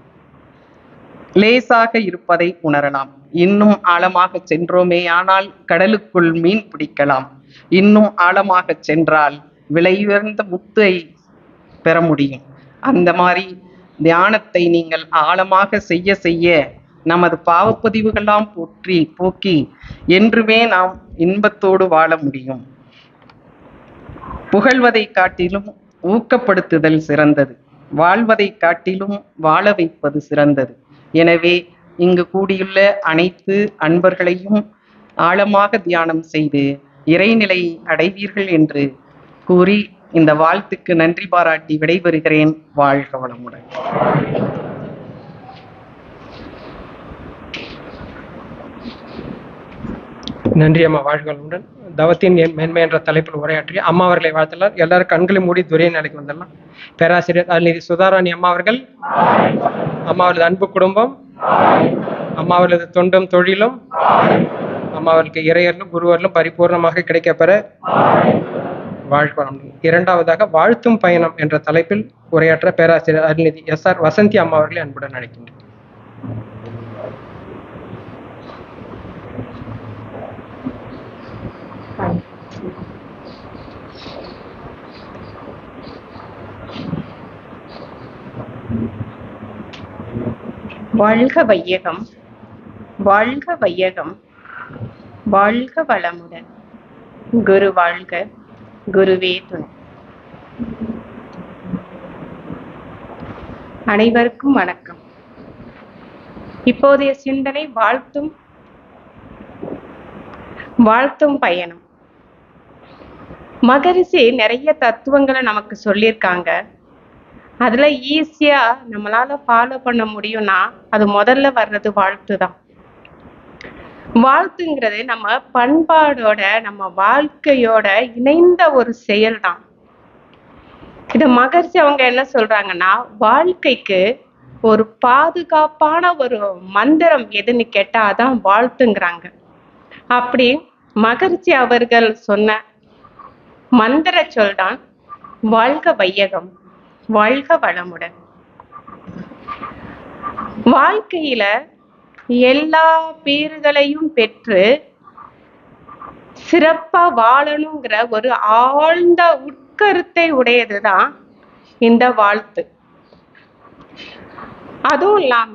லேசாக இருப்பதை உணரலாம் இன்னும் ஆழமாக சென்றோமே ஆனால் கடலுக்குள் மீன் பிடிக்கலாம் இன்னும் ஆழமாக சென்றால் விலை உயர்ந்த முத்தை பெற முடியும் அந்த மாதிரி தியானத்தை நீங்கள் ஆழமாக செய்ய செய்ய நமது பாவப்பதிவுகள்லாம் போற்றி போக்கி என்றுமே நாம் இன்பத்தோடு வாழ முடியும் புகழ்வதை காட்டிலும் ஊக்கப்படுத்துதல் சிறந்தது வாழ்வதை காட்டிலும் வாழ வைப்பது சிறந்தது எனவே இங்கு கூடியுள்ள அனைத்து அன்பர்களையும் ஆழமாக தியானம் செய்து இறைநிலை அடைவீர்கள் என்று கூறி இந்த வாழ்த்துக்கு நன்றி பாராட்டி விடைபெறுகிறேன் வாழ்க வளமுடன் நன்றி அம்மா வாழ்களுடன் தவத்தின் என் மேன்மை என்ற தலைப்பில் உரையாற்றி அம்மா அவர்களை வாழ்த்தலாம் எல்லாரும் கண்களை மூடி துரிய நிலைக்கு வந்துடலாம் பேராசிரியர் அருள்நிதி சுதாராணி அம்மா அவர்கள் அம்மா அவரது அன்பு குடும்பம் அம்மா அவரது தொண்டும் தொழிலும் அம்மா அவர்களுக்கு இறையர்களும் குருவர்களும் பரிபூர்ணமாக கிடைக்கப்பெற வாழ்க்கணும் இரண்டாவதாக வாழ்த்தும் பயணம் என்ற தலைப்பில் உரையாற்ற பேராசிரியர் அருள்நிதி எஸ் ஆர் வசந்தி அம்மா அவர்களை அன்புடன் அழைக்கின்றேன் வாழ்க வையகம் வாழ்க வையகம் வாழ்க வளமுடன் குரு வாழ்க குருவே துணை அனைவருக்கும் வணக்கம் இப்போதைய சிந்தனை வாழ்த்தும் வாழ்த்தும் பயணம் மகரிஷி நிறைய தத்துவங்களை நமக்கு சொல்லியிருக்காங்க அதுல ஈஸியா நம்மளால ஃபாலோ பண்ண முடியும்னா அது முதல்ல வர்றது வாழ்த்து தான் வாழ்த்துங்கிறது நம்ம பண்பாடோட நம்ம வாழ்க்கையோட இணைந்த ஒரு செயல் தான் இத மகர்ஷி அவங்க என்ன சொல்றாங்கன்னா வாழ்க்கைக்கு ஒரு பாதுகாப்பான ஒரு மந்திரம் எதுன்னு கேட்டா அதான் வாழ்த்துங்கிறாங்க அப்படி மகர்ஷி அவர்கள் சொன்ன மந்திர சொல்தான் வாழ்க வையகம் வாழ்க வளமுடன் வாழ்க்கையில எல்லா பேறுகளையும் பெற்று சிறப்பா வாழணுங்கிற ஒரு ஆழ்ந்த உட்கருத்தை உடையதுதான் இந்த வாழ்த்து அதுவும் இல்லாம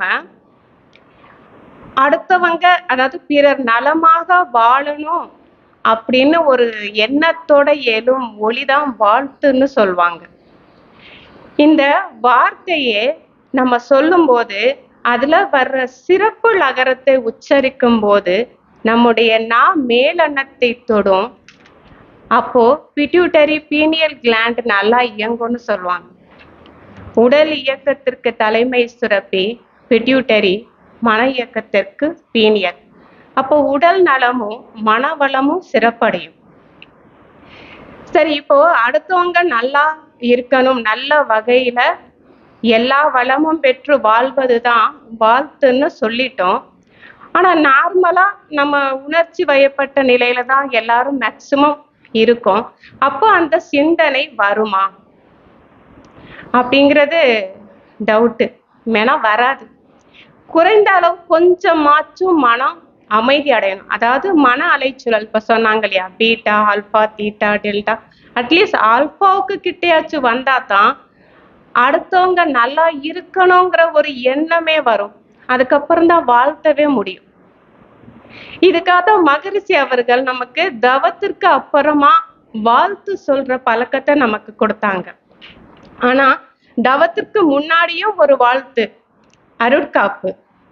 அடுத்தவங்க அதாவது பிறர் நலமாக வாழணும் அப்படின்னு ஒரு எண்ணத்தோட எழும் ஒளிதான் வாழ்த்துன்னு சொல்லுவாங்க இந்த வார்த்தையே நம்ம சொல்லும்போது அதுல வர்ற சிறப்பு நகரத்தை உச்சரிக்கும் போது நம்முடைய நா மேலெண்ணத்தை தொடும் அப்போ பிட்யூட்டரி பீனியல் கிளாண்ட் நல்லா இயங்கும்னு சொல்லுவாங்க உடல் இயக்கத்திற்கு தலைமை சுரப்பி பிட்யூட்டரி மன இயக்கத்திற்கு பீனியல் அப்போ உடல் நலமும் மன வளமும் சிறப்படையும் சரி இப்போ அடுத்தவங்க நல்லா இருக்கணும் நல்ல வகையில எல்லா வளமும் பெற்று வாழ்வதுதான் வாழ்த்துன்னு சொல்லிட்டோம் ஆனா நார்மலா நம்ம உணர்ச்சி வயப்பட்ட நிலையில தான் எல்லாரும் மேக்சிமம் இருக்கோம் அப்போ அந்த சிந்தனை வருமா அப்படிங்கிறது டவுட்டு வேணா வராது குறைந்த அளவு கொஞ்சமாச்சும் மனம் அமைதி அடையணும் அதாவது மன அலைச்சூழல் இப்ப சொன்னாங்க இல்லையா beta alpha theta delta at least ஆல்பாவுக்கு கிட்டேயாச்சும் வந்தா தான் அடுத்தவங்க நல்லா இருக்கணுங்கிற ஒரு எண்ணமே வரும் அதுக்கப்புறம் தான் வாழ்த்தவே முடியும் இதுக்காக மகரிஷி அவர்கள் நமக்கு தவத்திற்கு அப்புறமா வாழ்த்து சொல்ற பழக்கத்தை நமக்கு கொடுத்தாங்க ஆனா தவத்திற்கு முன்னாடியும் ஒரு வாழ்த்து அருட்காப்பு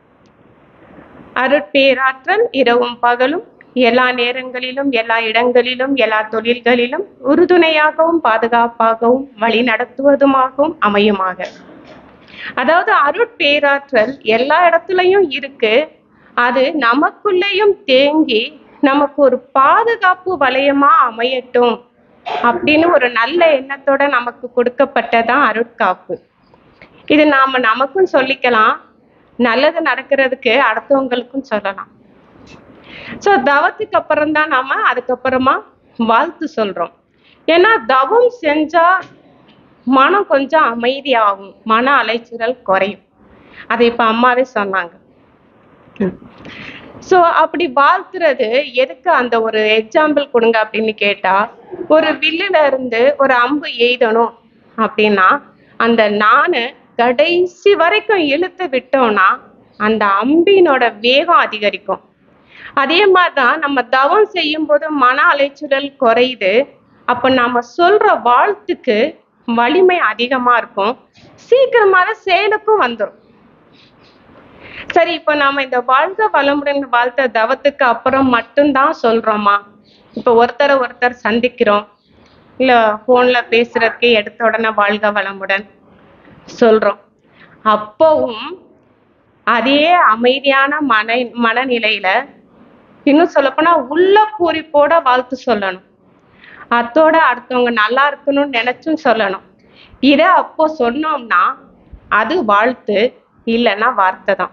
அருட்பேராற்றல் இரவும் பகலும் எல்லா நேரங்களிலும் எல்லா இடங்களிலும் எல்லா தொழில்களிலும் உறுதுணையாகவும் பாதுகாப்பாகவும் வழி நடத்துவதுமாகவும் அமையுமாக அதாவது அருட்பேராற்றல் எல்லா இடத்துலயும் இருக்கு அது நமக்குள்ளேயும் தேங்கி நமக்கு ஒரு பாதுகாப்பு வளையமா அமையட்டும் அப்படின்னு ஒரு நல்ல எண்ணத்தோட நமக்கு கொடுக்கப்பட்டதான் அருட்காப்பு இது நாம நமக்கும் சொல்லிக்கலாம் நல்லது நடக்கிறதுக்கு அடுத்தவங்களுக்கும் சொல்லலாம் சோ தவத்துக்கு அப்புறம் தான் நாம அதுக்கப்புறமா வாழ்த்து சொல்றோம் ஏன்னா தவம் செஞ்சா மனம் கொஞ்சம் அமைதியாகும் மன அலைச்சல் குறையும் அதை இப்ப அம்மாவே சொன்னாங்க சோ அப்படி வாழ்த்துறது எதுக்கு அந்த ஒரு எக்ஸாம்பிள் கொடுங்க அப்படின்னு கேட்டா ஒரு வில்லுல இருந்து ஒரு அம்பு எய்தணும் அப்படின்னா அந்த நாணை கடைசி வரைக்கும் இழுத்து விட்டோம்னா அந்த அம்பினோட வேகம் அதிகரிக்கும் அதே மாதிரிதான் நம்ம தவம் செய்யும் போது மன அலைச்சல் குறையுது அப்ப நாம சொல்ற வாழ்த்துக்கு வலிமை அதிகமா இருக்கும் சீக்கிரமாக செயலுக்கும் வந்துரும் சரி இப்ப நாம இந்த வாழ்க வளமுடன் வாழ்த்த தவத்துக்கு அப்புறம் மட்டும்தான் சொல்றோமா இப்ப ஒருத்தரை ஒருத்தர் சந்திக்கிறோம் இல்ல போன்ல பேசுறதுக்கு எடுத்த உடனே வாழ்க வளமுடன் சொல்றோம் அப்பவும் அதே அமைதியான மன மனநிலையில இன்னும் சொல்லப்போனா உள்ள பூரிப்போட வாழ்த்து சொல்லணும் அத்தோட அடுத்தவங்க நல்லா இருக்கணும்னு நினைச்சும் சொல்லணும் இத அப்போ சொன்னோம்னா அது வாழ்த்து இல்லைன்னா வார்த்தை தான்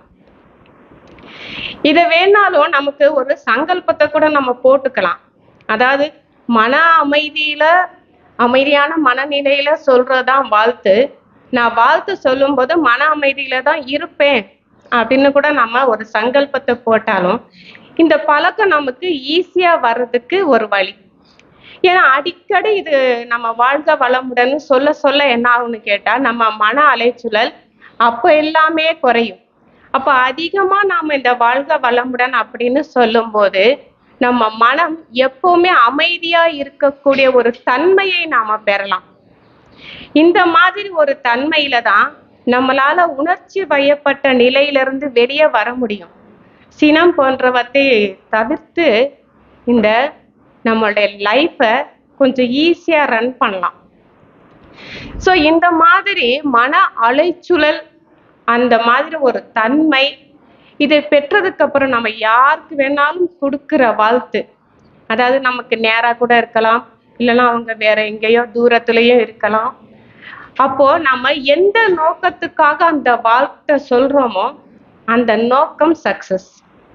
இத வேணாலும் நமக்கு ஒரு சங்கல்பத்தை கூட நம்ம போட்டுக்கலாம் அதாவது மன அமைதியில அமைதியான மனநிலையில சொல்றதுதான் வாழ்த்து நான் வாழ்த்து சொல்லும்போது மன அமைதியில தான் இருப்பேன் அப்படின்னு கூட நம்ம ஒரு சங்கல்பத்தை போட்டாலும் இந்த பழக்கம் நமக்கு ஈஸியா வர்றதுக்கு ஒரு வழி ஏன்னா அடிக்கடி இது நம்ம வாழ்க வளமுடன் சொல்ல சொல்ல என்ன ஆகும்னு கேட்டா நம்ம மன அலைச்சூழல் அப்போ எல்லாமே குறையும் அப்ப அதிகமா நாம இந்த வாழ்க வளமுடன் அப்படின்னு சொல்லும்போது நம்ம மனம் எப்பவுமே அமைதியா இருக்கக்கூடிய ஒரு தன்மையை நாம பெறலாம் இந்த மாதிரி ஒரு தன்மையில தான் நம்மளால உணர்ச்சி வயப்பட்ட நிலையிலிருந்து வெளியே வர முடியும் சினம் போன்றவற்றை தவிர்த்து இந்த நம்மளுடைய லைஃப்பை கொஞ்சம் ஈஸியா ரன் பண்ணலாம் ஸோ இந்த மாதிரி மன அலைச்சுழல் அந்த மாதிரி ஒரு தன்மை இதை பெற்றதுக்கு அப்புறம் நம்ம யாருக்கு வேணாலும் கொடுக்கிற வாழ்த்து அதாவது நமக்கு நேரா கூட இருக்கலாம் இல்லைன்னா அவங்க வேற எங்கேயோ தூரத்துலயும் இருக்கலாம் அப்போ நம்ம எந்த நோக்கத்துக்காக அந்த வாழ்த்தை சொல்றோமோ அந்த நோக்கம் சக்சஸ்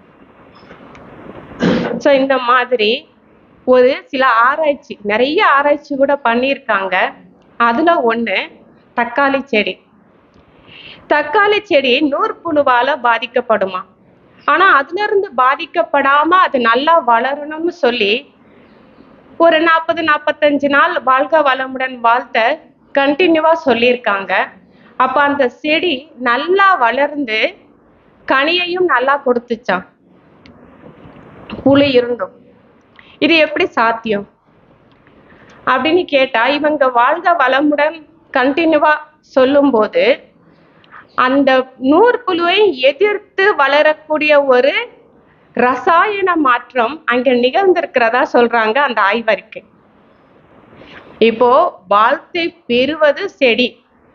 ஸோ இந்த மாதிரி ஒரு சில ஆராய்ச்சி நிறைய ஆராய்ச்சி கூட பண்ணியிருக்காங்க அதுல ஒண்ணு தக்காளி செடி தக்காளி செடி நூற்புழுவால பாதிக்கப்படுமா ஆனா அதுல இருந்து பாதிக்கப்படாம அது நல்லா வளரணும்னு சொல்லி ஒரு நாற்பது நாற்பத்தஞ்சு நாள் வாழ்க வளமுடன் வாழ்த்த கண்டினியூவா சொல்லியிருக்காங்க அப்ப அந்த செடி நல்லா வளர்ந்து கனியையும் நல்லா கொடுத்துச்சாம் புளி இருந்தும் இது எப்படி சாத்தியம் அப்படின்னு கேட்டா இவங்க வாழ்க வளமுடன் கண்டினியூவா சொல்லும்போது அந்த நூற்புழுவை எதிர்த்து வளரக்கூடிய ஒரு ரசாயன மாற்றம் அங்க நிகழ்ந்திருக்கிறதா சொல்றாங்க அந்த ஆய்வறிக்கை இப்போ வாழ்த்தை பெறுவது செடி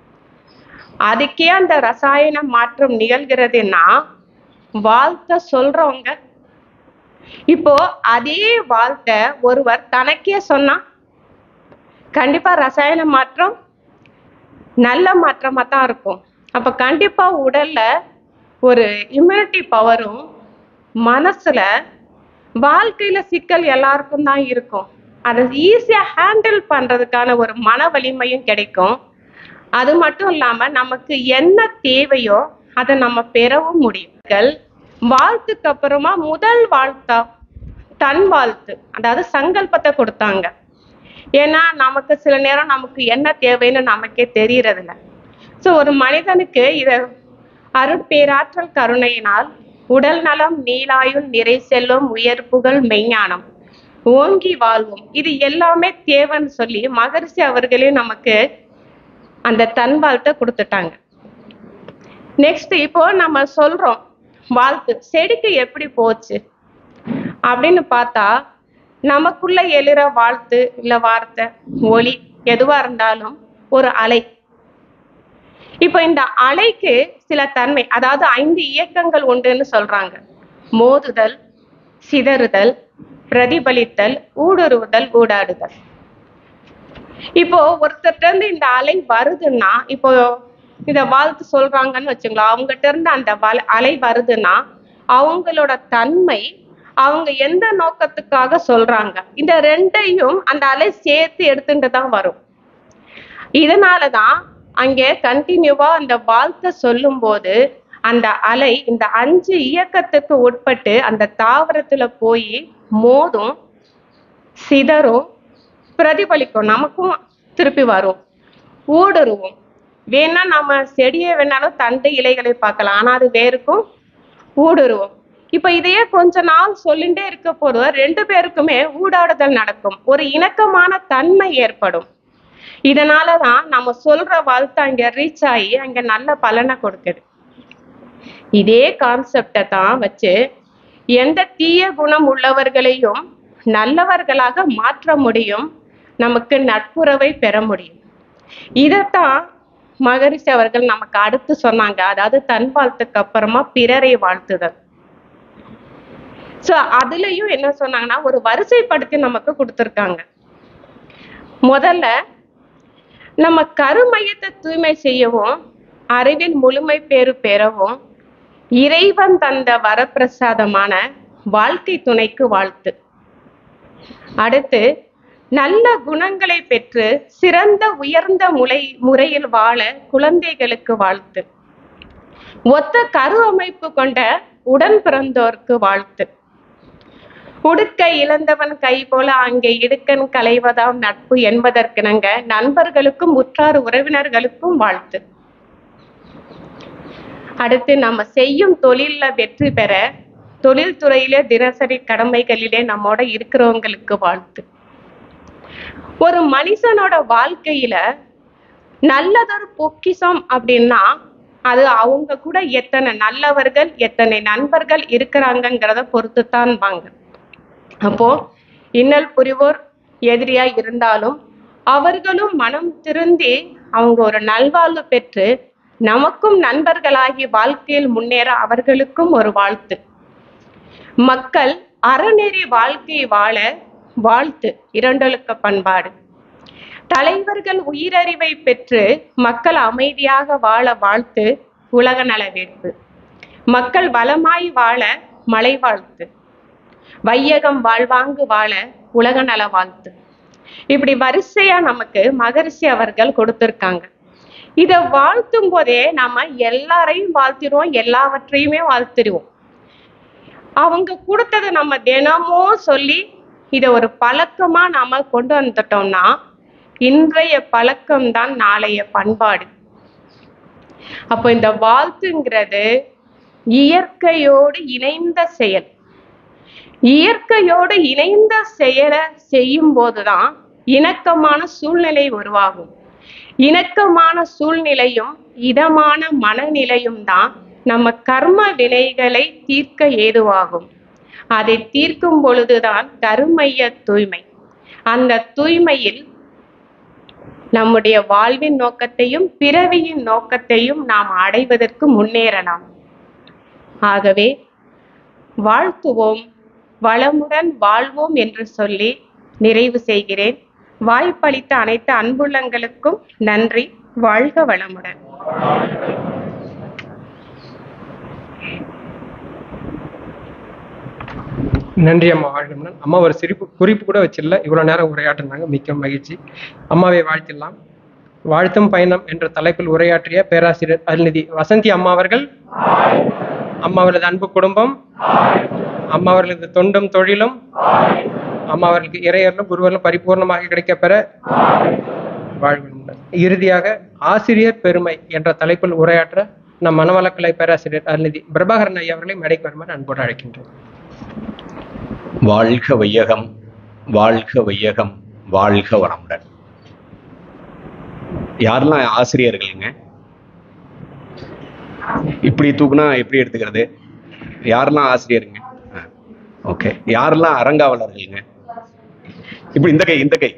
அதுக்கே அந்த ரசாயன மாற்றம் நிகழ்கிறதுன்னா வாழ்த்த சொல்றவங்க இப்போ அதே வாழ்த்தை ஒருவர் தனக்கே சொன்னா கண்டிப்பா ரசாயன மாற்றம் நல்ல மாற்றமா தான் இருக்கும் அப்ப கண்டிப்பா உடல்ல ஒரு இம்யூனிட்டி பவரும் மனசுல வாழ்க்கையில சிக்கல் எல்லாருக்கும் தான் இருக்கும் அதை ஈஸியா ஹேண்டில் பண்றதுக்கான ஒரு மன வலிமையும் கிடைக்கும் அது மட்டும் இல்லாம நமக்கு என்ன தேவையோ அதை நம்ம பெறவும் முடியும் வாழ்த்துக்கு அப்புறமா முதல் வாழ்த்தா தன் வாழ்த்து அதாவது சங்கல்பத்தை கொடுத்தாங்க ஏன்னா நமக்கு சில நேரம் நமக்கு என்ன தேவைன்னு நமக்கே தெரியறதில்ல ஸோ ஒரு மனிதனுக்கு இத அருட்பேராற்றல் கருணையினால் உடல் நலம் நீலாயுள் நிறை செல்வம் உயர்ப்புகள் மெய்ஞானம் ஓங்கி வாழ்வோம் இது எல்லாமே தேவைன்னு சொல்லி மகரிஷி அவர்களே நமக்கு அந்த தன் வாழ்த்தை கொடுத்துட்டாங்க நெக்ஸ்ட் இப்போ நம்ம சொல்றோம் வாழ்த்து செடிக்கு எப்படி போச்சு அப்படின்னு பார்த்தா நமக்குள்ள எழுற வாழ்த்து இல்ல வார்த்தை ஒளி எதுவா இருந்தாலும் ஒரு அலை இப்போ இந்த அலைக்கு சில தன்மை அதாவது ஐந்து இயக்கங்கள் உண்டுன்னு சொல்றாங்க மோதுதல் சிதறுதல் பிரதிபலித்தல் ஊடுருவுதல் ஊடாடுதல் இப்போ ஒருத்தர்ட்ட இருந்து இந்த அலை வருதுன்னா இப்போ இத வாழ்த்து சொல்றாங்கன்னு வச்சுங்களா அவங்ககிட்ட இருந்து அந்த வல- அலை வருதுன்னா அவங்களோட தன்மை அவங்க எந்த நோக்கத்துக்காக சொல்றாங்க இந்த ரெண்டையும் அந்த அலை சேர்த்து எடுத்துட்டு தான் வரும் இதனால தான் அங்கே கண்டினியூவா அந்த வாழ்த்தை சொல்லும்போது அந்த அலை இந்த அஞ்சு இயக்கத்துக்கு உட்பட்டு அந்த தாவரத்துல போய் மோதும் சிதறும் பிரதிபலிக்கும் நமக்கும் திருப்பி வரும் ஊடுருவும் வேணா நம்ம செடியை வேணாலும் தண்டு இலைகளை பார்க்கலாம் ஆனா அது வேருக்கும் ஊடுருவும் இப்ப இதையே கொஞ்ச நாள் சொல்லிட்டே இருக்க போது ரெண்டு பேருக்குமே ஊடாடுதல் நடக்கும் ஒரு இணக்கமான தன்மை ஏற்படும் இதனாலதான் நம்ம சொல்ற வாழ்த்து அங்க ரீச் ஆகி அங்க நல்ல பலனை கொடுக்குது இதே கான்செப்டை தான் வச்சு எந்த தீய குணம் உள்ளவர்களையும் நல்லவர்களாக மாற்ற முடியும் நமக்கு நட்புறவை பெற முடியும் இதைத்தான் மகரிஷி அவர்கள் நமக்கு அடுத்து சொன்னாங்க அதாவது தன் வாழ்த்துக்கு அப்புறமா பிறரை வாழ்த்துதல் சோ அதுலயும் என்ன சொன்னாங்கன்னா ஒரு வரிசைப்படுத்தி நமக்கு கொடுத்திருக்காங்க முதல்ல நம்ம கருமையத்தை தூய்மை செய்யவும் அறிவின் முழுமை பேறு பெறவும் இறைவன் தந்த வரப்பிரசாதமான வாழ்க்கை துணைக்கு வாழ்த்து அடுத்து நல்ல குணங்களை பெற்று சிறந்த உயர்ந்த முறை முறையில் வாழ குழந்தைகளுக்கு வாழ்த்து ஒத்த கரு அமைப்பு கொண்ட உடன் பிறந்தோர்க்கு வாழ்த்து உடுக்க இழந்தவன் கை போல அங்கே இடுக்கன் களைவதாம் நட்பு என்பதற்கிணங்க நண்பர்களுக்கும் உற்றார் உறவினர்களுக்கும் வாழ்த்து அடுத்து நம்ம செய்யும் தொழில்ல வெற்றி பெற தொழில்துறையிலே தினசரி கடமைகளிலே நம்மோட இருக்கிறவங்களுக்கு வாழ்த்து ஒரு மனுஷனோட வாழ்க்கையில நல்லதொரு பொக்கிஷம் அப்படின்னா அது அவங்க கூட எத்தனை நல்லவர்கள் எத்தனை நண்பர்கள் இருக்கிறாங்கங்கிறத பொறுத்து தான் வாங்க அப்போ இன்னல் புரிவோர் எதிரியா இருந்தாலும் அவர்களும் மனம் திருந்தி அவங்க ஒரு நல்வாழ்வு பெற்று நமக்கும் நண்பர்களாகி வாழ்க்கையில் முன்னேற அவர்களுக்கும் ஒரு வாழ்த்து மக்கள் அறநெறி வாழ்க்கை வாழ வாழ்த்து இரண்டொழுக்க பண்பாடு தலைவர்கள் உயிரறிவை பெற்று மக்கள் அமைதியாக வாழ வாழ்த்து உலக நல வேட்பு மக்கள் வளமாய் வாழ மலை வாழ்த்து வையகம் வாழ்வாங்கு வாழ உலக நல வாழ்த்து இப்படி வரிசையா நமக்கு மகரிஷி அவர்கள் கொடுத்திருக்காங்க இத வாழ்த்தும் போதே நாம எல்லாரையும் வாழ்த்திடுவோம் எல்லாவற்றையுமே வாழ்த்திடுவோம் அவங்க கொடுத்ததை நம்ம தினமும் சொல்லி இத ஒரு பழக்கமா நாம கொண்டு வந்துட்டோம்னா இன்றைய பழக்கம்தான் நாளைய பண்பாடு அப்போ இந்த வாழ்த்துங்கிறது இயற்கையோடு இணைந்த செயல் இயற்கையோடு இணைந்த செயலை செய்யும் போதுதான் இணக்கமான சூழ்நிலை உருவாகும் இணக்கமான சூழ்நிலையும் இதமான மனநிலையும் தான் நம்ம கர்ம வினைகளை தீர்க்க ஏதுவாகும் அதை தீர்க்கும் பொழுதுதான் கருமைய தூய்மை அந்த தூய்மையில் நம்முடைய வாழ்வின் நோக்கத்தையும் பிறவியின் நோக்கத்தையும் நாம் அடைவதற்கு முன்னேறலாம் ஆகவே வாழ்த்துவோம் வளமுடன் வாழ்வோம் என்று சொல்லி நிறைவு செய்கிறேன் வாய்ப்பளித்த அனைத்து அன்புள்ளங்களுக்கும் நன்றி வாழ்க வளமுடன் நன்றி அம்மா வாழ்க்கை அம்மா ஒரு சிரிப்பு குறிப்பு கூட வச்சிடல இவ்வளவு நேரம் உரையாற்றினாங்க மிக்க மகிழ்ச்சி அம்மாவை வாழ்த்திடலாம் வாழ்த்தும் பயணம் என்ற தலைப்பில் உரையாற்றிய பேராசிரியர் அருள்நிதி வசந்தி அம்மா அவர்கள் அம்மா அவர்களது அன்பு குடும்பம் அம்மா அவர்களது தொண்டும் தொழிலும் அம்மா அவர்களுக்கு இறையர்களும் குருவர்களும் பரிபூர்ணமாக கிடைக்கப்பெற வாழ்வுடன் இறுதியாக ஆசிரியர் பெருமை என்ற தலைப்பில் உரையாற்ற நம் மனவளக்கலை பேராசிரியர் அருள்நிதி பிரபாகரன் ஐயா அவர்களை மேடைக்கு வருமாறு அன்போடு அழைக்கின்றேன் வாழ்க வையகம் வாழ்க வையகம் வாழ்க வளமுடன் யாரெல்லாம் ஆசிரியர்களுங்க இப்படி தூக்குனா எப்படி எடுத்துக்கிறது யாரெல்லாம் ஆசிரியருங்க ஓகே யாரெல்லாம் அறங்காவலர்களுங்க இப்படி இந்த கை இந்த கை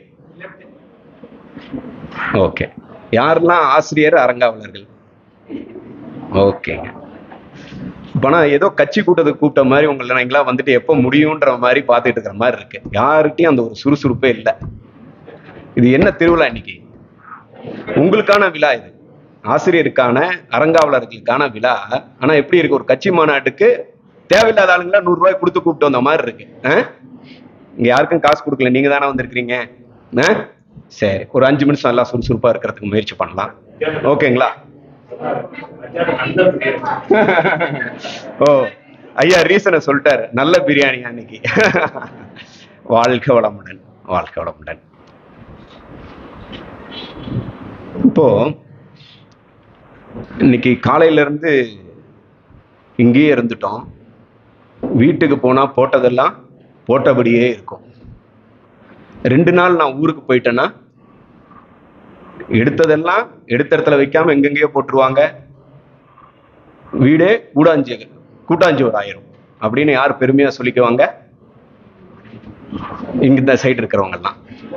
ஓகே யாரெல்லாம் ஆசிரியர் அறங்காவலர்கள் ஓகேங்க இப்ப நான் ஏதோ கட்சி கூட்டத்துக்கு கூப்பிட்ட மாதிரி உங்களை நீங்களா வந்துட்டு எப்போ முடியுன்ற மாதிரி பார்த்துட்டு இருக்கிற மாதிரி இருக்கு யார்கிட்டயும் அந்த ஒரு சுறுசுறுப்பே இல்லை இது என்ன திருவிழா இன்னைக்கு உங்களுக்கான விழா இது ஆசிரியருக்கான அறங்காவலர்களுக்கான விழா ஆனா எப்படி இருக்கு ஒரு கட்சி மாநாட்டுக்கு தேவையில்லாத ஆளுங்களா நூறு ரூபாய் கொடுத்து கூப்பிட்டு வந்த மாதிரி இருக்கு ஆ? இங்க யாருக்கும் காசு கொடுக்கல நீங்க தானே வந்திருக்கிறீங்க ஆ? சரி ஒரு அஞ்சு நிமிஷம் எல்லாம் சுறுசுறுப்பா இருக்கிறதுக்கு முயற்சி பண்ணலாம் ஓகேங்களா ஓ ஐயா ரீசனை சொல்லிட்டாரு நல்ல பிரியாணி அன்னைக்கு வாழ்க வளமுடன் வாழ்க வளமுடன் இப்போ இன்னைக்கு காலையில இருந்து இங்கேயே இருந்துட்டோம் வீட்டுக்கு போனா போட்டதெல்லாம் போட்டபடியே இருக்கும் ரெண்டு நாள் நான் ஊருக்கு போயிட்டேன்னா எடுத்ததெல்லாம் எடுத்த இடத்துல வைக்காம எங்கெங்கேயோ போட்டுருவாங்க வீடே கூடாஞ்சி கூட்டாஞ்சோர் ஆயிரும் அப்படின்னு யார் பெருமையா சொல்லிக்குவாங்க இங்க இந்த சைடு இருக்கிறவங்க எல்லாம்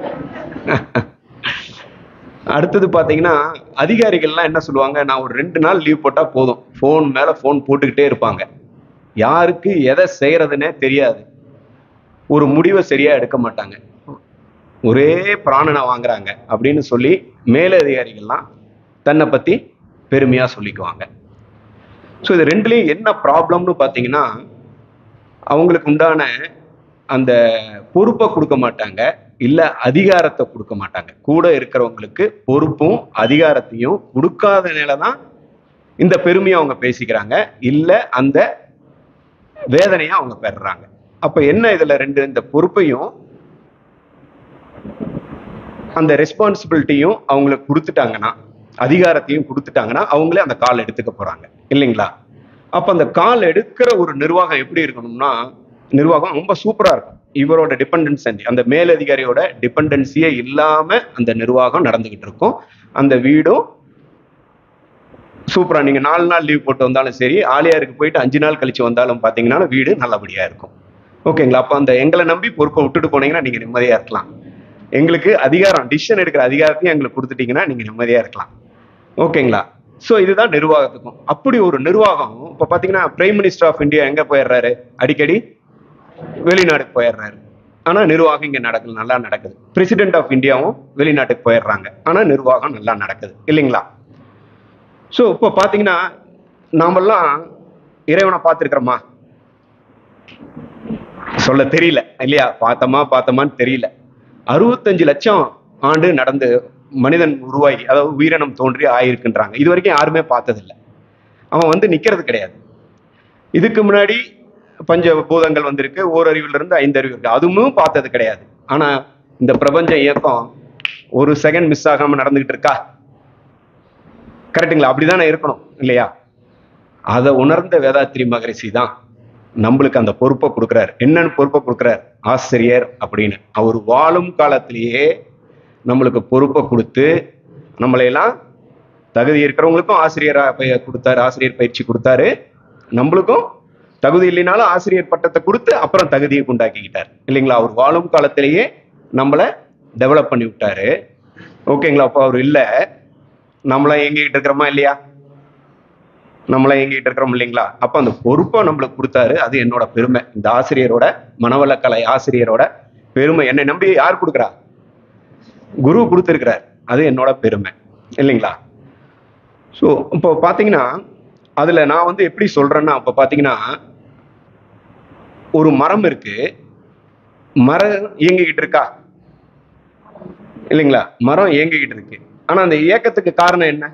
அடுத்தது பாத்தீங்கன்னா அதிகாரிகள்லாம் என்ன சொல்லுவாங்க நான் ஒரு ரெண்டு நாள் லீவ் போட்டா போதும் ஃபோன் மேல ஃபோன் போட்டுக்கிட்டே இருப்பாங்க யாருக்கு எதை செய்யறதுன்னே தெரியாது ஒரு முடிவை சரியா எடுக்க மாட்டாங்க ஒரே பிராணனை வாங்குறாங்க அப்படின்னு சொல்லி மேலதிகாரிகள்லாம் தன்னை பத்தி பெருமையா சொல்லிக்குவாங்க ஸோ இது ரெண்டுலேயும் என்ன ப்ராப்ளம்னு பார்த்தீங்கன்னா அவங்களுக்கு உண்டான அந்த பொறுப்பை கொடுக்க மாட்டாங்க இல்லை அதிகாரத்தை கொடுக்க மாட்டாங்க கூட இருக்கிறவங்களுக்கு பொறுப்பும் அதிகாரத்தையும் கொடுக்காத நிலை தான் இந்த பெருமையை அவங்க பேசிக்கிறாங்க இல்லை அந்த வேதனையை அவங்க பெறுறாங்க அப்ப என்ன இதுல ரெண்டு இந்த பொறுப்பையும் அந்த ரெஸ்பான்சிபிலிட்டியும் அவங்களுக்கு கொடுத்துட்டாங்கன்னா அதிகாரத்தையும் கொடுத்துட்டாங்கன்னா அவங்களே அந்த கால் எடுத்துக்க போறாங்க இல்லைங்களா அப்ப அந்த கால் எடுக்கிற ஒரு நிர்வாகம் எப்படி இருக்கணும்னா நிர்வாகம் ரொம்ப சூப்பரா இருக்கும் இவரோட டிபெண்டன்சி அந்த மேலதிகாரியோட டிபெண்டன்சியே இல்லாம அந்த நிர்வாகம் நடந்துகிட்டு இருக்கும் அந்த வீடும் சூப்பரா நீங்க நாலு நாள் லீவ் போட்டு வந்தாலும் சரி ஆலியாருக்கு போயிட்டு அஞ்சு நாள் கழிச்சு வந்தாலும் பாத்தீங்கன்னா வீடு நல்லபடியா இருக்கும் ஓகேங்களா அப்ப அந்த எங்களை நம்பி பொறுப்பை விட்டுட்டு போனீங்கன்னா நீங்க நிம்மதியா இருக்கலாம் எங்களுக்கு அதிகாரம் டிசிஷன் எடுக்கிற அதிகாரத்தையும் எங்களுக்கு கொடுத்துட்டீங்கன்னா நீங்க நிம்மதியா இருக்கலாம் ஓகேங்களா ஸோ இதுதான் நிர்வாகத்துக்கும் அப்படி ஒரு நிர்வாகம் இப்போ பார்த்தீங்கன்னா பிரைம் மினிஸ்டர் ஆஃப் இந்தியா எங்க போயிடுறாரு அடிக்கடி வெளிநாட்டுக்கு போயிடுறாரு ஆனா நிர்வாகம் இங்க நடக்குது நல்லா நடக்குது பிரசிடென்ட் ஆஃப் இந்தியாவும் வெளிநாட்டுக்கு போயிடுறாங்க ஆனா நிர்வாகம் நல்லா நடக்குது இல்லைங்களா ஸோ இப்போ பார்த்தீங்கன்னா நாமெல்லாம் இறைவனை பார்த்துருக்குறோமா சொல்ல தெரியல இல்லையா பார்த்தோமா பார்த்தோமான்னு தெரியல அறுபத்தஞ்சு லட்சம் ஆண்டு நடந்து மனிதன் உருவாகி அதாவது உயிரினம் தோன்றி ஆயிருக்குன்றாங்க இது வரைக்கும் யாருமே பார்த்ததில்லை அவன் வந்து நிக்கிறது கிடையாது இதுக்கு முன்னாடி பஞ்ச பூதங்கள் வந்திருக்கு ஓரறிவுல இருந்து ஐந்தறிவு இருக்கு அதுவும் பார்த்தது கிடையாது ஆனா இந்த பிரபஞ்ச இயக்கம் ஒரு செகண்ட் மிஸ் ஆகாம நடந்துகிட்டு இருக்கா கரெக்டுங்களா அப்படிதானே இருக்கணும் இல்லையா அதை உணர்ந்த வேதாத்திரி மகரிஷி தான் நம்மளுக்கு அந்த பொறுப்பை கொடுக்குறாரு என்னன்னு பொறுப்பை கொடுக்குறாரு ஆசிரியர் அப்படின்னு அவர் வாழும் காலத்திலேயே நம்மளுக்கு பொறுப்பை கொடுத்து நம்மளையெல்லாம் தகுதி இருக்கிறவங்களுக்கும் ஆசிரியரா பய- கொடுத்தாரு ஆசிரியர் பயிற்சி கொடுத்தாரு நம்மளுக்கும் தகுதி இல்லைனாலும் ஆசிரியர் பட்டத்தை கொடுத்து அப்புறம் தகுதியை உண்டாக்கிக்கிட்டார் இல்லைங்களா அவர் வாழும் காலத்திலேயே நம்மளை டெவலப் பண்ணி விட்டாரு ஓகேங்களா அப்போ அவர் இல்லை நம்மள எங்கிட்டு இருக்கிறோமா இல்லையா நம்மள எங்கிட்டு இருக்கிறோம் இல்லைங்களா அப்ப அந்த பொறுப்பை நம்மளுக்கு கொடுத்தாரு அது என்னோட பெருமை இந்த ஆசிரியரோட மனவளக்கலை ஆசிரியரோட பெருமை என்னை நம்பி யார் கொடுக்குறா குரு கொடுத்துருக்கிறார் அது என்னோட பெருமை இல்லைங்களா ஸோ இப்போ பார்த்தீங்கன்னா அதில் நான் வந்து எப்படி சொல்றேன்னா இப்போ பார்த்தீங்கன்னா ஒரு மரம் இருக்கு மரம் இயங்கிக்கிட்டு இருக்கா இல்லைங்களா மரம் இயங்கிக்கிட்டு இருக்கு ஆனா அந்த இயக்கத்துக்கு காரணம் என்ன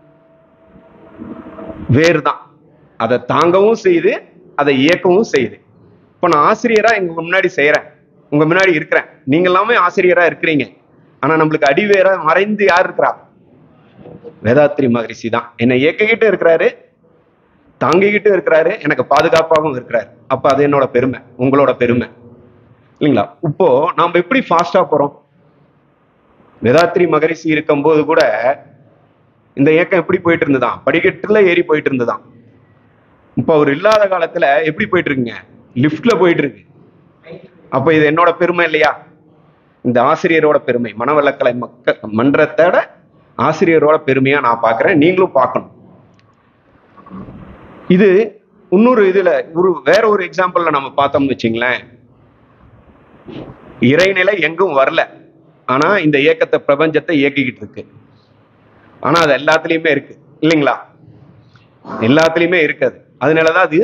வேர் தான் அதை தாங்கவும் செய்யுது அதை இயக்கவும் செய்யுது இப்போ நான் ஆசிரியரா எங்க முன்னாடி செய்யறேன் உங்க முன்னாடி இருக்கிறேன் நீங்க எல்லாமே ஆசிரியரா இருக்கிறீங்க ஆனா நம்மளுக்கு அடிவேரா மறைந்து யார் இருக்கிறா வேதாத்திரி மகரிஷி தான் என்னை இயக்கிக்கிட்டு இருக்கிறாரு தாங்கிக்கிட்டு இருக்கிறாரு எனக்கு பாதுகாப்பாகவும் இருக்கிறாரு அப்ப அது என்னோட பெருமை உங்களோட பெருமை இல்லைங்களா இப்போ நாம எப்படி ஃபாஸ்டா போறோம் வேதாத்திரி மகரிஷி இருக்கும்போது கூட இந்த இயக்கம் எப்படி போயிட்டு இருந்ததாம் படிக்கட்டுல ஏறி போயிட்டு இருந்ததாம் இப்போ அவர் இல்லாத காலத்துல எப்படி போயிட்டு இருக்குங்க லிஃப்ட்ல போயிட்டு இருக்கு அப்ப இது என்னோட பெருமை இல்லையா இந்த ஆசிரியரோட பெருமை மனவளக்கலை மக்க மன்றத்தோட ஆசிரியரோட பெருமையா நான் பார்க்கிறேன் நீங்களும் பார்க்கணும் இது இன்னொரு இதுல ஒரு வேற ஒரு எக்ஸாம்பிள்ல நம்ம பார்த்தோம்னு வச்சுங்களேன் இறைநிலை எங்கும் வரல ஆனா இந்த இயக்கத்தை பிரபஞ்சத்தை இயக்கிக்கிட்டு இருக்கு ஆனா அது எல்லாத்துலயுமே இருக்கு இல்லைங்களா எல்லாத்துலயுமே இருக்காது அதனாலதான் அது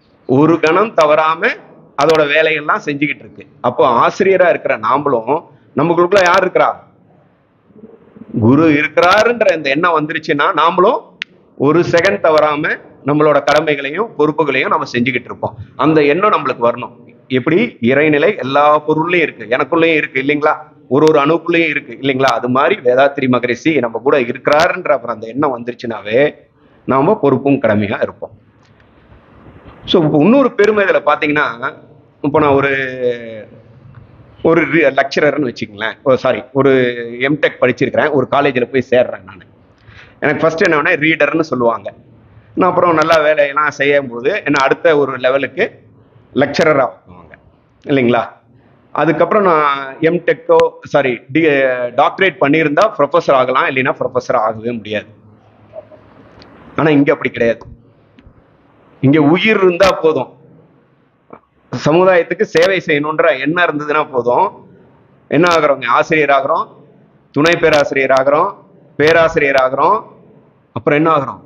ஒரு கணம் தவறாம அதோட வேலையெல்லாம் செஞ்சுக்கிட்டு இருக்கு அப்போ ஆசிரியரா இருக்கிற நாமளும் நமக்குள்ள யார் இருக்கிறா குரு இருக்கிறாருன்ற இந்த எண்ணம் வந்துருச்சுன்னா நாமளும் ஒரு செகண்ட் தவறாம நம்மளோட கடமைகளையும் பொறுப்புகளையும் நம்ம செஞ்சுக்கிட்டு இருப்போம் அந்த எண்ணம் நம்மளுக்கு வரணும் எப்படி இறைநிலை எல்லா பொருள்லயும் இருக்கு எனக்குள்ளேயும் இருக்கு இல்லைங்களா ஒரு ஒரு அணுக்குள்ளேயும் இருக்கு இல்லைங்களா அது மாதிரி வேதாத்திரி மகரிஷி நம்ம கூட இருக்கிறாருன்ற அப்புறம் அந்த எண்ணம் வந்துருச்சுனாவே நாம பொறுப்பும் கடமையா இருப்போம் ஸோ இப்போ இன்னொரு பெருமை இதில் பார்த்தீங்கன்னா இப்போ நான் ஒரு ஒரு லெக்சரர்னு வச்சுக்கங்களேன் ஓ சாரி ஒரு எம்டெக் படிச்சிருக்கிறேன் ஒரு காலேஜில் போய் சேர்றேன் நான் எனக்கு ஃபர்ஸ்ட் என்ன ரீடர்னு சொல்லுவாங்க நான் அப்புறம் நல்லா வேலையெல்லாம் செய்யும்போது என்ன அடுத்த ஒரு லெவலுக்கு லெக்சரராக ஆக்குவாங்க இல்லைங்களா அதுக்கப்புறம் நான் எம்டெக்கோ சாரி டி டாக்டரேட் பண்ணியிருந்தா ப்ரொஃபஸர் ஆகலாம் இல்லைன்னா ப்ரொஃபஸர் ஆகவே முடியாது ஆனால் இங்கே அப்படி கிடையாது இங்க உயிர் இருந்தா போதும் சமுதாயத்துக்கு சேவை செய்யணுன்ற எண்ணம் இருந்ததுன்னா போதும் என்ன ஆகுறோங்க ஆசிரியர் ஆகிறோம் துணை பேராசிரியர் ஆகிறோம் பேராசிரியர் ஆகிறோம் அப்புறம் என்ன ஆகுறோம்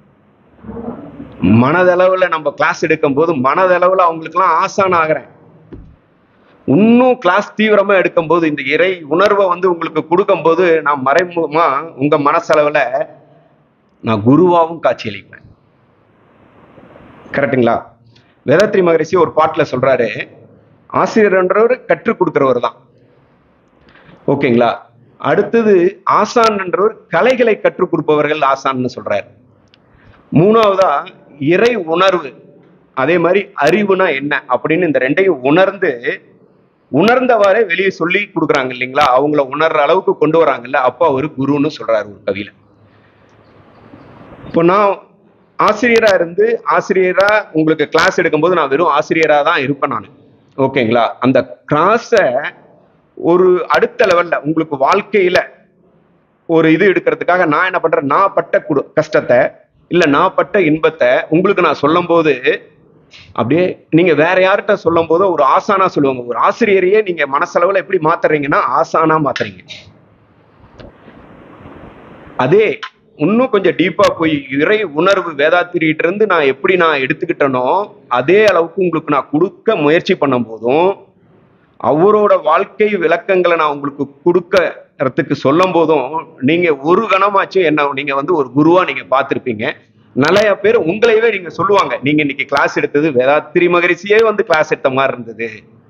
மனதளவுல நம்ம கிளாஸ் எடுக்கும் போது மனதளவுல அவங்களுக்குலாம் ஆசான் ஆகிறேன் இன்னும் கிளாஸ் தீவிரமா எடுக்கும்போது இந்த இறை உணர்வை வந்து உங்களுக்கு கொடுக்கும்போது நான் மறைமுகமா உங்க மனசளவுல நான் குருவாவும் காட்சியளிப்பேன் கரெக்டுங்களா வேதாத்ரி மகரிஷி ஒரு பாட்டுல சொல்றாரு ஆசிரியர்ன்றவர் கற்றுக் கொடுக்கிறவர் தான் ஓகேங்களா அடுத்தது ஆசான்ன்றவர் கலைகளை கற்றுக் கொடுப்பவர்கள் ஆசான்னு சொல்றாரு மூணாவதா இறை உணர்வு அதே மாதிரி அறிவுனா என்ன அப்படின்னு இந்த ரெண்டையும் உணர்ந்து உணர்ந்தவாறே வெளியே சொல்லி கொடுக்குறாங்க இல்லைங்களா அவங்கள உணர்ற அளவுக்கு கொண்டு வராங்கல்ல அப்போ அவர் குருன்னு சொல்றாரு ஒரு கவியில இப்போ நான் ஆசிரியரா இருந்து ஆசிரியரா உங்களுக்கு கிளாஸ் எடுக்கும்போது நான் வெறும் ஆசிரியரா தான் இருப்பேன் நான் ஓகேங்களா அந்த கிளாஸை ஒரு அடுத்த லெவல்ல உங்களுக்கு வாழ்க்கையில ஒரு இது எடுக்கிறதுக்காக நான் என்ன பண்றேன் நான் பட்ட குடு கஷ்டத்தை இல்ல நான் பட்ட இன்பத்தை உங்களுக்கு நான் சொல்லும் போது அப்படியே நீங்க வேற யார்கிட்ட சொல்லும் போது ஒரு ஆசானா சொல்லுவாங்க ஒரு ஆசிரியரையே நீங்க மனசளவுல எப்படி மாத்துறீங்கன்னா ஆசானா மாத்துறீங்க அதே இன்னும் கொஞ்சம் டீப்பா போய் இறை உணர்வு வேதாத்திரிகிட்ட இருந்து நான் எப்படி நான் எடுத்துக்கிட்டனோ அதே அளவுக்கு உங்களுக்கு நான் கொடுக்க முயற்சி பண்ணும் போதும் அவரோட வாழ்க்கை விளக்கங்களை நான் உங்களுக்கு கொடுக்கறதுக்கு சொல்லும் போதும் நீங்க ஒரு கணமாச்சும் என்ன நீங்க வந்து ஒரு குருவா நீங்க பார்த்திருப்பீங்க நிறைய பேர் உங்களையவே நீங்க சொல்லுவாங்க நீங்க இன்னைக்கு கிளாஸ் எடுத்தது வேதாத்திரி மகரிஷியே வந்து கிளாஸ் எடுத்த மாதிரி இருந்தது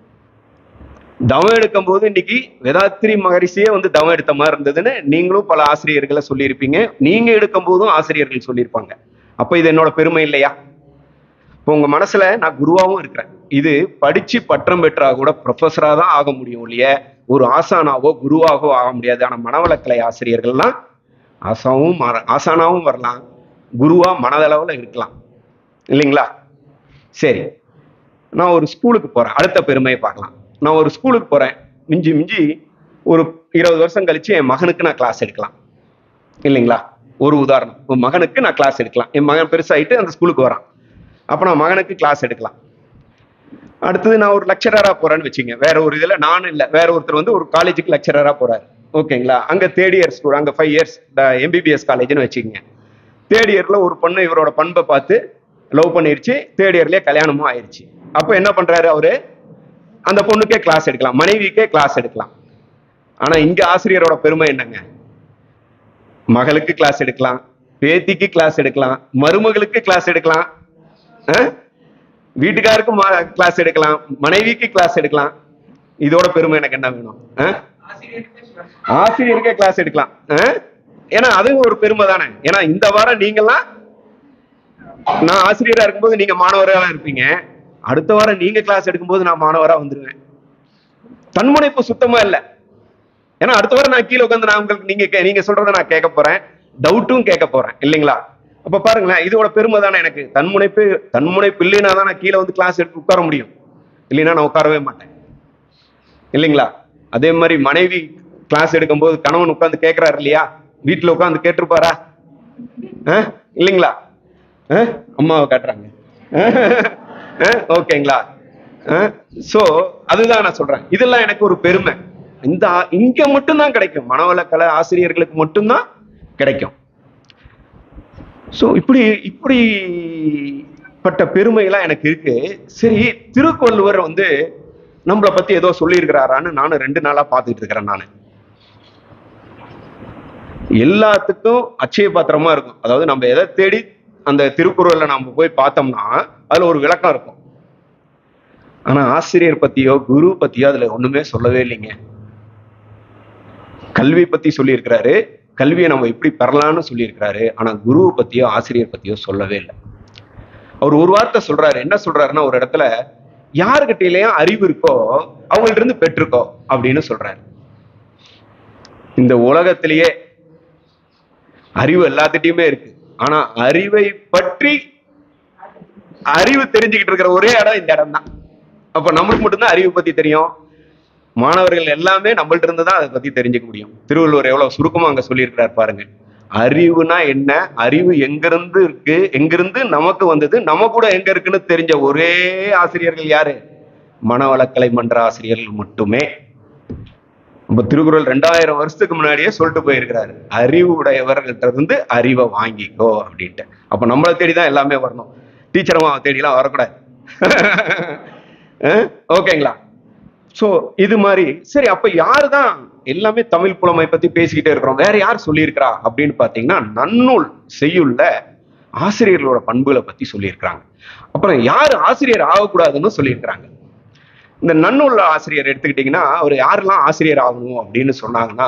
தவம் எடுக்கும் போது இன்னைக்கு வேதாத்திரி மகரிஷியே வந்து தவம் எடுத்த மாதிரி இருந்ததுன்னு நீங்களும் பல ஆசிரியர்களை சொல்லியிருப்பீங்க நீங்க எடுக்கும் போதும் ஆசிரியர்கள் சொல்லியிருப்பாங்க அப்ப இது என்னோட பெருமை இல்லையா இப்போ உங்க மனசுல நான் குருவாவும் இருக்கிறேன் இது படிச்சு பட்டம் பெற்றா கூட ப்ரொஃபஸரா தான் ஆக முடியும் இல்லைய ஒரு ஆசானாவோ குருவாகவோ ஆக முடியாது ஆனா மனவளக்கலை ஆசிரியர்கள்லாம் ஆசாவும் மாற- ஆசானாவும் வரலாம் குருவா மனதளவுல இருக்கலாம் இல்லைங்களா சரி நான் ஒரு ஸ்கூலுக்கு போறேன் அடுத்த பெருமையை பார்க்கலாம் நான் ஒரு ஸ்கூலுக்கு போறேன் மிஞ்சி மிஞ்சி ஒரு இருபது வருஷம் கழிச்சு என் மகனுக்கு நான் கிளாஸ் எடுக்கலாம் இல்லைங்களா ஒரு உதாரணம் உன் மகனுக்கு நான் கிளாஸ் எடுக்கலாம் என் மகன் பெருசாயிட்டு அந்த ஸ்கூலுக்கு வரான் அப்ப நான் மகனுக்கு கிளாஸ் எடுக்கலாம் அடுத்தது நான் ஒரு லெக்சரரா போறேன்னு வச்சுங்க வேற ஒரு இதுல நான் இல்ல வேற ஒருத்தர் வந்து ஒரு காலேஜுக்கு லெக்சரரா போறாரு ஓகேங்களா அங்க தேர்ட் இயர் ஸ்கூல் அங்க ஃபைவ் இயர்ஸ் எம்பிபிஎஸ் காலேஜ்னு வச்சுக்கோங்க தேர்ட் இயர்ல ஒரு பொண்ணு இவரோட பண்பை பார்த்து லவ் பண்ணிருச்சு தேர்ட் இயர்லயே கல்யாணமும் ஆயிருச்சு அப்போ என்ன பண்றாரு அவரு அந்த பொண்ணுக்கே கிளாஸ் எடுக்கலாம் மனைவிக்கே கிளாஸ் எடுக்கலாம் ஆனா இங்க ஆசிரியரோட பெருமை என்னங்க மகளுக்கு கிளாஸ் எடுக்கலாம் பேத்திக்கு கிளாஸ் எடுக்கலாம் மருமகளுக்கு கிளாஸ் எடுக்கலாம் அஹ்? வீட்டுக்காருக்கு கிளாஸ் எடுக்கலாம் மனைவிக்கு கிளாஸ் எடுக்கலாம் இதோட பெருமை எனக்கு என்ன வேணும் அஹ்? ஆசிரியருக்கே கிளாஸ் எடுக்கலாம் அஹ்? ஏன்னா அதுவும் ஒரு பெருமை தானே ஏன்னா இந்த வாரம் நீங்கெல்லாம் நான் ஆசிரியரா இருக்கும்போது நீங்க மாணவரா இருப்பீங்க அடுத்த வாரம் நீங்க கிளாஸ் எடுக்கும்போது நான் மாணவரா வந்துருவேன் தன்முனைப்பு சுத்தமா இல்ல ஏன்னா அடுத்த வாரம் நான் கீழே உட்காந்து நான் உங்களுக்கு நீங்க கே- நீங்க சொல்றதை நான் கேட்க போறேன் டவுட்டும் கேட்க போறேன் இல்லைங்களா அப்ப பாருங்களேன் இதோட பெருமை தானே எனக்கு தன்முனைப்பு தன்முனைப்பு இல்லைன்னா தான் நான் கீழே வந்து கிளாஸ் எடுத்து உட்கார முடியும் இல்லைன்னா நான் உட்காரவே மாட்டேன் இல்லைங்களா அதே மாதிரி மனைவி கிளாஸ் எடுக்கும்போது கணவன் உட்கார்ந்து கேட்கிறாரு இல்லையா வீட்டுல உட்கார்ந்து கேட்டிருப்பாரா அஹ்? இல்லைங்களா அஹ்? அம்மாவை காட்டுறாங்க அஹ்? ஓகேங்களா சோ அதுதான் நான் சொல்றேன் இதெல்லாம் எனக்கு ஒரு பெருமை இந்த ஆ- இங்க மட்டும்தான் கிடைக்கும் மனவளக்கலை ஆசிரியர்களுக்கு மட்டும்தான் கிடைக்கும் சோ இப்படி இப்படிப்பட்ட பெருமைலாம் எனக்கு இருக்கு சரி திருவள்ளுவர் வந்து நம்மளை பத்தி ஏதோ சொல்லியிருக்கிறாரான்னு நானும் ரெண்டு நாளா பார்த்துட்டு இருக்கிறேன் நான் எல்லாத்துக்கும் அச்சய பாத்திரமா இருக்கும் அதாவது நம்ம எதை தேடி அந்த திருக்குறள்ல நம்ம போய் பார்த்தோம்னா அதுல ஒரு விளக்கம் இருக்கும் ஆனா ஆசிரியர் பத்தியோ குரு பத்தியோ அதுல ஒண்ணுமே சொல்லவே இல்லைங்க கல்வி பத்தி சொல்லியிருக்கிறாரு கல்வியை நம்ம எப்படி பெறலாம்னு சொல்லியிருக்கிறாரு ஆனா குருவை பத்தியோ ஆசிரியர் பத்தியோ சொல்லவே இல்லை அவர் ஒரு வார்த்தை சொல்றாரு என்ன சொல்றாருன்னா ஒரு இடத்துல யாருக்கிட்டையிலயும் அறிவு இருக்கோ அவங்கள்ட்ட இருந்து பெற்றுக்கோ அப்படின்னு சொல்றாரு இந்த உலகத்திலேயே அறிவு எல்லாத்துட்டையுமே இருக்கு ஆனா அறிவை பற்றி அறிவு தெரிஞ்சுக்கிட்டு இருக்கிற ஒரே இடம் இந்த இடம் தான் அப்ப நம்மளுக்கு மட்டும்தான் அறிவு பத்தி தெரியும் மாணவர்கள் எல்லாமே நம்மள்ட்ட இருந்து தான் அதை பத்தி தெரிஞ்சுக்க முடியும் திருவள்ளுவர் எவ்வளவு சுருக்கமா அங்க சொல்லியிருக்கிறார் பாருங்க அறிவுனா என்ன அறிவு எங்கிருந்து இருக்கு எங்கிருந்து நமக்கு வந்தது நம்ம கூட எங்க இருக்குன்னு தெரிஞ்ச ஒரே ஆசிரியர்கள் யாரு மனவளக்கலை மன்ற ஆசிரியர்கள் மட்டுமே நம்ம திருக்குறள் ரெண்டாயிரம் வருஷத்துக்கு முன்னாடியே சொல்லிட்டு போயிருக்கிறாரு அறிவு உடையவர்கள்ட்ட இருந்து அறிவை வாங்கிக்கோ அப்படின்ட்டு அப்ப நம்மளை தேடி தான் எல்லாமே வரணும் டீச்சர் அம்மாவை தேடிலாம் வரக்கூடாது ஓகேங்களா சோ இது மாதிரி சரி அப்ப யாரு தான் எல்லாமே தமிழ் புலமை பத்தி பேசிக்கிட்டே இருக்கிறோம் வேற யார் சொல்லியிருக்கிறா அப்படின்னு பாத்தீங்கன்னா நன்னூல் செய்யுள்ள ஆசிரியர்களோட பண்புகளை பத்தி சொல்லியிருக்கிறாங்க அப்புறம் யார் ஆசிரியர் ஆகக்கூடாதுன்னு சொல்லியிருக்கிறாங்க இந்த நன்னூல் ஆசிரியர் எடுத்துக்கிட்டீங்கன்னா அவர் யாரெல்லாம் ஆசிரியர் ஆகணும் அப்படின்னு சொன்னாங்கன்னா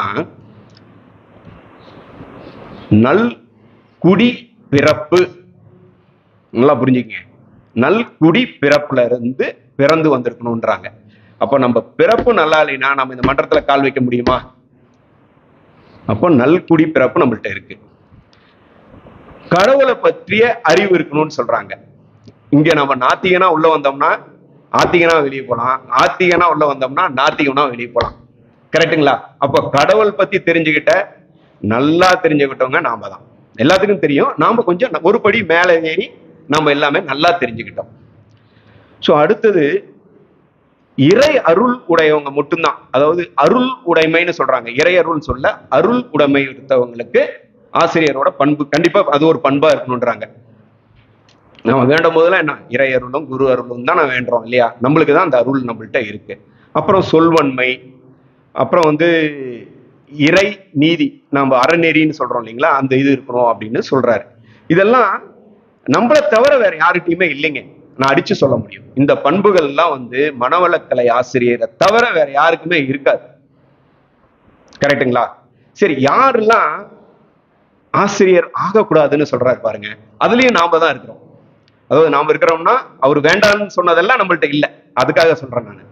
நல் குடி பிறப்பு நல்லா புரிஞ்சுக்கங்க நல் குடி பிறப்புல இருந்து பிறந்து வந்திருக்கணும்ன்றாங்க அப்போ நம்ம பிறப்பு நல்லா இல்லைன்னா நம்ம இந்த மன்றத்துல கால் வைக்க முடியுமா அப்போ நல்குடி பிறப்பு நம்மள்ட்ட இருக்கு கடவுளை பற்றிய அறிவு இருக்கணும்னு சொல்றாங்க இங்க நம்ம நாத்திகனா உள்ள வந்தோம்னா ஆத்திகனா வெளியே போலாம் ஆத்திகனா உள்ள வந்தோம்னா நாத்திகனா வெளியே போலாம் கரெக்ட்டுங்களா அப்போ கடவுள் பத்தி தெரிஞ்சுக்கிட்ட நல்லா தெரிஞ்சுக்கிட்டவங்க நாம தான் எல்லாத்துக்கும் தெரியும் நாம கொஞ்சம் ஒரு படி மேலே ஏறி நம்ம எல்லாமே நல்லா தெரிஞ்சுக்கிட்டோம் ஸோ அடுத்தது இறை அருள் உடையவங்க மட்டும்தான் அதாவது அருள் உடைமைன்னு சொல்றாங்க இறை அருள் சொல்ல அருள் உடைமை இருந்தவங்களுக்கு ஆசிரியரோட பண்பு கண்டிப்பா அது ஒரு பண்பா இருக்கணும்ன்றாங்க நம்ம வேண்டும் போதெல்லாம் என்ன இறை அருளும் குரு அருளும் தான் நான் வேண்டுறோம் இல்லையா நம்மளுக்கு தான் அந்த அருள் நம்மள்ட்ட இருக்கு அப்புறம் சொல்வன்மை அப்புறம் வந்து இறை நீதி நம்ம அறநெறின்னு சொல்றோம் இல்லைங்களா அந்த இது இருக்கணும் அப்படின்னு சொல்றாரு இதெல்லாம் நம்மளை தவிர வேற யாருகிட்டயுமே இல்லைங்க நான் அடிச்சு சொல்ல முடியும் இந்த பண்புகள் எல்லாம் வந்து மனவளக்கலை ஆசிரியரை தவிர வேற யாருக்குமே இருக்காது கரெக்டுங்களா சரி யாரெல்லாம் ஆசிரியர் ஆகக்கூடாதுன்னு சொல்றாரு பாருங்க அதுலயும் நாம தான் இருக்கிறோம் அதாவது நாம இருக்கிறோம்னா அவர் வேண்டாம்னு சொன்னதெல்லாம் நம்மள்ட்ட இல்லை அதுக்காக சொல்றேன் நான்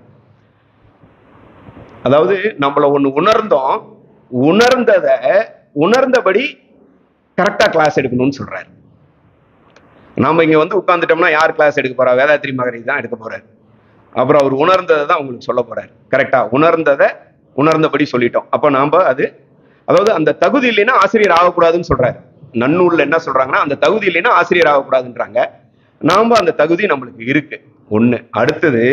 அதாவது நம்மள ஒண்ணு உணர்ந்தோம் உணர்ந்ததை உணர்ந்தபடி கரெக்டா கிளாஸ் எடுக்கணும்னு சொல்றாரு நாம இங்க வந்து உட்காந்துட்டோம்னா யார் கிளாஸ் எடுக்க போறா வேதாத்திரி மகரி தான் எடுக்க போறாரு அப்புறம் அவர் உணர்ந்ததை தான் உங்களுக்கு சொல்ல போறாரு கரெக்டா உணர்ந்ததை உணர்ந்தபடி சொல்லிட்டோம் அப்ப நாம அது அதாவது அந்த தகுதி இல்லைன்னா ஆசிரியர் ஆகக்கூடாதுன்னு சொல்றாரு நன்னூல்ல என்ன சொல்றாங்கன்னா அந்த தகுதி இல்லைன்னா ஆசிரியர் ஆகக்கூடாதுன்றாங்க நாம அந்த தகுதி நம்மளுக்கு இருக்கு ஒண்ணு அடுத்தது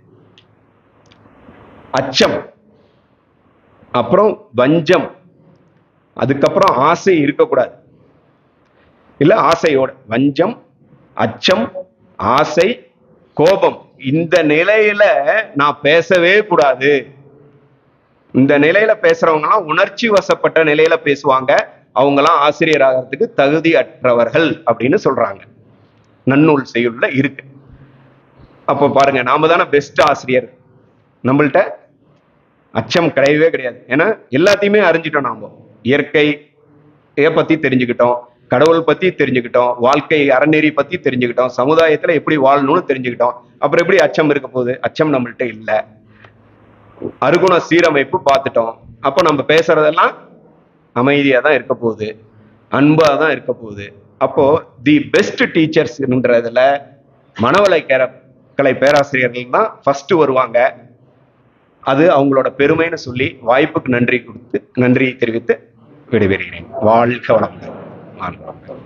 அச்சம் அப்புறம் வஞ்சம் அதுக்கப்புறம் ஆசை இருக்கக்கூடாது இல்ல ஆசையோட வஞ்சம் அச்சம் ஆசை கோபம் இந்த நிலையில நான் பேசவே கூடாது இந்த நிலையில பேசுறவங்கலாம் உணர்ச்சி வசப்பட்ட நிலையில பேசுவாங்க அவங்கலாம் ஆசிரியர் ஆகிறதுக்கு தகுதி அற்றவர்கள் அப்படின்னு சொல்றாங்க நன்னூல் செய்யுள்ள இருக்கு அப்போ பாருங்க நாம தானே பெஸ்ட் ஆசிரியர் நம்மள்ட்ட அச்சம் கிடையவே கிடையாது ஏன்னா எல்லாத்தையுமே அறிஞ்சிட்டோம் நாம இயற்கையை பத்தி தெரிஞ்சுக்கிட்டோம் கடவுள் பத்தி தெரிஞ்சுக்கிட்டோம் வாழ்க்கை அறநெறி பத்தி தெரிஞ்சுக்கிட்டோம் சமுதாயத்துல எப்படி வாழணும்னு தெரிஞ்சுக்கிட்டோம் அப்புறம் எப்படி அச்சம் இருக்க போகுது அச்சம் நம்மள்ட்ட இல்ல அருகுண சீரமைப்பு பார்த்துட்டோம் அப்போ நம்ம பேசுறதெல்லாம் அமைதியா தான் இருக்க போகுது அன்பா தான் இருக்க போகுது அப்போ தி பெஸ்ட் டீச்சர்ஸ்ன்றதுல மனவளை கேர கலை பேராசிரியர்கள் தான் ஃபர்ஸ்ட் வருவாங்க அது அவங்களோட பெருமைன்னு சொல்லி வாய்ப்புக்கு நன்றி கொடுத்து நன்றி தெரிவித்து விடைபெறுகிறேன் வாழ்க வளமுடன் வாழ்க வளமுடன்.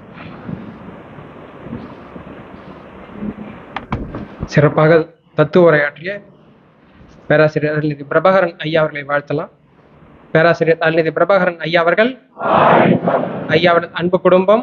சிறப்பாக தத்துவ உரையாற்றிய பேராசிரியர் அருள்நிதி பிரபாகரன் ஐயா அவர்களை வாழ்த்தலாம் பேராசிரியர் அருள்நிதி பிரபாகரன் ஐயா அவர்கள் ஐயாவரது அன்பு குடும்பம்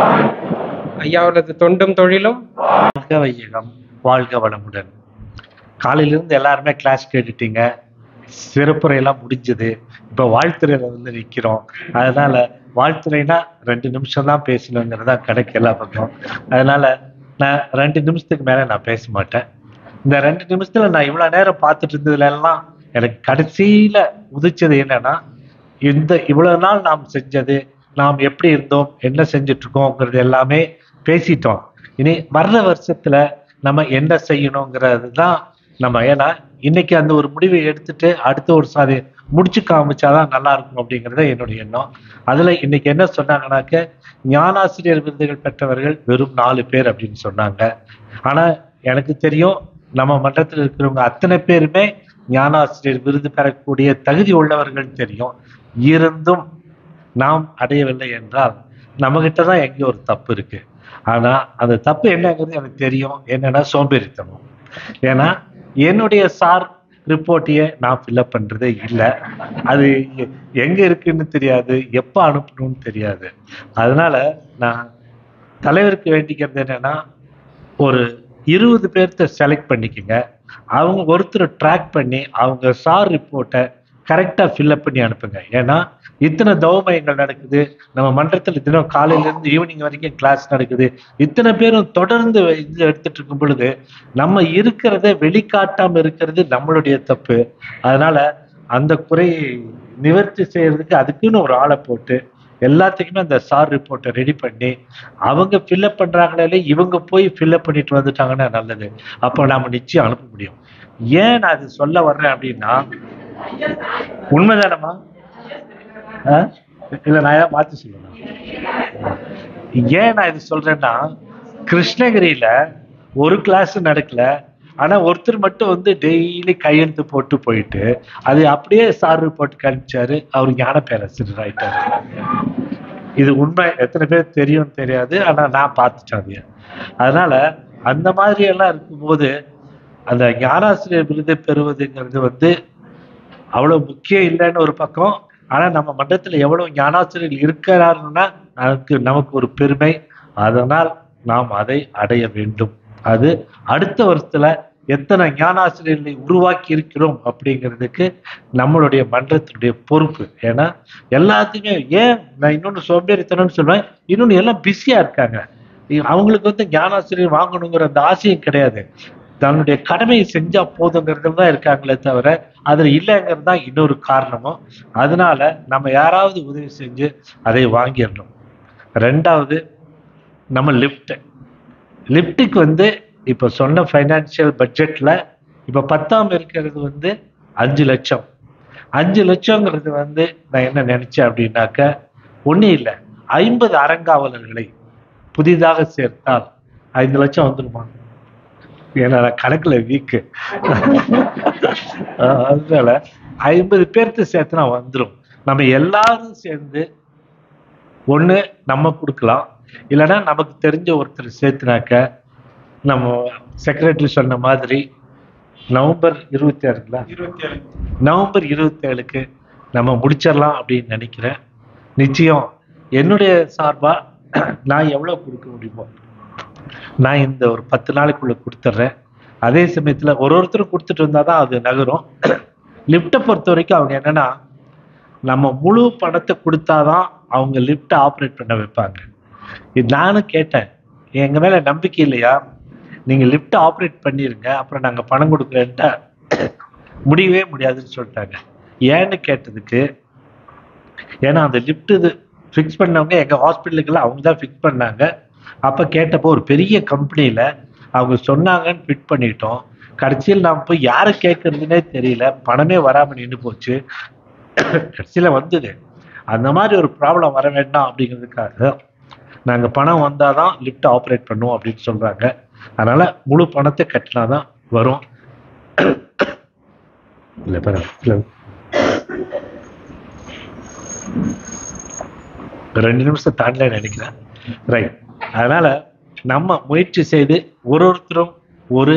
ஐயாவரது தொண்டும் தொழிலும் வாழ்க வையகம் வாழ்க வளமுடன் காலையிலேருந்து எல்லாருமே கிளாஸ் கேட்டுட்டீங்க சிறப்புரையெல்லாம் முடிஞ்சது இப்போ வாழ்த்துறையில வந்து நிற்கிறோம் அதனால வாழ்த்துறைனா ரெண்டு நிமிஷம் தான் பேசணுங்கிறது தான் கணக்கு எல்லா பக்கம் அதனால நான் ரெண்டு நிமிஷத்துக்கு மேலே நான் பேச மாட்டேன் இந்த ரெண்டு நிமிஷத்துல நான் இவ்வளோ நேரம் பார்த்துட்டு இருந்ததுல எல்லாம் எனக்கு கடைசியில உதிச்சது என்னன்னா இந்த இவ்வளவு நாள் நாம் செஞ்சது நாம் எப்படி இருந்தோம் என்ன செஞ்சுட்டு இருக்கோங்கிறது எல்லாமே பேசிட்டோம் இனி வர்ற வருஷத்துல நம்ம என்ன செய்யணுங்கிறது தான் நம்ம ஏன்னா இன்னைக்கு அந்த ஒரு முடிவை எடுத்துட்டு அடுத்த ஒரு சாதி முடிச்சு காமிச்சாதான் நல்லா இருக்கும் அப்படிங்கிறது என்னுடைய எண்ணம் அதுல இன்னைக்கு என்ன சொன்னாங்கன்னாக்க ஞானாசிரியர் விருதுகள் பெற்றவர்கள் வெறும் நாலு பேர் அப்படின்னு சொன்னாங்க ஆனா எனக்கு தெரியும் நம்ம மன்றத்தில் இருக்கிறவங்க அத்தனை பேருமே ஞானாசிரியர் விருது பெறக்கூடிய தகுதி உள்ளவர்கள் தெரியும் இருந்தும் நாம் அடையவில்லை என்றால் நம்மகிட்ட தான் எங்கேயோ ஒரு தப்பு இருக்கு ஆனா அந்த தப்பு என்னங்கிறது எனக்கு தெரியும் என்னன்னா சோம்பேறித்தனம் ஏன்னா என்னுடைய சார் ரிப்போர்ட்டையே நான் ஃபில்அப் பண்றதே இல்லை அது எ- எங்க இருக்குன்னு தெரியாது எப்போ அனுப்பணும்னு தெரியாது அதனால நான் தலைவருக்கு வேண்டிக்கிறது என்னன்னா ஒரு இருபது பேர்த்த செலக்ட் பண்ணிக்கங்க அவங்க ஒருத்தர் ட்ராக் பண்ணி அவங்க சார் ரிப்போர்ட்டை கரெக்டாக ஃபில்அப் பண்ணி அனுப்புங்க ஏன்னா இத்தனை தவமயங்கள் நடக்குது நம்ம மன்றத்தில் தினம் காலையில இருந்து ஈவினிங் வரைக்கும் கிளாஸ் நடக்குது இத்தனை பேரும் தொடர்ந்து இது எடுத்துட்டு இருக்கும் பொழுது நம்ம இருக்கிறத வெளிக்காட்டாம இருக்கிறது நம்மளுடைய தப்பு அதனால அந்த குறையை நிவர்த்தி செய்யறதுக்கு அதுக்குன்னு ஒரு ஆளை போட்டு எல்லாத்துக்குமே அந்த சார் ரிப்போர்ட்டை ரெடி பண்ணி அவங்க ஃபில்அப் பண்றாங்களே இவங்க போய் ஃபில்அப் பண்ணிட்டு வந்துட்டாங்கன்னா நல்லது அப்போ நாம நிச்சயம் அனுப்ப முடியும் ஏன் நான் அது சொல்ல வர்றேன் அப்படின்னா உண்மைதானம்மா ஆ? இல்ல நான் ஏன் மாத்தி சொல்லணும் ஏன் நான் இது சொல்றேன்னா கிருஷ்ணகிரியில ஒரு கிளாஸ் நடக்கல ஆனா ஒருத்தர் மட்டும் வந்து டெய்லி கையெழுத்து போட்டு போயிட்டு அது அப்படியே சார் போட்டு காமிச்சாரு அவர் ஞான பேரரசர் ஆயிட்டாரு இது உண்மை எத்தனை பேர் தெரியும் தெரியாது ஆனா நான் பார்த்துட்டேன் அதைய அதனால அந்த மாதிரி எல்லாம் இருக்கும்போது அந்த ஞானாசிரியர் விருதை பெறுவதுங்கிறது வந்து அவ்வளவு முக்கியம் இல்லைன்னு ஒரு பக்கம் ஆனா நம்ம மன்றத்துல எவ்வளவு ஞானாசிரியர்கள் இருக்கிறாருன்னா அதுக்கு நமக்கு ஒரு பெருமை அதனால் நாம் அதை அடைய வேண்டும் அது அடுத்த வருஷத்துல எத்தனை ஞானாசிரியர்களை உருவாக்கி இருக்கிறோம் அப்படிங்கிறதுக்கு நம்மளுடைய மன்றத்தினுடைய பொறுப்பு ஏன்னா எல்லாத்தையுமே ஏன் நான் இன்னொன்னு சோம்பேறித்தனம்னு சொல்லுவேன் இன்னொன்னு எல்லாம் பிஸியா இருக்காங்க இ- அவங்களுக்கு வந்து ஞானாசிரியர் வாங்கணுங்கிற அந்த ஆசையும் கிடையாது தன்னுடைய கடமையை செஞ்சா போதுங்கிறதுல தான் இருக்காங்களே தவிர அதுல இல்லைங்கிறது தான் இன்னொரு காரணமும் அதனால நம்ம யாராவது உதவி செஞ்சு அதை வாங்கிடணும் ரெண்டாவது நம்ம லிஃப்ட் லிஃப்ட்டுக்கு வந்து இப்போ சொன்ன ஃபைனான்சியல் பட்ஜெட்ல இப்போ பத்தாம் இருக்கிறது வந்து அஞ்சு லட்சம் அஞ்சு லட்சங்கிறது வந்து நான் என்ன நினைச்சேன் அப்படின்னாக்க ஒன்றும் இல்லை ஐம்பது அறங்காவலர்களை புதிதாக சேர்த்தால் ஐந்து லட்சம் வந்துருமா ஏன்னா நான் கணக்குல வீக்கு அதனால ஐம்பது பேர்த்து சேர்த்துனா வந்துரும் நம்ம எல்லாரும் சேர்ந்து ஒண்ணு நம்ம கொடுக்கலாம் இல்லைன்னா நமக்கு தெரிஞ்ச ஒருத்தர் சேர்த்துனாக்க நம்ம செக்ரட்டரி சொன்ன மாதிரி நவம்பர் இருபத்தி ஆறுங்களா இருபத்தி ஏழு நவம்பர் இருபத்தி ஏழுக்கு நம்ம முடிச்சிடலாம் அப்படின்னு நினைக்கிறேன் நிச்சயம் என்னுடைய சார்பா நான் எவ்வளவு கொடுக்க முடியுமோ நான் இந்த ஒரு பத்து நாளைக்குள்ள கொடுத்துட்றேன் அதே சமயத்துல ஒரு ஒருத்தரும் கொடுத்துட்டு இருந்தா தான் அது நகரும் லிஃப்ட்டை பொறுத்த வரைக்கும் அவங்க என்னன்னா நம்ம முழு பணத்தை கொடுத்தாதான் அவங்க லிஃப்ட்டை ஆப்ரேட் பண்ண வைப்பாங்க இது நானும் கேட்டேன் எங்க மேல நம்பிக்கை இல்லையா நீங்க லிஃப்ட் ஆப்ரேட் பண்ணிருங்க அப்புறம் நாங்க பணம் கொடுக்கலன்ட்டா முடியவே முடியாதுன்னு சொல்லிட்டாங்க ஏன்னு கேட்டதுக்கு ஏன்னா அந்த லிஃப்ட் இது ஃபிக்ஸ் பண்ணவங்க எங்க ஹாஸ்பிட்டலுக்கெல்லாம் அவங்க தான் ஃபிக்ஸ் பண்ணாங்க அப்ப கேட்டப்போ ஒரு பெரிய கம்பெனியில அவங்க சொன்னாங்கன்னு ஃபிட் பண்ணிட்டோம் கடைசியில் நாம போய் யாரை கேட்கறதுனே தெரியல பணமே வராம நின்று போச்சு கடைசியில வந்தது அந்த மாதிரி ஒரு ப்ராப்ளம் வர வேண்டாம் அப்படிங்கிறதுக்காக நாங்க பணம் வந்தாதான் லிஃப்ட் ஆப்ரேட் பண்ணுவோம் அப்படின்னு சொல்றாங்க அதனால முழு பணத்தை கட்டினாதான் வரும் இல்ல பரவாயில்ல ரெண்டு நிமிஷம் தாண்டல நினைக்கிறேன் ரைட் அதனால நம்ம முயற்சி செய்து ஒரு ஒருத்தரும் ஒரு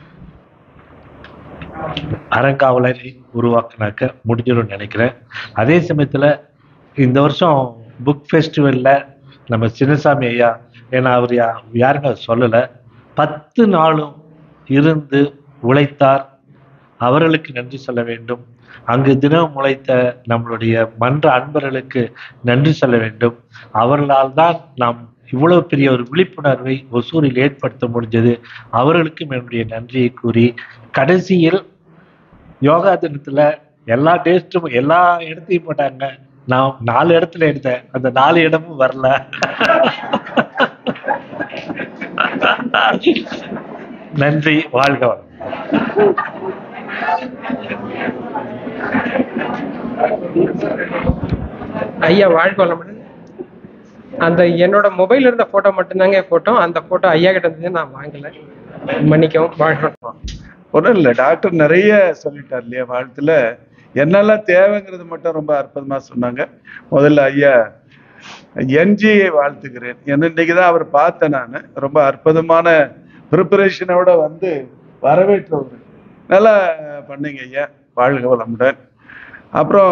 அறங்காவலரை உருவாக்குனாக்க முடிஞ்சிடும்னு நினைக்கிறேன் அதே சமயத்துல இந்த வருஷம் புக் ஃபெஸ்டிவல்ல நம்ம சின்னசாமி ஐயா ஏன்னா அவர் யா யாருமே அதை சொல்லலை பத்து நாளும் இருந்து உழைத்தார் அவர்களுக்கு நன்றி சொல்ல வேண்டும் அங்கு தினம் உழைத்த நம்மளுடைய மன்ற அன்பர்களுக்கு நன்றி சொல்ல வேண்டும் அவர்களால் தான் நாம் இவ்வளவு பெரிய ஒரு விழிப்புணர்வை ஒசூரில் ஏற்படுத்த முடிஞ்சது அவர்களுக்கும் என்னுடைய நன்றியை கூறி கடைசியில் யோகா தினத்துல எல்லா டேஸ்ட்டும் எல்லா இடத்தையும் போட்டாங்க நான் நாலு இடத்துல எடுத்தேன் அந்த நாலு இடமும் வரல நன்றி வாழ்க வளம் ஐயா வாழ்க வளமுடன் அந்த என்னோட மொபைல் இருந்த போட்டோ மட்டும்தாங்க போட்டோ அந்த போட்டோ ஐயா கிட்ட இருந்து நான் வாங்கல மன்னிக்கவும் வாழ்க வளமுடன். ஒன்றும் இல்லை டாக்டர் நிறைய சொல்லிட்டார் இல்லையா வாழ்த்துல என்னெல்லாம் தேவைங்கிறது மட்டும் ரொம்ப அற்புதமா சொன்னாங்க முதல்ல ஐயா என்ஜியை வாழ்த்துக்கிறேன் என்ன இன்னைக்கு தான் அவர் பார்த்தேன் நான் ரொம்ப அற்புதமான ப்ரிப்பரேஷனோட வந்து வரவேற்றவர் நல்லா பண்ணீங்க ஐயா வாழ்க வளமுடன் அப்புறம்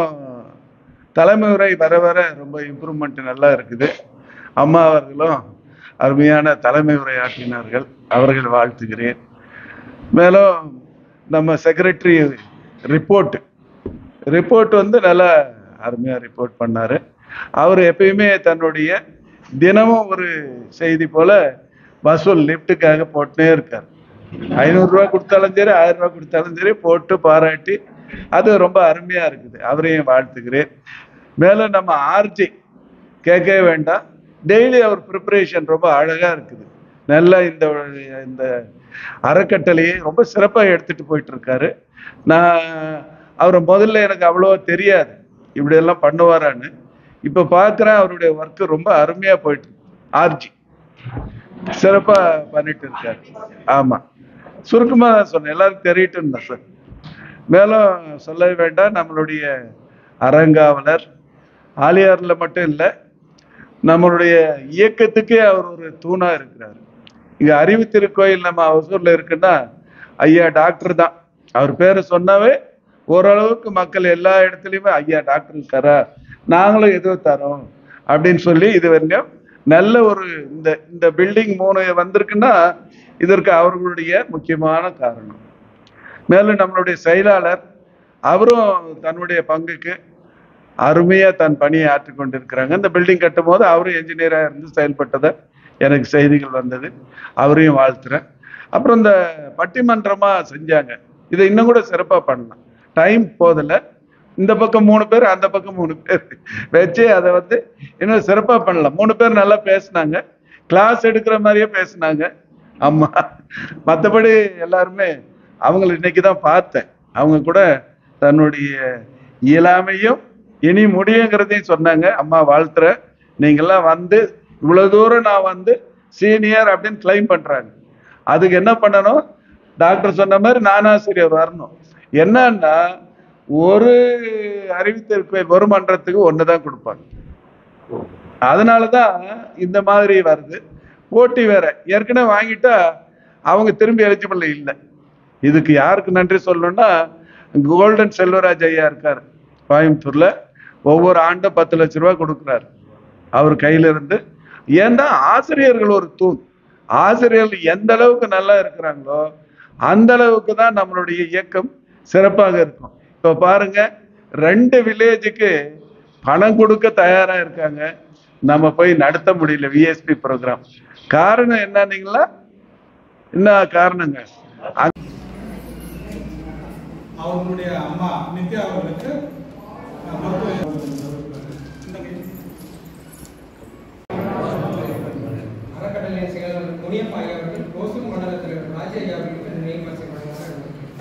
தலைமுறை வர வர ரொம்ப இம்ப்ரூவ்மெண்ட் நல்லா இருக்குது அம்மா அவர்களும் அருமையான தலைமை உரையாற்றினார்கள் அவர்கள் வாழ்த்துகிறேன் மேலும் நம்ம செக்ரட்டரி ரிப்போர்ட் ரிப்போர்ட் வந்து நல்லா அருமையாக ரிப்போர்ட் பண்ணாரு அவர் எப்பயுமே தன்னுடைய தினமும் ஒரு செய்தி போல வசூல் லிஃப்ட்டுக்காக போட்டுனே இருக்கார் ஐநூறுரூவா கொடுத்தாலும் சரி ஆயிரம் ரூபாய் கொடுத்தாலும் சரி போட்டு பாராட்டி அது ரொம்ப அருமையா இருக்குது அவரையும் வாழ்த்துக்கிறேன் மேலும் நம்ம ஆர்ஜி கேட்கவே வேண்டாம் டெய்லி அவர் ப்ரிப்பரேஷன் ரொம்ப அழகா இருக்குது நல்லா இந்த இந்த அறக்கட்டளையை ரொம்ப சிறப்பாக எடுத்துட்டு போயிட்டு இருக்காரு நான் அவர் முதல்ல எனக்கு அவ்வளோவா தெரியாது இப்படி எல்லாம் பண்ணுவாரான்னு இப்போ பார்க்குறேன் அவருடைய ஒர்க்கு ரொம்ப அருமையாக போயிட்டு ஆர்ஜி சிறப்பாக பண்ணிட்டு இருக்காரு ஆமாம் சுருக்கமாக சொன்னேன் எல்லாருக்கும் தெரியட்டும் தான் சார் மேலும் சொல்ல வேண்டாம் நம்மளுடைய அறங்காவலர் ஆலியாரில் மட்டும் இல்லை நம்மளுடைய இயக்கத்துக்கே அவர் ஒரு தூணா இருக்கிறார் இங்க அறிவு திருக்கோயில் நம்ம அவசூர்ல இருக்குன்னா ஐயா டாக்டர் தான் அவர் பேரை சொன்னாவே ஓரளவுக்கு மக்கள் எல்லா இடத்துலையுமே ஐயா டாக்டர் இருக்காரா நாங்களும் ஏதோ தரோம் அப்படின்னு சொல்லி இது வரைக்கும் நல்ல ஒரு இந்த இந்த பில்டிங் மூணு வந்திருக்குன்னா இதற்கு அவர்களுடைய முக்கியமான காரணம் மேலும் நம்மளுடைய செயலாளர் அவரும் தன்னுடைய பங்குக்கு அருமையா தன் பணியை ஆற்றி கொண்டிருக்கிறாங்க இந்த பில்டிங் கட்டும் போது அவரும் என்ஜினியரா இருந்து செயல்பட்டதை எனக்கு செய்திகள் வந்தது அவரையும் வாழ்த்துறேன் அப்புறம் இந்த பட்டிமன்றமா செஞ்சாங்க இதை இன்னும் கூட சிறப்பா பண்ணலாம் டைம் போதில்ல இந்த பக்கம் மூணு பேர் அந்த பக்கம் மூணு பேர் வச்சு அதை வந்து இன்னும் சிறப்பா பண்ணலாம் மூணு பேர் நல்லா பேசுனாங்க கிளாஸ் எடுக்கிற மாதிரியே பேசுனாங்க ஆமா மற்றபடி எல்லாருமே அவங்கள இன்னைக்கு தான் பார்த்தேன் அவங்க கூட தன்னுடைய இயலாமையும் இனி முடியுங்கிறதையும் சொன்னாங்க அம்மா வாழ்த்துற நீங்கெல்லாம் வந்து இவ்வளவு தூரம் நான் வந்து சீனியர் அப்படின்னு கிளைம் பண்றாங்க அதுக்கு என்ன பண்ணணும் டாக்டர் சொன்ன மாதிரி நானாசிரியர் வரணும் என்னன்னா ஒரு அறிவித்திருக்கோயில் ஒரு மன்றத்துக்கு ஒன்று தான் கொடுப்பாங்க அதனாலதான் இந்த மாதிரி வருது போட்டி வேற ஏற்கனவே வாங்கிட்டா அவங்க திரும்பி எலிஜிபிள் இல்லை இதுக்கு யாருக்கு நன்றி சொல்லணும்னா கோல்டன் செல்வராஜ் ஐயா இருக்கார் கோயம்புத்தூர்ல ஒவ்வொரு ஆண்டும் பத்து லட்ச ரூபாய் கொடுக்குறாரு அவர் கையில இருந்து ஏன்னா ஆசிரியர்கள் ஒரு தூண் ஆசிரியர்கள் எந்த அளவுக்கு நல்லா இருக்கிறாங்களோ அந்த அளவுக்கு தான் நம்மளுடைய இயக்கம் சிறப்பாக இருக்கும் இப்போ பாருங்க ரெண்டு வில்லேஜுக்கு பணம் கொடுக்க தயாரா இருக்காங்க நம்ம போய் நடத்த முடியல விஎஸ்பி ப்ரோக்ராம் காரணம் என்னன்னீங்களா என்ன காரணங்க அங்க- அவர்களுடைய அம்மா நித்யா அவர்களுக்கு அஹ், மருத்துவ அறக்கட்டளையின் செயலாளர் முனியப்பா ஐயா அவர்கள் ஓசூர் மண்டல தலைவர் ராஜி ஐயா அவர்களுக்கு நினைவு பரிசு வழங்குகிறார்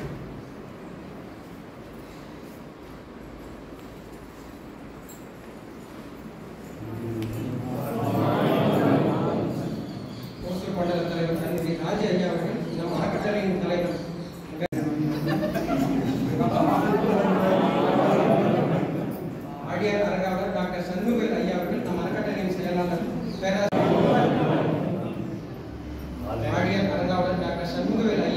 ஓசூர் மண்டல தலைவர் சந்நிதி ராஜி ஐயா அவர்கள் நம் அறக்கட்டளையின் தலைவர் ஆடியார் அரங்காவலர் டாக்டர் சண்முகவேல் ஐயா அவர்கள் நம் அறக்கட்டளையின் செயலாளர் பேராசிரியர் ஆடியர் அரங்காவலர் டாக்டர் சண்முகவேல் ஐயா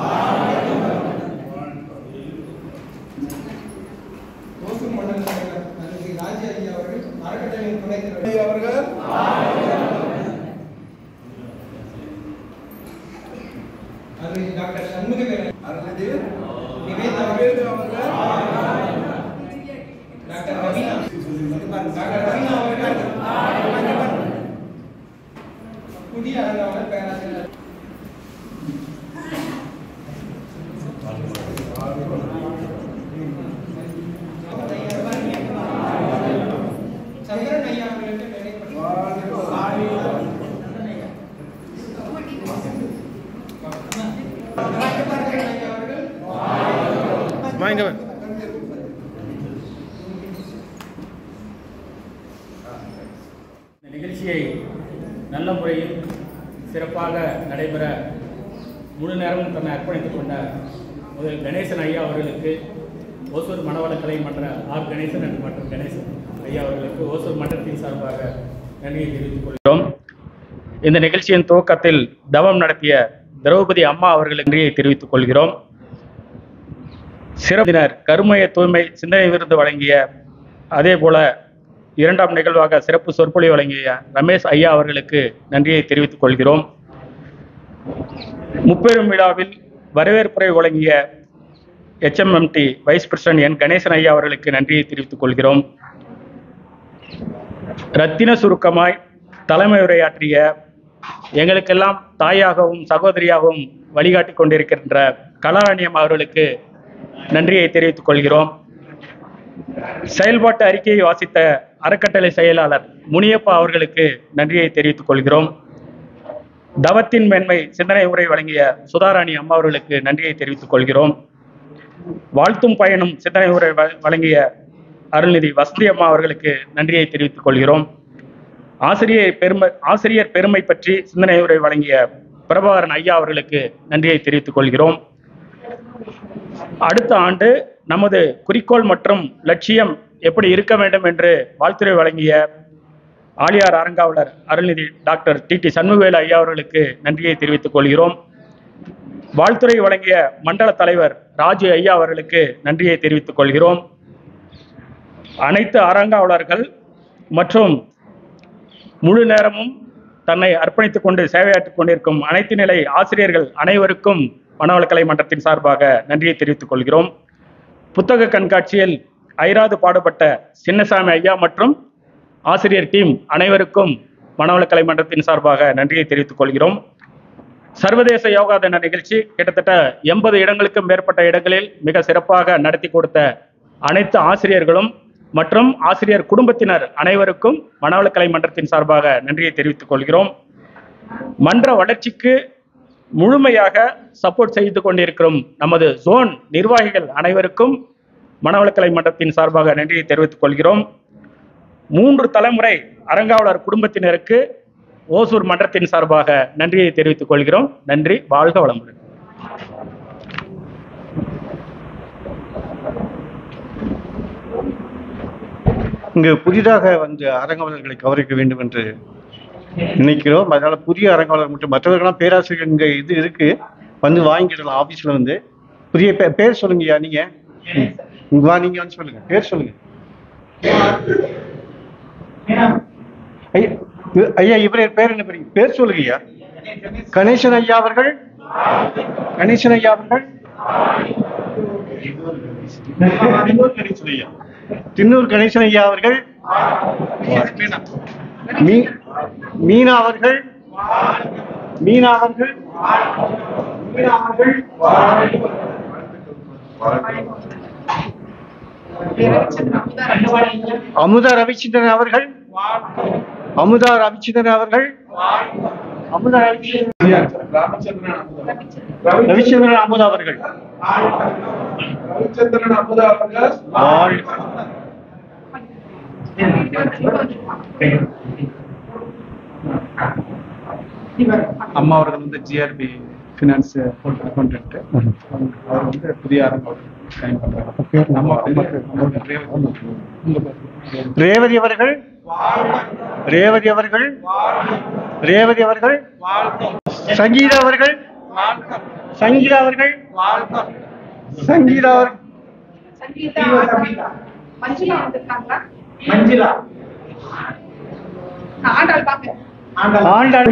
ஓசூர் மண்டல தலைவர் அருள்மிகு ராஜி ஐயா அவர்கள் அறக்கட்டளையின் துணைத் தலைவர் அவர்கள் அருள்மிகு டாக்டர் சண்முகவேலன் அருள்மிகு நிவேதா நிவேதா அவர்கள் டாக்டர் ரவீனா டாக்டர் ரவீனா அவர்கள் புதிய அரங்காவலர் பேராசிரியர் சந்திரன் ஐயா அவர்களுக்கு வாங்கவன் இந்த நிகழ்ச்சியை நல்ல முறையில் சிறப்பாக நடைபெற முழு நேரமும் தன்னை அர்ப்பணித்துக் கொண்ட முதல் கணேசன் ஐயா அவர்களுக்கு ஓசூர் மனவளக்கலை மன்ற ஆர் கணேசன் and மற்றும் கணேசன் ஐயா அவர்களுக்கு ஓசூர் மன்றத்தின் சார்பாக நன்றியை தெரிவித்துக் கொள்கிறோம் இந்த நிகழ்ச்சியின் துவக்கத்தில் தவம் நடத்திய திரௌபதி அம்மா அவர்களுக்கு நன்றியை தெரிவித்துக் கொள்கிறோம் சிறப்பினர் கருமைய தூய்மை சிந்தனை விருது வழங்கிய அதே போல இரண்டாம் நிகழ்வாக சிறப்பு சொற்பொழிவு வழங்கிய ரமேஷ் ஐயா அவர்களுக்கு நன்றியை தெரிவித்துக் கொள்கிறோம் முப்பெரும் விழாவில் வரவேற்புரை வழங்கிய HMMT vice president N Ganesan ஐயா அவர்களுக்கு நன்றியை தெரிவித்துக் கொள்கிறோம் ரத்தின சுருக்கமாய் தலைமை உரையாற்றிய எங்களுக்கெல்லாம் தாயாகவும் சகோதரியாகவும் வழிகாட்டி கொண்டிருக்கின்ற கலாராணியம் அவர்களுக்கு நன்றியை தெரிவித்துக் கொள்கிறோம் செயல்பாட்டு அறிக்கையை வாசித்த அறக்கட்டளை செயலாளர் முனியப்பா அவர்களுக்கு நன்றியை தெரிவித்துக் கொள்கிறோம் தவத்தின் மேன்மை சிந்தனை உரை வழங்கிய சுதாராணி அம்மா அவர்களுக்கு நன்றியை தெரிவித்துக் கொள்கிறோம் வாழ்த்தும் பயனும் சிந்தனை உரை வ- வழங்கிய அருள்நிதி வசந்தி அம்மா அவர்களுக்கு நன்றியை தெரிவித்துக் கொள்கிறோம் ஆசிரியர் பெருமை ஆசிரியர் பெருமை பற்றி சிந்தனை உரை வழங்கிய பிரபாகரன் ஐயா அவர்களுக்கு நன்றியை தெரிவித்துக் கொள்கிறோம் அடுத்த ஆண்டு நமது குறிக்கோள் மற்றும் லட்சியம் எப்படி இருக்க வேண்டும் என்று வாழ்த்துரை வழங்கிய ஆலியார் அரங்காவலர் Arulnithi doctor T T Shanmugavelu ஐயா அவர்களுக்கு நன்றியை தெரிவித்துக் கொள்கிறோம் வாழ்த்துரை வழங்கிய மண்டல தலைவர் ராஜு ஐயா அவர்களுக்கு நன்றியை தெரிவித்துக் கொள்கிறோம் அனைத்து அரங்காவலர்கள் மற்றும் முழு நேரமும் தன்னை அர்ப்பணித்துக் கொண்டு சேவையாற்றிக் கொண்டிருக்கும் அனைத்து நிலை ஆசிரியர்கள் அனைவருக்கும் மனவளக்கலை மன்றத்தின் சார்பாக நன்றியை தெரிவித்துக் கொள்கிறோம் புத்தக கண்காட்சியில் ஐராது பாடுபட்ட சின்னசாமி ஐயா மற்றும் ஆசிரியர் டீம் அனைவருக்கும் மனவளக்கலை மன்றத்தின் சார்பாக நன்றியை தெரிவித்துக் கொள்கிறோம் சர்வதேச யோகா தின நிகழ்ச்சி கிட்டத்தட்ட எண்பது இடங்களுக்கும் மேற்பட்ட இடங்களில் மிக சிறப்பாக நடத்தி கொடுத்த அனைத்து ஆசிரியர்களும் மற்றும் ஆசிரியர் குடும்பத்தினர் அனைவருக்கும் மனவளக்கலை மன்றத்தின் சார்பாக நன்றியை தெரிவித்துக் கொள்கிறோம் மன்ற வளர்ச்சிக்கு முழுமையாக சப்போர்ட் செய்து கொண்டிருக்கிறோம் நமது ஜோன் நிர்வாகிகள் அனைவருக்கும் மனவளக்கலை மன்றத்தின் சார்பாக நன்றியை தெரிவித்துக் கொள்கிறோம் மூன்று தலைமுறை அரங்காவலர் குடும்பத்தினருக்கு ஓசூர் மன்றத்தின் சார்பாக நன்றியை தெரிவித்துக் கொள்கிறோம் நன்றி வாழ்க வளமுடன் இங்கு புதிதாக வந்த அரங்காவலர்களை கவனிக்க வேண்டும் என்று நினைக்கிறோம் அதனால புதிய அரங்காவலர் மட்டும் மற்றவர்களாம் பேராசிரியர் இங்க இது இருக்கு வந்து வாங்கிடலாம் ஆபீஸ்ல வந்து புதிய பே- பேர் சொல்லுங்கய்யா நீங்க இங்க வா நீங்க வந்து சொல்லுங்க பேர் சொல்லுங்க ஐயா இ- ஐயா இவரே பேர் என்ன பேர் பேர் சொல்லுங்க ஐயா கணேசன் ஐயா அவர்கள் கணேசன் ஐயா அவர்கள் தின்னூர் கணேசன் ஐயா தின்னூர் கணேசன் ஐயா அவர்கள் மீ- மீனா அவர்கள் மீனா அவர்கள் மீனா அவர்கள் அமுதா ரவிச்சந்திரன் அவர்கள் அமுதா ரவிச்சந்திரன் அவர்கள் அமுதா ரவிச்சந்திரன் ரவிச்சந்திரன் அமுதா அவர்கள் ரவிச்சந்திரன் அமுதா அவர்கள் வாழ்க. அம்மா அவர்கள் வந்து ஜிஆர்பி ஃபினான்ஸ் அக்கௌண்டன்ட் அவர் வந்து புதிய ஆரம்பம் சைன் பண்றாங்க அம்மா அம்மாக்கு ரேவதி அவர்கள் ரேவதி அவர்கள் ரேவதி அவர்கள் சங்கீதா அவர்கள் சங்கீதா அவர்கள் சங்கீதா அவர்கள் மஞ்சுளா வந்திருக்காங்களா மஞ்சிலா ஆண்டாள் பாக்க ஆண்டாள்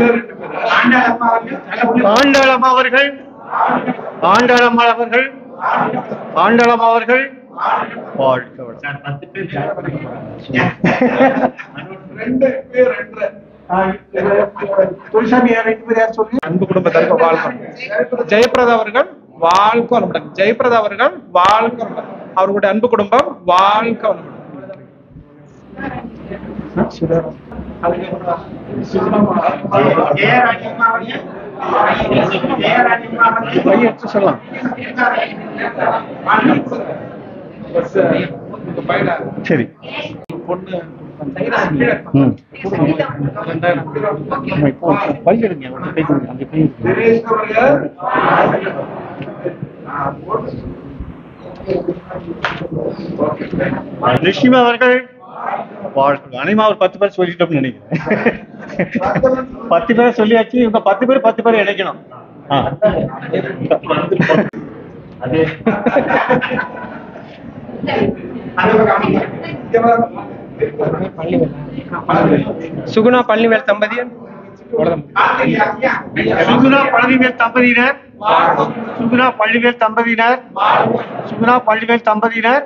ஆண்டாளம்மா அவர்கள் ஆண்டாளம்மா அவர்கள் ஆண்டாளம்மா அவர்கள் வாழ்க வளமுடன். ரெண்டு பேர் ரெண்டு துரைசாமி ரெண்டு பேர் யார் சொல்லுங்க அன்பு குடும்பத்திற்கு வாழ்க்கை ஜெயபிரதா அவர்கள் வாழ்க்கை வளமுடன் ஜெயபிரதா அவர்கள் வாழ்க்கை வளமுடன் அவர்களுடைய அன்பு குடும்பம் வாழ்க்கை வளமுடன் சொல்லலாம் சரி ம் ஆமா, இப்போ பல் எடுங்க வந்து கை கொடுங்க அங்கே போய் நிஷிமா அவர்கள் வாழ்க்கை அனிமா ஒரு பத்து பேர் சொல்லிட்டோம்னு நினைக்கிறேன் பத்து பேரை சொல்லியாச்சு இவங்க பத்து பேர் பத்து பேர் இணைக்கணும் ஆ. சுகுணா பழனிவேல் தம்பதியன் சுகுணா பழனிவேல் தம்பதியினர் சுகுணா பள்ளிவேல் தம்பதியினர் சுகுணா பள்ளிவேல் தம்பதியினர்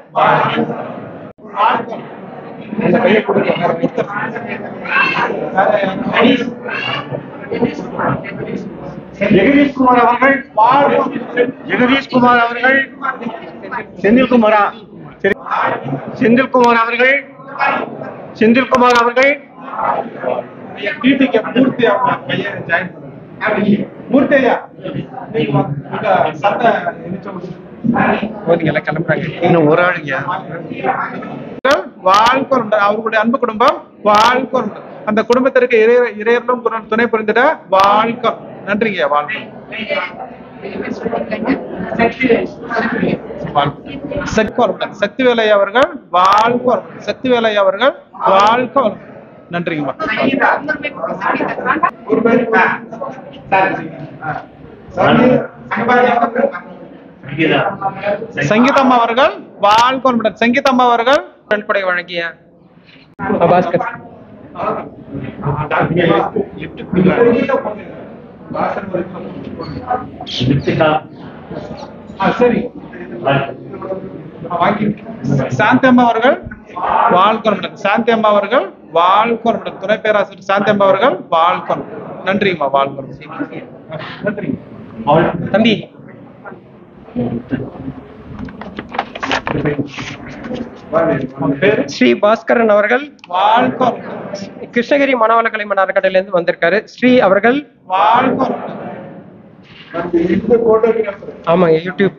ஜெகதீஷ்குமார் அவர்கள் ஜெகதீஷ்குமார் அவர்கள் செந்தில்குமாரா சரி செந்தில்குமார் அவர்கள் செந்தில்குமார் அவர்கள் டிடிக்கு மூர்த்தி அவங்க பையன் ஜாயின் பண்ணுங்க மூர்த்தி ஐயா நீங்க வாங்க. உங்க சண்டை போதிங்க கிளம்புறாங்க இன்னும் ஒரு ஆளுங்க வாழ்க்கை வளமுடன். அவர்களுடைய அன்பு குடும்பம் வாழ்க்கை வளமுடன். அந்த குடும்பத்திற்கு இறை இறையர்களும் குரு- துணை புரிந்திட வாழ்க்கை நன்றிங்க வாழ்க்கை சக்தி வளமுடன். சக்திவேலை அவர்கள் வாழ்க்கை வளமுடன். சக்திவேலை அவர்கள் வாழ்க்கை வளமுடன். நன்றிங்கம்மா சங்கீதம்மா அவர்கள் வாழ்க்கை வளமுடன். சங்கீதம்மா அவர்கள் நன்கொடை வழங்கிய பாஸ்கர் சரி சாந்தி அம்மா அவர்கள் வாழ்க்கை வளமுடன். சாந்தி அம்மா அவர்கள் வாழ்க்கை வளமுடன். துணை பேராசிரியர் சாந்தி அம்மா அவர்கள் வாழ்க்கை வளமுடன். நன்றிங்கம்மா வாழ்க்கை வளமுடன். நன்றி தம்பி ஸ்ரீ பாஸ்கரன் அவர்கள் வாழ்க்கை கிருஷ்ணகிரி மனவள கலைமன் அறக்கட்டளையிலிருந்து வந்திருக்காரு ஸ்ரீ அவர்கள் வாழ்க்கை ஆமாங்க யூடியூப்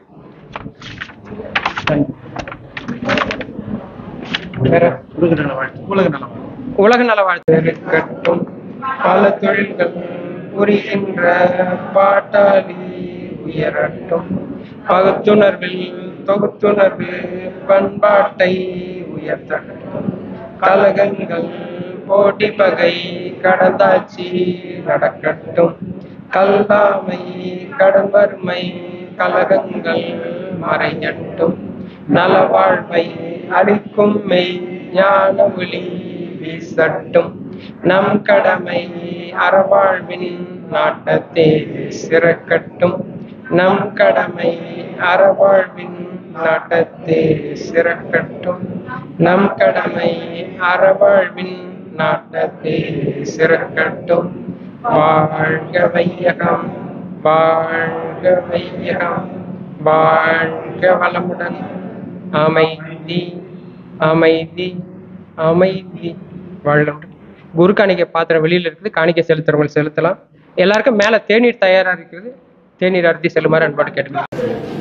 வேற உலக நலம் உலக நல வாழ்த்து இருக்கட்டும் பல தொழில்கள் புரிகின்ற பாட்டாளி உயரட்டும் பகுத்துணர்வில் தொகுத்துணர்வு பண்பாட்டை உயர்த்தட்டும் கலகங்கள் போட்டி பகை கடந்தாட்சி நடக்கட்டும் கல்லாமை கடன் வறுமை கலகங்கள் மறையட்டும் நலவாழ்வை அளிக்கும் மெய் ஞான ஒளி வீசட்டும் நம் கடமை அறவாழ்வின் நாட்டத்தே சிறக்கட்டும் நம் கடமை அறவாழ்வின் நாட்டத்தே சிறக்கட்டும் நம் கடமை அறவாழ்வின் நாட்டத்தே சிறக்கட்டும் வாழ்க வையகம் வாழ்க வையகம் வாழ்க வளமுடன் அமைதி அமைதி அமைதி வாழ்க குரு காணிக்கை பாத்திரம் வெளியில இருக்குது காணிக்கை செலுத்துறவங்க செலுத்தலாம் எல்லாருக்கும் மேல தேநீர் தயாரா இருக்குது தேநீர் அருந்தி செல்லுமாறு அன்போடு கேட்டுக்கிறேன்